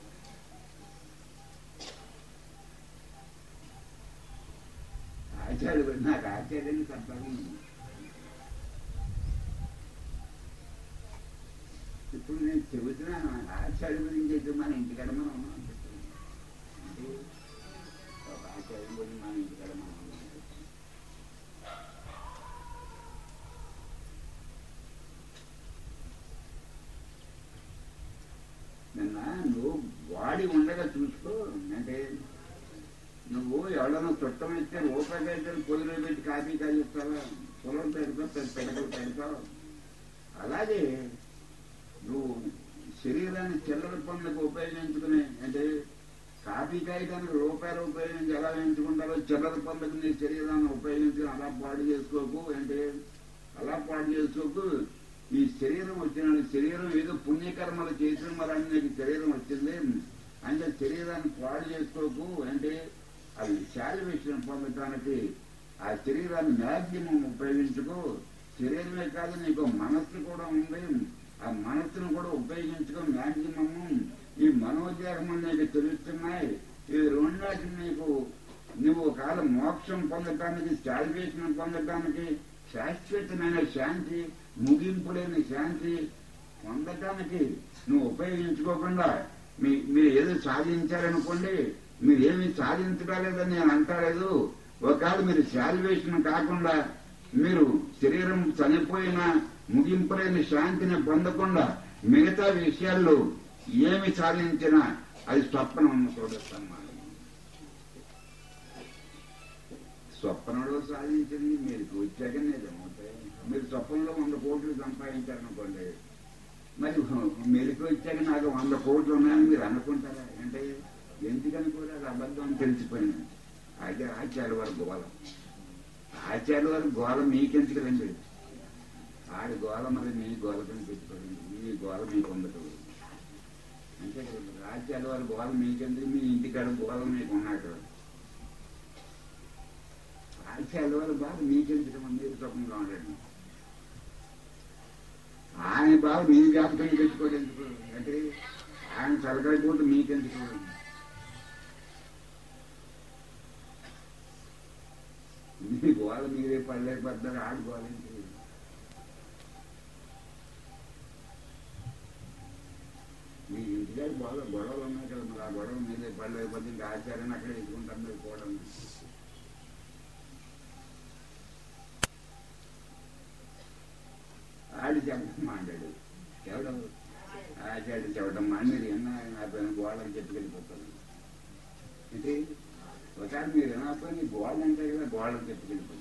ఆచార్య గురించి నాకు ఆశ్చర్యంగా సరదాగా ఉంది ఇప్పుడు నేను చెబుతున్నాను ఆచార్య గురించి అయితే మన ఇంటికాడ మనం ఉన్నాం అంటే ఒక ఆచార్యం గురించి మన ఇంటికాడ మనం ఉన్నాం నిన్న నువ్వు బాడీ ఉండగా చూసుకో అంటే నువ్వు ఎవడన్నా చుట్టం ఇస్తే రూపాయి అయితే పొయ్యిలో పెట్టి కాఫీ కాజిస్తావా పొలం పెడతావు పెడతావు పెడతావు అలాగే నువ్వు శరీరాన్ని చిల్లర పనులకు ఉపయోగించుకుని అంటే కాఫీ కాగితానికి రూపాయలు ఉపయోగించి ఎలా ఎంచుకుంటారో చిల్లర పనులకు నీ శరీరాన్ని ఉపయోగించుకుని అలా పాడు చేసుకోకు అంటే అలా పాడు చేసుకోకు ఈ శరీరం వచ్చిన శరీరం ఏదో పుణ్యకర్మలు చేసిన వల్ల నీకు శరీరం వచ్చింది అంటే శరీరాన్ని పాడు చేసుకోకు అంటే అది శాలివేషన్ పొందటానికి ఆ శరీరాన్ని మ్యాక్సిమం ఉపయోగించుకో శరీరమే కాదు నీకు మనస్సు కూడా ఉంది ఆ మనస్సును కూడా ఉపయోగించుకో మ్యాక్సిమము ఈ మనోదేహము నీకు తెలుస్తున్నాయి ఈ రెండాటి నీకు నువ్వు ఒకవేళ మోక్షం పొందటానికి శాల్వేషన్ పొందటానికి శాశ్వతమైన శాంతి ముగింపు లేని శాంతి పొందటానికి నువ్వు ఉపయోగించుకోకుండా మీ మీరు ఏదో సాధించారనుకోండి మీరు ఏమీ సాధించలేదని నేను అంటలేదు ఒకవేళ మీరు శాల్వేషన్ కాకుండా మీరు శరీరం చనిపోయినా ముగింపులేని శాంతిని పొందకుండా మిగతా విషయాల్లో ఏమి సాధించినా అది స్వప్నం చూడొస్తాను స్వప్నంలో సాధించింది మీరు వచ్చాక నిజమవుతాయి మీరు స్వప్నంలో వంద కోట్లు సంపాదించారనుకోండి మరి మెలకు వచ్చాక నాకు వంద కోట్లు ఉన్నాయని మీరు అనుకుంటారా అంటే ఎందుకు అనుకోరు అది అబద్ధం అని తెలిసిపోయింది అయితే ఆచార్య వారి గోళం ఆచార్య వారి గోళ మీకెందుకు రండి ఆడి గోళ మరి మీ గోళకని పెట్టుకోండి మీ గోళ మీకు ఉండదు అంటే ఆచార్య వారి గోళ మీకెందుకు మీ ఇంటికాడ గోళ మీకు ఉన్నాడు ఆచార్య వారి బాధ మీకెందుకు మీరు సుఖంగా ఉండండి ఆయన బాధ మీ జ్ఞాపకం పెట్టుకోండి ఎందుకు అంటే ఆయన చలకైపోతే మీకెందుకు మీ గోళ మీరే పడలేకపోతారు ఆడుకోవాలంటే మీ ఇంటికాడ గొడవ గొడవలు ఉన్నాయి కదా మరి ఆ గొడవ మీరే పడలేకపోతే ఇంకా ఆచార్యాన్ని అక్కడ ఎదుర్కొంటారు మీరు కూడా చెప్పమ్మా అంటాడు ఎవడు ఆచార్యుడు చెప్పడమ్మా మీరు ఎన్నా నా పైన గోడని చెప్పుకెళ్ళిపోతారు అంటే ఒకసారి మీరు ఏమైనా పని గోడ అంటే కదా గోడని చెప్పుకెళ్ళిపోతారు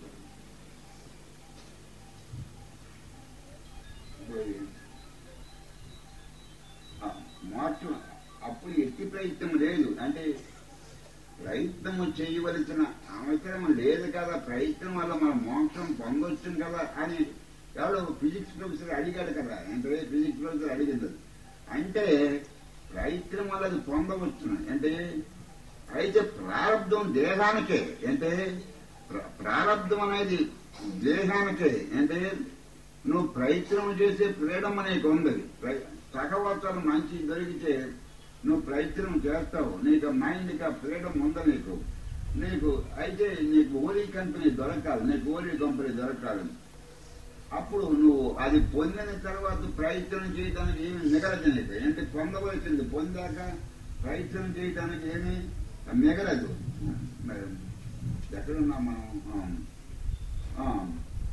ఆ, మోక్షం అప్పుడు ఎట్టి ప్రయత్నం లేదు అంటే ప్రయత్నము చేయవలసిన అవసరం లేదు కదా ప్రయత్నం వల్ల మనం మోక్షం పొందొచ్చు కదా అని ఎవడో ఫిజిక్స్ ప్రొఫెసర్ అడిగాడు కదా అంటే ఫిజిక్స్ ప్రొఫెసర్ అడిగింది అది. అంటే ప్రయత్నం వల్ల అది పొందవచ్చును అంటే అయితే ప్రారంధం దేహానికే అంటే ప్ర- ప్రారంధం అనేది దేహానికే అంటే నువ్వు ప్రయత్నం చేసే ఫ్రీడమ్ అనేది ఉంది ప్ర- సహవత్సరం మంచి దొరికితే నువ్వు ప్రయత్నం చేస్తావు నీకు మైండ్కి ఆ ఫ్రీడమ్ ఉంది నీకు నీకు అయితే నీకు ఓరీ కంపెనీ దొరకాలి నీకు ఓరీ కంపెనీ దొరకాలి అప్పుడు నువ్వు అది పొందిన తర్వాత ప్రయత్నం చేయడానికి ఏమి మిగలదు నీకు ఏంటి పొందవలసింది పొందాక ప్రయత్నం చేయడానికి ఏమి మిగలదు మరి ఎక్కడున్నాం మనం ఆ, ఆ.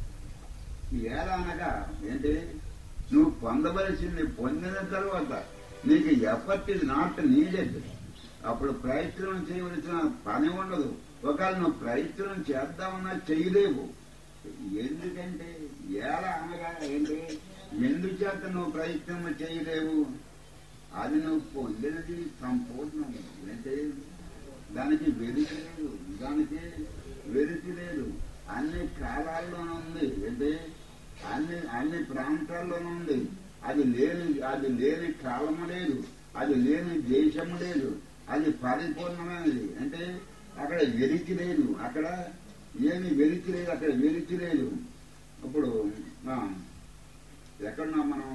ఎలా అనగా ఏంటి నువ్వు పొందవలసింది పొందిన తర్వాత నీకు ఎఫర్ట్ ఇది నాట్ నీడెడ్ అప్పుడు ప్రయత్నం చేయవలసిన పని ఉండదు ఒకవేళ నువ్వు ప్రయత్నం చేద్దామన్నా చేయలేవు ఎందుకంటే ఎలా అనగా ఏంటి ఎందుచేత నువ్వు ప్రయత్నం చేయలేవు అది నువ్వు పొందినది సంపూర్ణం అంటే దానికి వెలికి లేదు దానికి వెలికి లేదు అన్ని కాలాల్లోనూ ఉంది అంటే అన్ని అన్ని ప్రాంతాల్లోనూ ఉంది అది లేని అది లేని కాలము లేదు అది లేని దేశము లేదు అది పరిపూర్ణమైనది అంటే అక్కడ వెలికి లేదు అక్కడ ఏమి వెలికి లేదు అక్కడ వెలికి లేదు ఇప్పుడు ఆ, ఎక్కడున్నా మనం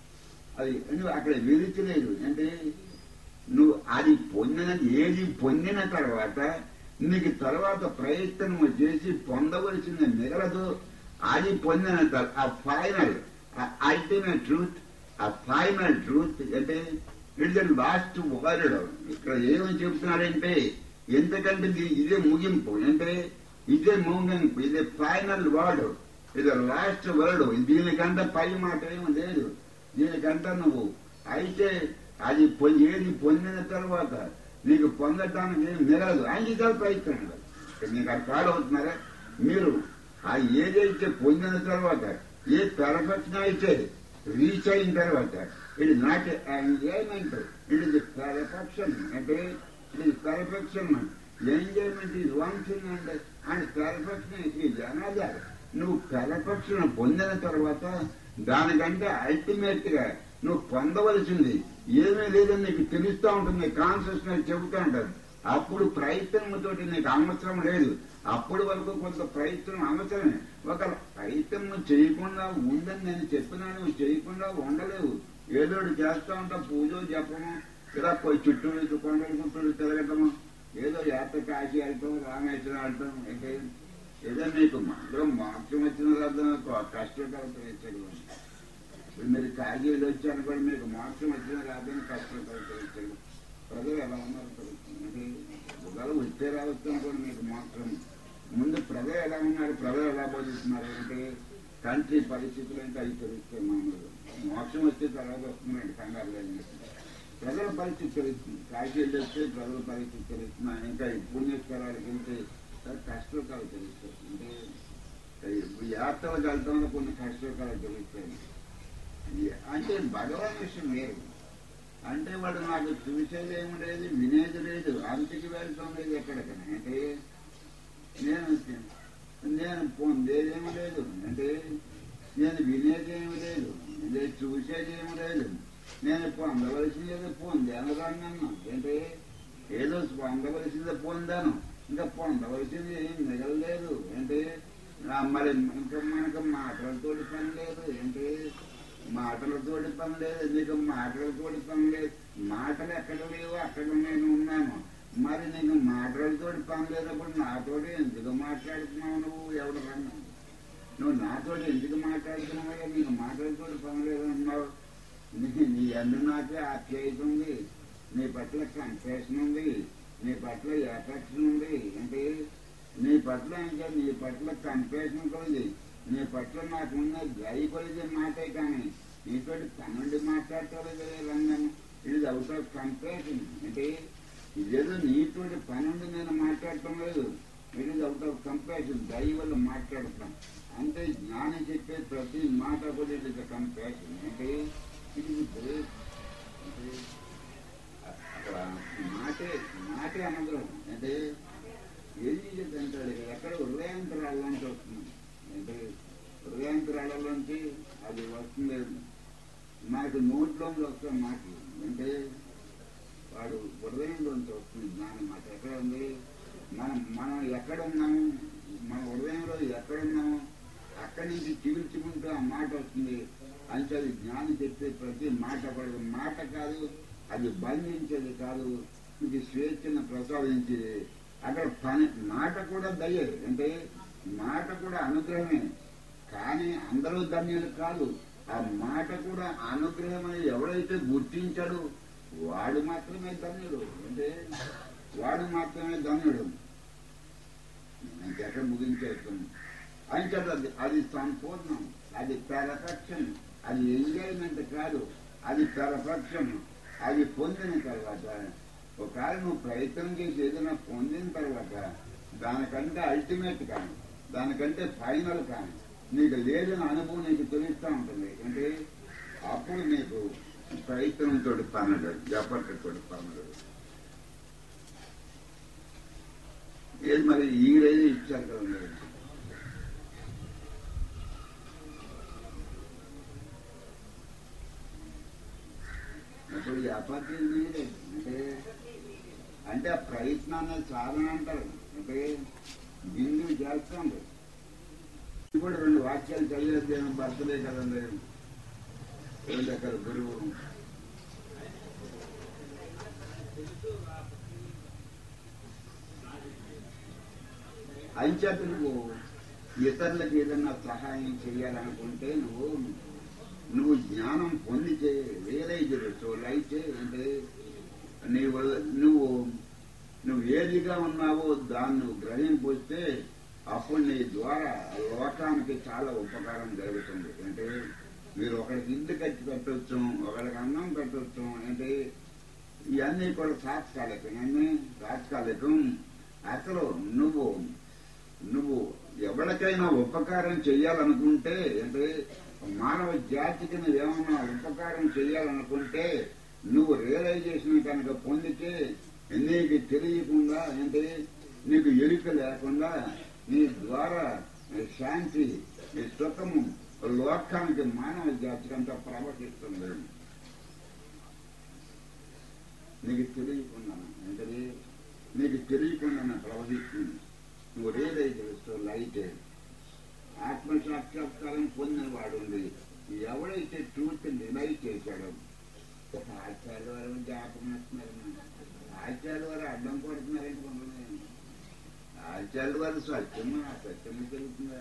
అది నువ్వు అక్కడ వెలికి లేదు అంటే నువ్వు అది పొందిన ఏది పొందిన తర్వాత నీకు తర్వాత ప్రయత్నం చేసి పొందవలసింది మిగలదు అది పొందిన తర్వాత ఆ ఫైనల్ అల్టిమేట్ ట్రూత్ ఆ ఫైనల్ ట్రూత్ అంటే ఇట్ ద లాస్ట్ వర్డ్ ఇక్కడ ఏమని చెప్తున్నాడంటే ఎందుకంటే ఇది ఇదే ముగింపు అంటే ఇదే ముగింపు ఇదే ఫైనల్ వర్డ్ ఇది లాస్ట్ వర్డ్ దీనికంటే పై మాట ఏమి లేదు దీనికంటే నువ్వు అయితే అది పొ- ఏది పొందిన తర్వాత నీకు పొందటానికి ఏం మిగలదు అంగీకార ప్రయత్నం ఉండదు ఇక్కడ మీకు అది ఫాలో అవుతున్నారా మీరు ఆ ఏదైతే పొందిన తర్వాత ఏ పెర్ఫెక్షన్ అయితే రీచ్ అయిన తర్వాత it is not enjoyment it is perfection అంటే it is perfection enjoyment is one thing and and perfection is another నువ్వు పెర్ఫెక్షన్ పొందిన తర్వాత దానికంటే అల్టిమేట్ గా నువ్వు పొందవలసింది ఏమీ లేదని నీకు తెలుస్తూ ఉంటుంది కాన్షియస్నెస్ చెబుతూ ఉంటారు అప్పుడు ప్రయత్నంతో నీకు అవసరం లేదు అప్పటి వరకు కొంత ప్రయత్నం అవసరమే ఒక ప్రయత్నం చేయకుండా ఉందని నేను చెప్పినా నువ్వు చేయకుండా ఉండలేవు ఏదో ఒకటి చేస్తా ఉంటా పూజ జపము ఇలా పోయి చుట్టూ ఇటు కొండలు గుట్టలు తిరగటము ఏదో యాత్ర కాశీ వెళ్తాం రామేశ్వరం వెళ్తాం అంటే ఏదో మీకు మాత్రం మోక్షం వచ్చిన తర్వాత కష్టపడతారు ఇప్పుడు మీరు కాశీలు వచ్చాను కూడా మీకు మోక్షం వచ్చిన రాదని కష్టపడతారు ప్రజలు ఎలా ఉన్నారు అంటే ఒకవేళ వచ్చే రావచ్చు కూడా మీకు మోక్షం ముందు ప్రజలు ఎలా ఉన్నారు ప్రజలు ఎలా బోధిస్తున్నారు అంటే కంట్రీ పరిస్థితులు అంటే అవి తెలుస్తాయి మామూలుగా మోక్షం వచ్చే తర్వాత వస్తున్నాయండి కంగారు లేదు ప్రజల పరిస్థితి తెలుస్తుంది కాశీలు వస్తే ప్రజల పరిస్థితి తెలుస్తుంది ఇంకా ఈ పుణ్యస్థలాలకు వెళ్తే కష్టకాలు తెలుస్తాయి అంటే ఇప్పుడు యాత్రలకు వెళ్తామో కొన్ని కష్టకాలు తెలుస్తాయి అంటే భగవాన్ విషయం వేరు అంటే వాడు నాకు చూసేది ఏమి లేదు వినేది లేదు అంతకి వెళ్తాం లేదు ఎక్కడికైనా అంటే నేను నేను పొందేదేమి లేదు అంటే నేను వినేదేమి లేదు నేను చూసేదేమి లేదు నేను పొందవలసింది ఏదో పొందాను రానన్నా అంటే ఏదో పొందవలసింది పొందాను ఇంకా పొందవలసింది ఏం మిగలలేదు అంటే ఆ మరి ఇంకా మనకు మాటలతోటి పని లేదు అంటే మాటలతోటి పని లేదు నీకు మాటలతోటి పని లేదు మాటలు ఎక్కడ లేవు అక్కడ నేను ఉన్నాను మరి నీకు మాటలతోటి పని లేనప్పుడు నాతోటి ఎందుకు మాట్లాడుతున్నావు నువ్వు ఎవడు రన్నా నువ్వు నాతోటి ఎందుకు మాట్లాడుతున్నావు నీకు మాటలతోటి పని లేదన్నావు నీ నీ ఎందు నాకే ఆప్యాయత ఉంది నీ పట్ల కన్ఫెషన్ ఉంది నీ పట్ల ఎఫెక్షన్ ఉంది అంటే నీ పట్ల ఇంకా నీ పట్ల కన్ఫెషన్ కలిగి నీ పట్ల నాకున్న దయపడితే మాటే కానీ నీతోటి పన్నెండు మాట్లాడటం రంగం ఇది అవుట్ ఆఫ్ కంపాషన్ అంటే ఇదేదో నీతోటి పన్నెండు నేను మాట్లాడటం లేదు it is out of compassion దయ వల్ల మాట్లాడతాం అంటే జ్ఞానం చెప్పే ప్రతి మాట కూడా ఇట్ ఇస్ కంపాషన్ అంటే ఇది గ్రేట్ అంటే అక్కడ మాటే మాటే అనుగ్రహం అంటే ఏది అంటాడు ఎక్కడ హృదయాంతరాల్లోంచి వస్తుంది అంటే హృదయాంతరాలలోంచి అది వస్తుంది మనకు నోట్లోంచి వస్తాం మాటలు అంటే వాడు హృదయంలోంచి వస్తుంది జ్ఞానం మాట ఎక్కడ ఉంది మనం మనం ఎక్కడ ఉన్నాము మన హృదయంలో ఎక్కడ ఉన్నాము అక్కడి నుంచి చిగుర్చుకుంటూ ఆ మాట వస్తుంది అంటే అది జ్ఞానం చెప్పే ప్రతి మాట కూడా మాట కాదు అది బంధించేది కాదు ఇది స్వేచ్ఛను ప్రసాదించేది అక్కడ పని మాట కూడా దయ్యే అంటే మాట కూడా అనుగ్రహమే కానీ అందరూ ధన్యులు కాదు ఆ మాట కూడా అనుగ్రహం అని ఎవడైతే గుర్తించాడో వాడు మాత్రమే ధన్యుడు అంటే వాడు మాత్రమే ధన్యుడు ఇంకెక్కడ ముగించేస్తుంది అంటే అది అది సంపూర్ణం అది పెరఫెక్షన్ అది ఎంజాయ్మెంట్ కాదు అది పెరఫెక్షన్ అది పొందిన తర్వాత ఒకవేళ నువ్వు ప్రయత్నం చేసి ఏదైనా పొందిన తర్వాత దానికంటే అల్టిమేట్ కానీ దానికంటే ఫైనల్ కానీ నీకు లేదని అనుభవం నీకు తెలుస్తూ ఉంటుంది అంటే అప్పుడు నీకు ప్రయత్నంతో పనులు జపట్టుతో పనులు ఏది మరి ఈ రైలు ఇచ్చారు కదా మీరు అప్పుడు వ్యాపారం మీరే అంటే అంటే ఆ ప్రయత్నాన్ని సాధన అంటారు అంటే బిందు చేస్తాండి ఇప్పుడు రెండు వాక్యాలు చదివేస్తే బర్త్డే కదండి ఏంటి అక్కడ గురువు అంచేత నువ్వు ఇతరులకు ఏదన్నా సహాయం చేయాలనుకుంటే నువ్వు నువ్వు జ్ఞానం పొంది రియలైజ్ సో అయితే అంటే నీవు నువ్వు నువ్వు ఏదిగా ఉన్నావో దాన్ని నువ్వు గ్రహింపొస్తే అప్పుడు నీ ద్వారా లోకానికి చాలా ఉపకారం జరుగుతుంది అంటే మీరు ఒకరికి ఇల్లు కట్టి పెట్టవచ్చు ఒకరికి అన్నం పెట్టవచ్చు అంటే ఇవన్నీ కూడా తాత్కాలికం ఇవన్నీ తాత్కాలికం అసలు నువ్వు నువ్వు ఎవరికైనా ఉపకారం చేయాలనుకుంటే అంటే మానవ జాతికి నువ్వు ఏమన్నా ఉపకారం చేయాలనుకుంటే నువ్వు రియలైజేషన్ కనుక పొందితే నీకు తెలియకుండా అంటే నీకు ఎరుక లేకుండా నీ ద్వారా శాంతి నీ సుఖము లోకానికి మానవ జాతికి అంతా ప్రవర్తిస్తుంది నీకు తెలియకుండా అంటే నీకు తెలియకుండా ప్రవహిస్తుంది నువ్వు రియలైజ్ చేస్తూ లైట్ ఆత్మ సాక్షాత్కారం పొందిన వాడు ఉంది ఎవడైతే ట్రూత్ డినై చేశాడో ఆచార్య వారు జ్ఞాపకం వస్తున్నారు ఆచార్య వారు అడ్డం కొడుతున్నారంటే కొంతమంది ఆచార్య వారు సత్యము ఆ సత్యము జరుగుతుందా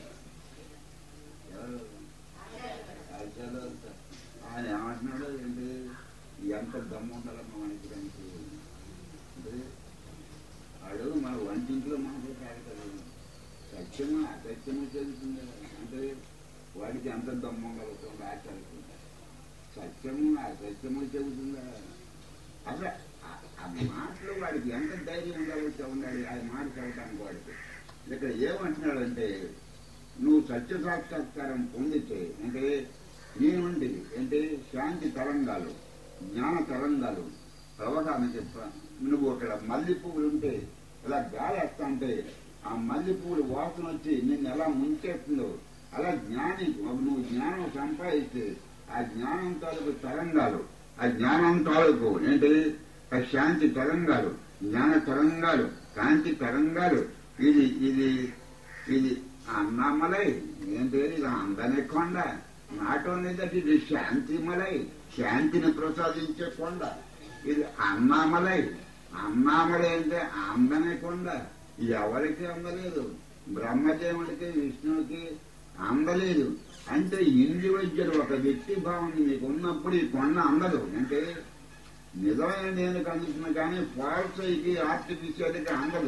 ఎవరు ఆచార్య వారు స- ఆయన ఏమంటున్నాడు ఏంటి ఎంత దమ్ము ఉండాలమ్మా మనకి దానికి అంటే వాడు మన వంటింట్లో మనకు కాదు కదా సత్యము అసత్యము చెందుతుంది అంటే వాడికి ఎంత దమ్ము కలుగుతుంది ఆచార్యకు సత్యము అసత్యము చెబుతుందా అసలు ఆ- ఆ మాటలు వాడికి ఎంత ధైర్యం ఉండవచ్చు ఉండాలి ఆ మాట చదవటానికి వాడికి ఇక్కడ ఏమంటున్నాడంటే నువ్వు సత్య సాక్షాత్కారం పొందితే అంటే నీ నుండి అంటే శాంతి తరంగాలు జ్ఞాన తరంగాలు ప్రవహానికి ప్ర- నువ్వు అక్కడ మల్లె పువ్వులు ఉంటే ఇలా గాలి వస్తా అంటే ఆ మల్లె పువ్వులు వాసన వచ్చి నిన్ను ఎలా ముంచేస్తుందో అలా జ్ఞాని నువ్వు జ్ఞానం సంపాదిస్తే ఆ జ్ఞానం తాలూకు తరంగాలు ఆ జ్ఞానం తాలూకు ఏంటి ఆ శాంతి తరంగాలు జ్ఞాన తరంగాలు కాంతి తరంగాలు ఇది ఇది ఇది అన్నమలై ఏంటి ఇది అందనే కొండ నాట్ ఓన్లీ దట్ ఇది శాంతిమలై శాంతిని ప్రసాదించే కొండ ఇది అన్నామలై అన్నామలై అంటే అందనే కొండ ఎవరికి అందలేదు బ్రహ్మదేవుడికి విష్ణువుకి అందలేదు అంటే ఇండివిజువల్ ఒక వ్యక్తి భావన మీకు ఉన్నప్పుడు ఈ కొండ అందదు అంటే నిజమైన నేను కనిపిస్తుంది కానీ ఫాల్స్ ఇది ఆర్టిఫిషియల్కి అందదు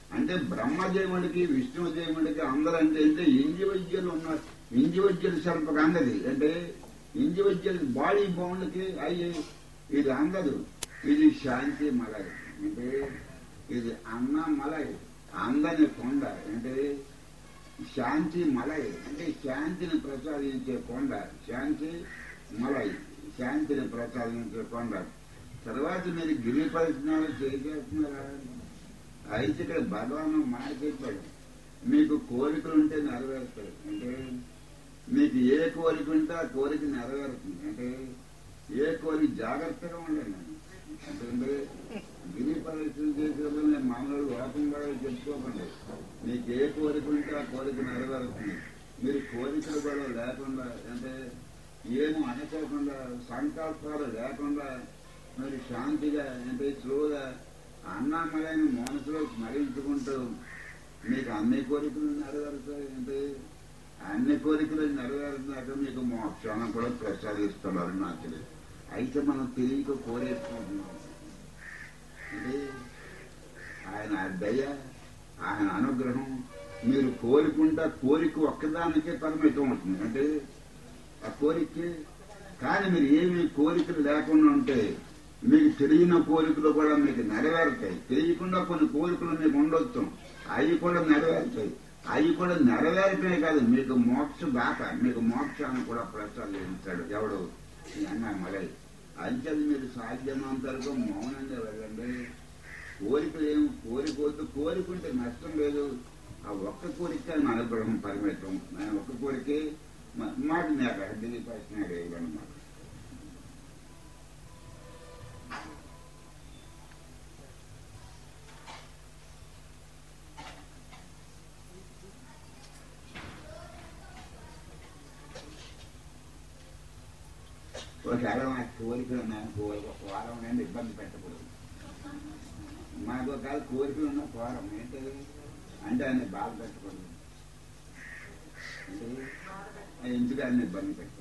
అంటే బ్రహ్మదేవుడికి విష్ణుదేవుడికి అందరూ అంటే అంటే ఇండివిజువల్ ఉన్నారు ఇండివిజువల్ సెల్ఫ్ అందది అంటే ఇండివిజువల్ బాడీ బౌండ్కి అయ్యి ఇది అందదు ఇది శాంతి మలై అంటే ఇది అన్న మలై అందని కొండ అంటే శాంతి మలై అంటే శాంతిని ప్రసాదించే కొండ శాంతి మలై శాంతిని ప్రసాదించే కొండ తర్వాత మీరు గిరి పరిజ్ఞానం చేసేస్తున్నారా అయితే ఇక్కడ భగవాన్ మాట చెప్పాడు మీకు కోరికలు ఉంటే నెరవేరుతాడు అంటే మీకు ఏ కోరిక ఉంటే ఆ కోరిక నెరవేరుతుంది అంటే ఏ కోరిక జాగ్రత్తగా ఉండండి అంటే గిరి పరిస్థితి చేసేది నేను మామూలు లోపం కూడా చెప్పుకోకండి మీకు ఏ కోరిక ఉంటే ఆ కోరిక నెరవేరుతుంది మీరు కోరికలు కూడా లేకుండా అంటే ఏమో అనుకోకుండా సంకల్పాలు లేకుండా మీరు శాంతిగా అంటే స్లోగా అన్నామలైన మనసులో స్మరించుకుంటూ మీకు అన్ని కోరికలు నెరవేరుతాయి అంటే అన్ని కోరికలు నెరవేరుతున్నాక మీకు మోక్షాన్ని కూడా ప్రసాదిస్తున్నారు నాకు అయితే మనం తెలియక కోరేసుకుంటున్నాం అంటే ఆయన దయ ఆయన అనుగ్రహం మీరు కోరుకుంటా కోరిక ఒక్కదానికే పరిమితం అవుతుంది అంటే ఆ కోరిక కానీ మీరు ఏమి కోరికలు లేకుండా ఉంటే మీకు తెలియని కోరికలు కూడా మీకు నెరవేరుతాయి తెలియకుండా కొన్ని కోరికలు మీకు ఉండొచ్చు అవి కూడా నెరవేరుతాయి అవి కూడా నెరవేరటమే కాదు మీకు మోక్ష దాకా మీకు మోక్షాన్ని కూడా ప్రసాదించాడు ఎవడు ఈ అన్నామలై అంచెది మీరు సాధ్యమైనంత వరకు మౌనంగా వెళ్ళండి కోరికలు ఏం కోరికొద్దు కోరికుంటే నష్టం లేదు ఆ ఒక్క కోరిక నా అనుగ్రహం పరిమితం నేను ఒక్క కోరికే మా- మాట నాకు అడ్డీ ప్రశ్న వేయగలన్నమాట ఒకవేళ నా కోరికలు ఉన్నాను కోరిక ఒక వారం నుండి ఇబ్బంది పెట్టకూడదు మనకు ఒకవేళ కోరికలు ఉన్న వారం ఏంటది అంటే ఆయన బాధ పెట్టకూడదు అంటే ఎందుకు ఆయన ఇబ్బంది పెట్టాను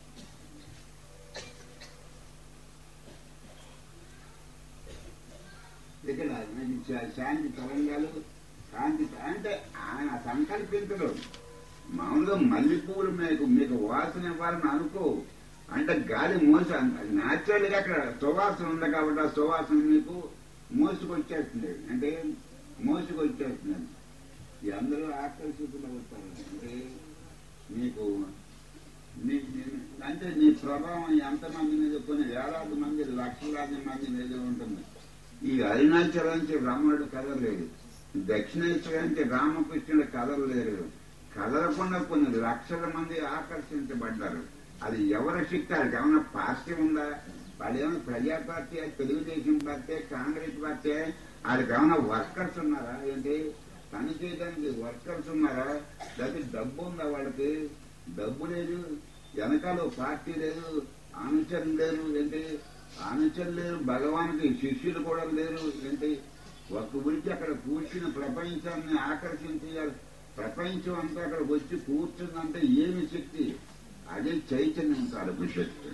ఇక్కడ మనకి శా- శాంతి తరంగాలు శాంతి అంటే ఆయన సంకల్పించడు మామూలుగా మల్లెపూలు మీకు మీకు వాసన ఇవ్వాలని అనుకో అంటే గాలి మోస న్యాచురల్ గా అక్కడ సువాసన ఉంది కాబట్టి ఆ సువాసన మీకు మోసుకొచ్చేస్తుంది అంటే మోసుకొచ్చేస్తుంది ఈ అందరూ ఆకర్షితులు అవుతారు అంటే మీకు మీ- మీ- అంటే నీ ప్రభావం ఎంతమంది మీద కొన్ని వేలాది మంది లక్షలాది మంది మీద ఉంటుంది ఈ అరుణాచలానికి రమణుడు కదలలేదు దక్షిణేశ్వరానికి రామకృష్ణుడు కదలలేరు కదలకుండా కొన్ని లక్షల మంది ఆకర్షించబడ్డారు అది ఎవరి శక్తి అది ఏమైనా పార్టీ ఉందా వాళ్ళు ఏమైనా Praja party Telugu Desam party Congress party వాళ్ళకి ఏమైనా వర్కర్స్ ఉన్నారా ఏంటి పని చేయడానికి వర్కర్స్ ఉన్నారా లేకపోతే డబ్బు ఉందా వాళ్ళకి డబ్బు లేదు వెనకాల ఓ పార్టీ లేదు అనుచరులు లేరు ఏంటి అనుచరులు లేరు భగవానికి శిష్యులు కూడా లేరు ఏంటి ఒక్క గురించి అక్కడ కూర్చుని ప్రపంచాన్ని ఆకర్షించాలి ప్రపంచం అంతా అక్కడ వచ్చి కూర్చుందంటే ఏమి శక్తి అదే చైతన్యం తాలూకు శక్తి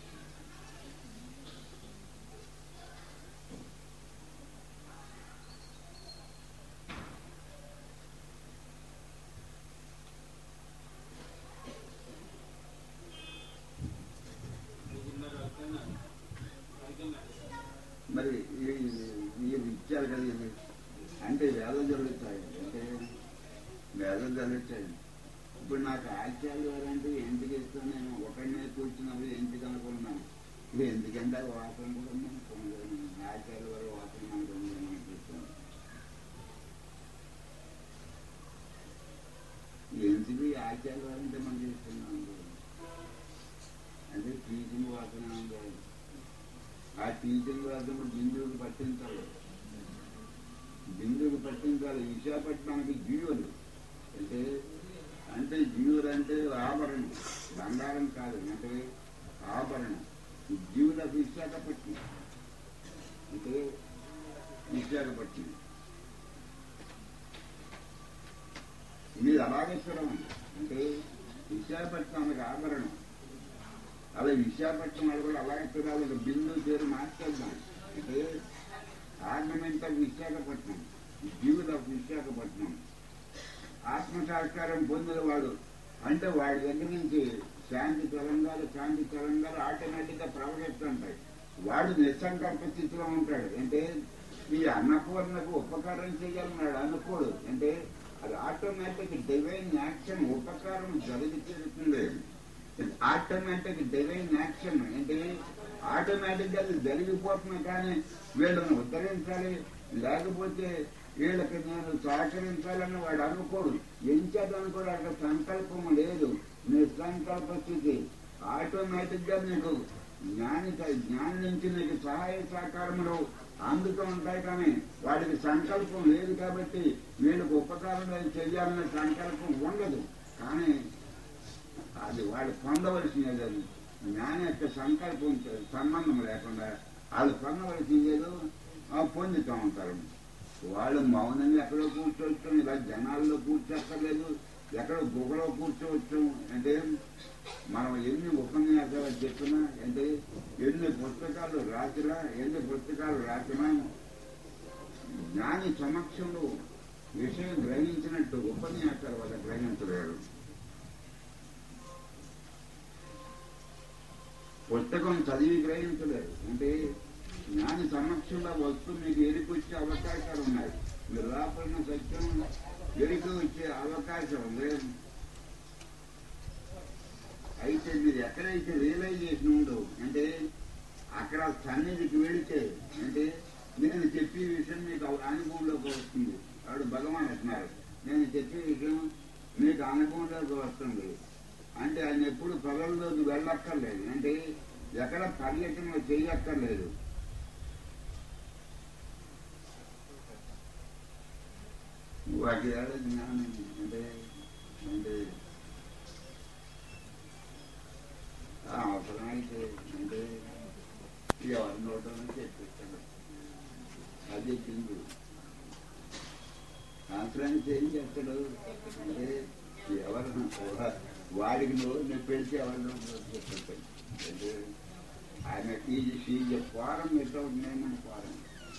మరి మీరు ఇచ్చారు కదా ఇది అంటే వేదం జరుగుతాయి అంటే వేదం జరుగుతాయి ఇప్పుడు నాకు ఆచార్య వారు అంటే ఎందుకు ఇస్తాను నేను ఒకడినే కూర్చున్నప్పుడు ఎందుకు అనుకున్నాను ఇది ఎందుకంటే వాసన కూడా మనం పొందలేము. ఆచార్య వారు వాసన మనకు ఉందని అనిపిస్తుంది ఎందుకు ఈ ఆచార్య వారు అంటే మనం చేస్తున్నాం అంటే టీచింగ్ వాసన ఉంది ఆ టీచింగ్ వాసన బిందువుకి పట్టించాలి బిందువుకి పట్టించాలి విశాఖపట్నానికి జీవులు అంటే అంటే జీవులు అంటే ఆభరణం బంగారం కాదు అంటే ఆభరణం జీవుల విశాఖపట్నం అంటే విశాఖపట్నం మీరు అలాగే చూడండి అంటే విశాఖపట్నానికి ఆభరణం అలా విశాఖపట్నం వాళ్ళు కూడా అలాగే చూడాలి ఒక బిందు పేరు మార్చేద్దాం అంటే ఆర్నమెంట్ ఆఫ్ విశాఖపట్నం జీవుల విశాఖపట్నం ఆత్మసాక్షారం పొందిన వాడు అంటే వాడి దగ్గర నుంచి శాంతి తరంగాలు శాంతి తరంగాలు ఆటోమేటిక్ గా ప్రవహిస్తుంటాయి వాడు నిస్సంకల్ప స్థితిలో ఉంటాడు అంటే ఈ అన్నపూర్ణకు ఉపకారం చేయాలన్నాడు అనుకోడు అంటే అది ఆటోమేటిక్ డివైన్ యాక్షన్ ఉపకారం జరిగి తీరుతుంది ఆటోమేటిక్ డివైన్ యాక్షన్ అంటే ఆటోమేటిక్ గా అది జరిగిపోతుంది కానీ వీళ్ళని ఉద్ధరించాలి లేకపోతే వీళ్ళకి నేను సహకరించాలని వాడు అనుకోడు ఎంచేదనుకోడు అక్కడ సంకల్పం లేదు నీ సంకల్ప స్థితి ఆటోమేటిక్ గా నీకు జ్ఞాని జ్ఞానం నుంచి నీకు సహాయ సహకారములు అందుతూ ఉంటాయి కానీ వాడికి సంకల్పం లేదు కాబట్టి వీళ్ళకి ఉపకారం చేయాలనే సంకల్పం ఉండదు కానీ అది వాడు పొందవలసినది అది జ్ఞాని యొక్క సంకల్పం సంబంధం లేకుండా వాళ్ళు పొందవలసింది ఏదో ఆ పొందుతూ ఉంటారు వాళ్ళు మౌనంగా ఎక్కడో కూర్చోవచ్చు ఇలా జనాల్లో కూర్చోక్కర్లేదు ఎక్కడో గుహలో కూర్చోవచ్చు అంటే మనం ఎన్ని ఉపన్యాసాలు చెప్పినా అంటే ఎన్ని పుస్తకాలు రాసినా ఎన్ని పుస్తకాలు రాసినా జ్ఞాని సమక్షంలో విషయం గ్రహించినట్టు ఉపన్యాసాల వల్ల గ్రహించలేడు పుస్తకం చదివి గ్రహించలేరు అంటే జ్ఞాని సమక్షంలో వస్తూ మీకు ఎరికి వచ్చే అవకాశాలు ఉన్నాయి మీరు లోపలిన సత్యం ఎరికి వచ్చే అవకాశం లేదు అయితే మీరు ఎక్కడైతే రియలైజేషన్ ఉండవు అంటే అక్కడ సన్నిధికి వెళితే అంటే నేను చెప్పే విషయం మీకు అనుభవంలోకి వస్తుంది వాడు భగవాన్ అంటున్నారు నేను చెప్పే విషయం మీకు అనుభవంలోకి వస్తుంది అంటే ఆయన ఎప్పుడు పొలంలోకి వెళ్ళక్కర్లేదు అంటే ఎక్కడ పర్యటన చేయక్కర్లేదు వాటి ఏడ జ్ఞానం అంటే అంటే అవసరమైతే అంటే ఎవరి నోటని చెప్పిస్తాడు అది తిండు అవసరానికి ఏం చేస్తాడు అంటే ఎవరు వాడికి నువ్వు నేను పెడితే ఎవరు చెప్పాడు అంటే ఆయన ఈ షీజ్ ఫారం ఎట్లా ఉన్నాయని ఫారం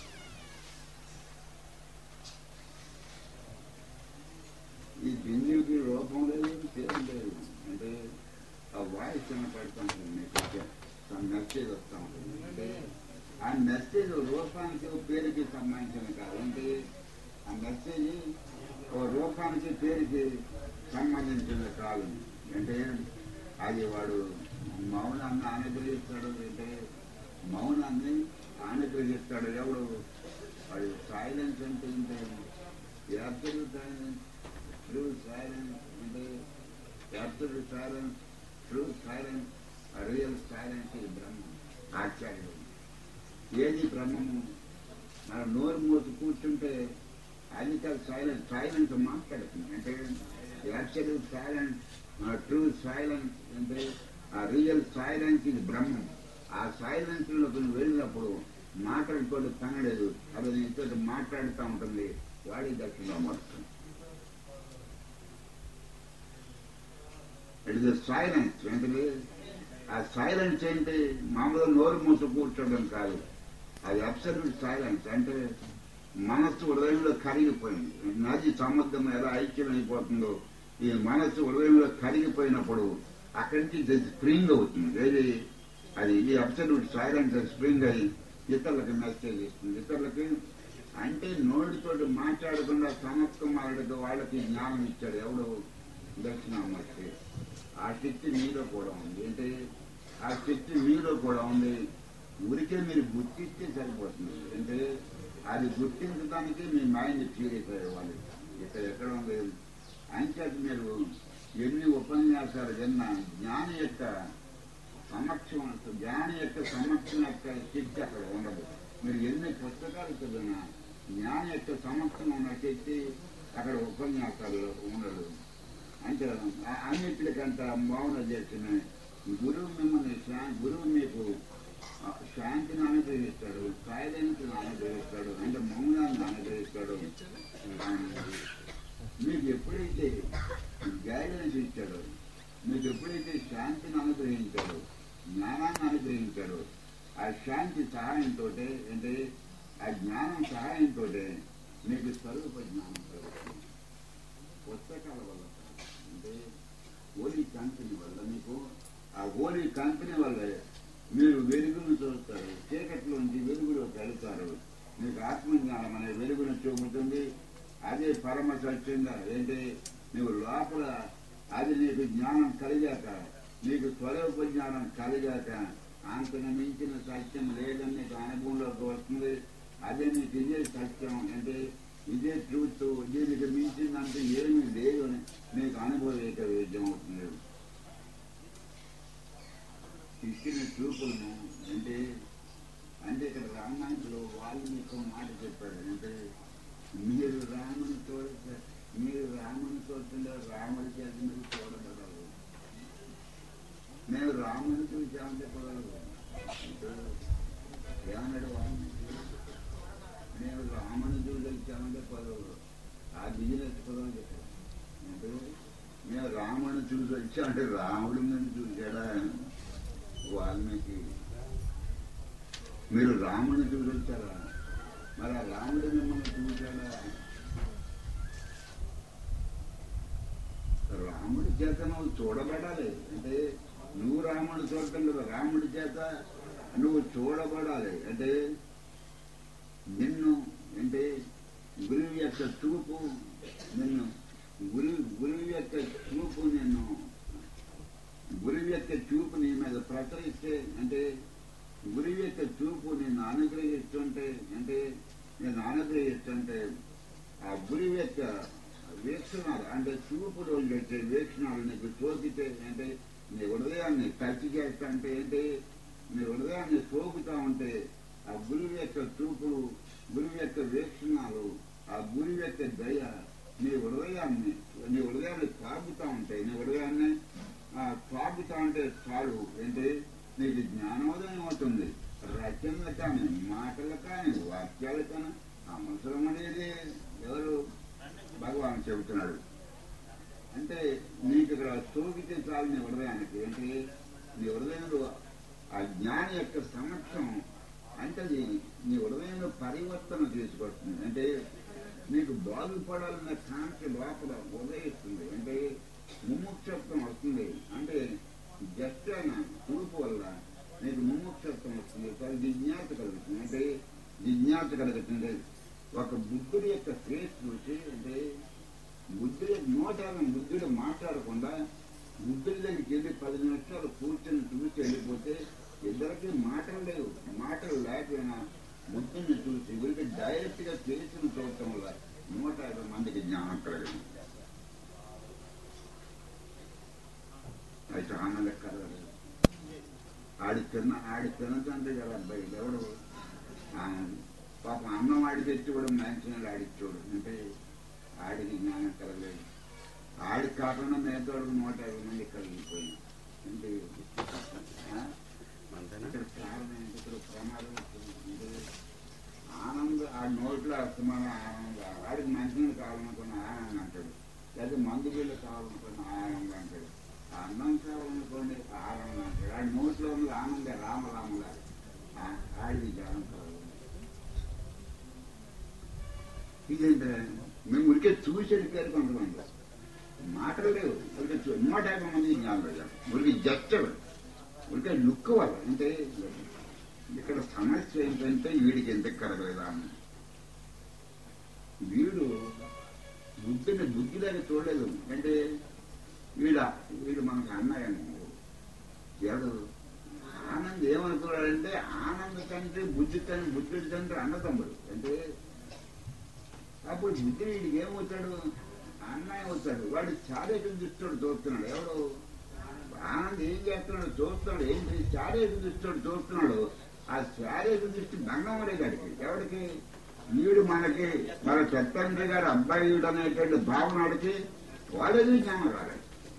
ఈ బిందువుకి రూపం లేదు పేరు లేదు అంటే ఆ వాయిస్ పడుతూ ఉంటుంది మీకు మెసేజ్ వస్తూ ఉంటుంది అంటే ఆ మెసేజ్ రూపానికి పేరుకి సంబంధించిన కాదు అంటే ఆ మెసేజ్ ఓ రూపానికి పేరుకి సంబంధించిన కాదు అంటే అది వాడు మౌనాన్ని అనుగ్రహిస్తాడు అంటే మౌనాన్ని అనుగ్రహిస్తాడు ఎవడు వాడు సైలెన్స్ అంటే అబ్సల్యూట్ సైలెన్స్ ట్రూ సైలెన్స్ అంటే absolute silence true silence real silence ఇది బ్రహ్మం ఆచార్యుడు ఏది బ్రహ్మము మన నోరు మూసి కూర్చుంటే అది కాదు సైలెన్స్ సైలెన్స్ మాట్లాడుతుంది అంటే యాక్చువల్ సైలెన్స్ ట్రూ సైలెన్స్ అంటే ఆ రియల్ సైలెన్స్ ఇది బ్రహ్మం ఆ సైలెన్స్ లోకి నువ్వు వెళ్ళినప్పుడు మాట్లాడుకోవడం పనలేదు అది నీతో మాట్లాడుతూ ఉంటుంది వాడి దర్శనం వస్తుంది ఇట్ ఇస్ సైలెన్స్ ఏంటిది ఆ సైలెన్స్ ఏంటి మామూలుగా నోరు మూసి కూర్చోవడం కాదు అది అబ్సల్యూట్ సైలెన్స్ అంటే మనస్సు హృదయంలో కరిగిపోయింది నది సముద్రం ఎలా ఐక్యమైపోతుందో ఈ మనస్సు హృదయంలో కరిగిపోయినప్పుడు అక్కడి నుంచి ఇది స్ప్రింగ్ అవుతుంది ఏది అది ఈ అబ్సల్యూట్ సైలెన్స్ స్ప్రింగ్ అయి ఇతరులకు మెసేజ్ ఇస్తుంది ఇతరులకి అంటే నోటితోటి మాట్లాడకుండా సమత్కుమారుడికి వాళ్ళకి జ్ఞానం ఇచ్చాడు ఎవడు దక్షిణామూర్తి ఆ శక్తి మీలో కూడా ఉంది అంటే ఆ శక్తి మీలో కూడా ఉంది ఊరికే మీరు గుర్తిస్తే సరిపోతుంది అంటే అది గుర్తించడానికి మీ మైండ్ ప్యూరిఫై అవ్వాలి ఇక్కడ ఎక్కడ ఉంది అంచేత మీరు ఎన్ని ఉపన్యాసాలు విన్నా జ్ఞాని యొక్క సమక్షం జ్ఞాని యొక్క సమక్షం యొక్క శక్తి అక్కడ ఉండదు మీరు ఎన్ని పుస్తకాలు చదివినా జ్ఞాని యొక్క సమక్షం ఉన్న శక్తి అక్కడ ఉపన్యాసాలు ఉండదు అంటే ఆ- అన్నిటికంటే మౌన చేసిన గురువు మిమ్మల్ని శా- గురువు మీకు ఆ, శాంతిని అనుగ్రహిస్తాడు సైలెన్స్ అనుగ్రహిస్తాడు అంటే మౌనాన్ని అనుగ్రహిస్తాడు ఆ, మీకు ఎప్పుడైతే గైడెన్స్ ఇచ్చాడో మీకు ఎప్పుడైతే శాంతిని అనుగ్రహించాడో జ్ఞానాన్ని అనుగ్రహించాడో ఆ శాంతి సహాయంతో అంటే ఆ జ్ఞానం సహాయంతో మీకు స్వరూప జ్ఞానం కలుగుతుంది పుస్తకాల వల్ల కాదు. అంటే హోలీ కంపెనీ వల్ల మీకు ఆ హోలీ కంపెనీ వల్ల మీరు వెలుగును చూస్తారు చీకట్లోంచి వెలుగులోకి వెళ్తారు మీకు ఆత్మజ్ఞానం అనే వెలుగును చూపుతుంది అదే పరమ సత్యంగా ఏంటి నువ్వు లోపల అది నీకు జ్ఞానం కలిగాక నీకు స్వరూప జ్ఞానం కలిగాక అంతకు మించిన సత్యం లేదని నీకు అనుభవంలోకి వస్తుంది అదే నీకు ఇదే సత్యం అంటే ఇదే ట్రూత్ దీనికి మించిందంటే ఏమీ లేదు అని నీకు అనుభవేక వేద్యం అవుతుంది ఇచ్చిన చూపులను అంటే అంటే ఇక్కడ రామాయణంలో వాళ్ళు మీకు ఒక మాట చెప్పాడు అంటే మీరు రాముని చూడ మీరు రాముని చూస్తుంటే రాముడి చేత మీరు చూడబడరు మేము రాముని చూసామంటే కుదరదు అంటే ఏమన్నాడు వాల్మీకి మేము రాముని చూసి వచ్చామంటే కుదరదు ఆ బిజినెస్ కుదరదు చెప్పాడు అంటే మేము రాముని చూసి వచ్చామంటే రాముడి మీద చూశాడా వాల్మీకి మీరు రాముని చూసి వచ్చారా మరి ఆ రాముడు మిమ్మల్ని చూశాడా రాముడి చేత నువ్వు చూడబడాలి అంటే నువ్వు రాముడు చూడటం కదా రాముడి చేత నువ్వు చూడబడాలి అంటే నిన్ను అంటే గురువు యొక్క చూపు నిన్ను గురువు గురువు యొక్క చూపు నిన్ను గురువు యొక్క చూపు నీ మీద ప్రసరిస్తే అంటే గురువు యొక్క చూపు నిన్ను అనుగ్రహిస్తుంటే అంటే నేను అనుగ్రహిస్తుంటే ఆ గురువు యొక్క వీక్షణాలు అంటే చూపులో వచ్చే వీక్షణాలు నీకు సోకితే అంటే నీ హృదయాన్ని టచ్ చేస్తా అంటే ఏంటి నీ హృదయాన్ని సోకుతా ఉంటే ఆ గురువు యొక్క చూపులు గురువు యొక్క వీక్షణాలు ఆ గురువు యొక్క దయ నీ హృదయాన్ని నీ హృదయాన్ని తాగుతా ఉంటాయి నీ హృదయాన్ని ఆ, తాగుతా ఉంటే చాలు ఏంటి నీకు జ్ఞానోదయం అవుతుంది రచనలు కానీ మాటలు కానీ వాక్యాలు కానీ అవసరం అనేది ఎవరు భగవాన్ చెబుతున్నాడు అంటే నీకు ఇక్కడ సోకితే చాలు నీ హృదయానికి ఏంటి నీ హృదయంలో ఆ జ్ఞాని యొక్క సమక్షం అంటే అది నీ హృదయంలో పరివర్తన తీసుకొస్తుంది అంటే నీకు బాగుపడాలన్న కాంక్ష లోపల ఉదయిస్తుంది అంటే ముముక్షత్వం వస్తుంది అంటే జస్ట్ అయిన చూపు వల్ల నీకు ముముక్షత్వం వస్తుంది కానీ జిజ్ఞాస కలుగుతుంది అంటే జిజ్ఞాస కలుగుతుంది ఒక బుద్ధుడి యొక్క ఫేస్ చూసి అంటే బుద్ధుడి నోటాలను బుద్ధుడు మాట్లాడకుండా బుద్ధుడి దగ్గరికి వెళ్ళి పది నిమిషాలు కూర్చొని చూసి వెళ్ళిపోతే ఇద్దరికి మాటలు లేవు మాటలు లేకపోయినా బుద్ధుని చూసి వీరికి డైరెక్ట్ గా ఫేస్ను చూడటం వల్ల నూట యాభై మందికి జ్ఞానం కలగదు అది చాలా లెక్క ఆడి తిన్న ఆడి తినదంటే కదా అబ్బాయి ఎవడు ఆ, పాపం అన్నం ఆడి తెచ్చి కూడా మంచినీళ్ళు ఆడిచ్చోడు అంటే ఆడికి జ్ఞానం కలగలేదు ఆడికి కాకుండా మేతోడికి నూట యాభై మంది కలిగిపోయింది అంటే ఆ? ఇక్కడ కారణం ఏంటి? ఇక్కడ ప్రమాదం వచ్చింది. అంటే ఆనంద ఆ నోట్లో అస్తమాన ఆనందం వాడికి మంచినీళ్ళు కావాలనుకున్న ఆనందం అంటాడు లేదా మందు బిల్లు కావాలనుకున్న ఆనందం అంటాడు ఆ అన్నం కావాలనుకోండి ఆనందం అంటాడు ఆ నోట్లో ఉంది ఆనంద రామ రామలా ఆడిది జ్ఞానం కావాలి ఇదేంటే మేము ఉరికే చూసి వెళ్ళిపోయారు కొంతమంది మాటలు లేవు ఉరికే చూ- నూట యాభై మంది జ్ఞానం లేదు ఉరికి జస్ట్ ఉరికే లుక్ వల్ల అంటే ఇక్కడ సమస్య ఏంటంటే వీడికి ఎందుకు కలగలేదా అని వీడు బుద్ధిని బుద్ధిలాగా చూడలేదు అంటే వీడ వీడు మనకు అన్నాయని ఎవడు ఆనంద్ ఏమనుకున్నాడంటే ఆనంద తండ్రి బుద్ధి తండ్రి బుద్ధుడి తండ్రి అన్నతమ్ముడు అంటే అప్పుడు బుద్ధి వీడికి ఏమవుతాడు అన్నయ్య అవుతాడు వాడు చారేటు దృష్టిడు చూస్తున్నాడు ఎవడు ఆనంద్ ఏం చేస్తున్నాడు చూస్తున్నాడు ఏం చారేటు దృష్టిడు చూస్తున్నాడు ఆ చారేటు దృష్టి భంగం గాడికి ఎవడికి వీడు మనకి మన చెత్తండ్రి గారు అబ్బాయి వీడు అనేటువంటి భావన వాడికి వాడేది జ్ఞానం రాలేదు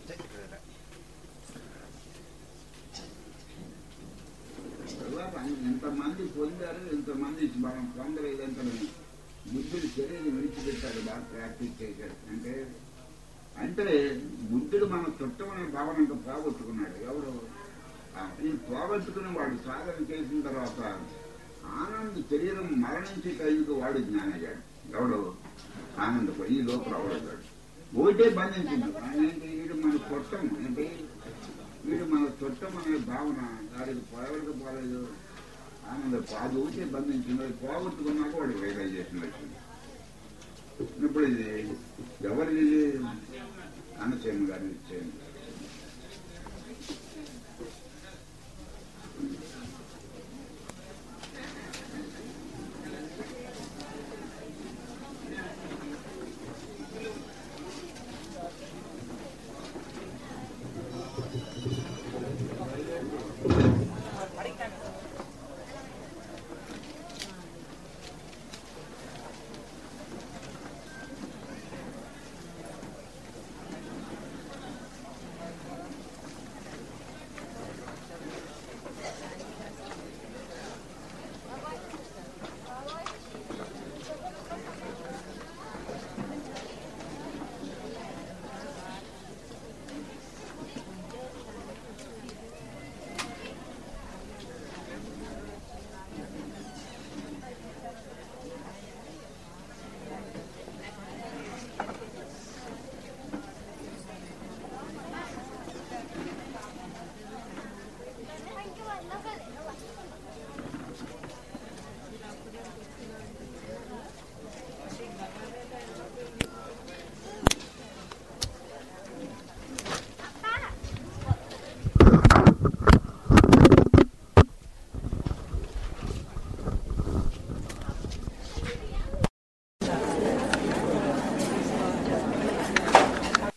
తర్వాత ఎంతమంది పొందారు ఎంతమంది మనం పొందలేదంటే బుద్ధుడు శరీరం విడిచిపెట్టాడు బాగా ప్రాక్టీస్ చేశాడు అంటే అంటే బుద్ధుడు మన చుట్టమనే భావన ఇంకా పోగొట్టుకున్నాడు ఎవడు ఆ, ఈ పోగొట్టుకుని వాడు సాధన చేసిన తర్వాత ఆనంద శరీరం మరణించే టైంకి వాడు జ్ఞానయ్యాడు ఎవడు ఆనంద ఈ లోపల అవడతాడు ఒకటే బంధించింది ఆయన ఏంటి వీడు మన చుట్టం అంటే వీడు మన చుట్టం అనే భావన వాడికి పొలవడికి పోలేదు ఆనంద అది ఒకటే బంధించింది అది పోగొట్టుకున్నాక వాడికి రియలైజేషన్ వచ్చింది ఇప్పుడు ఇది ఎవరిది అనసేమ గారిని ఇచ్చేయండి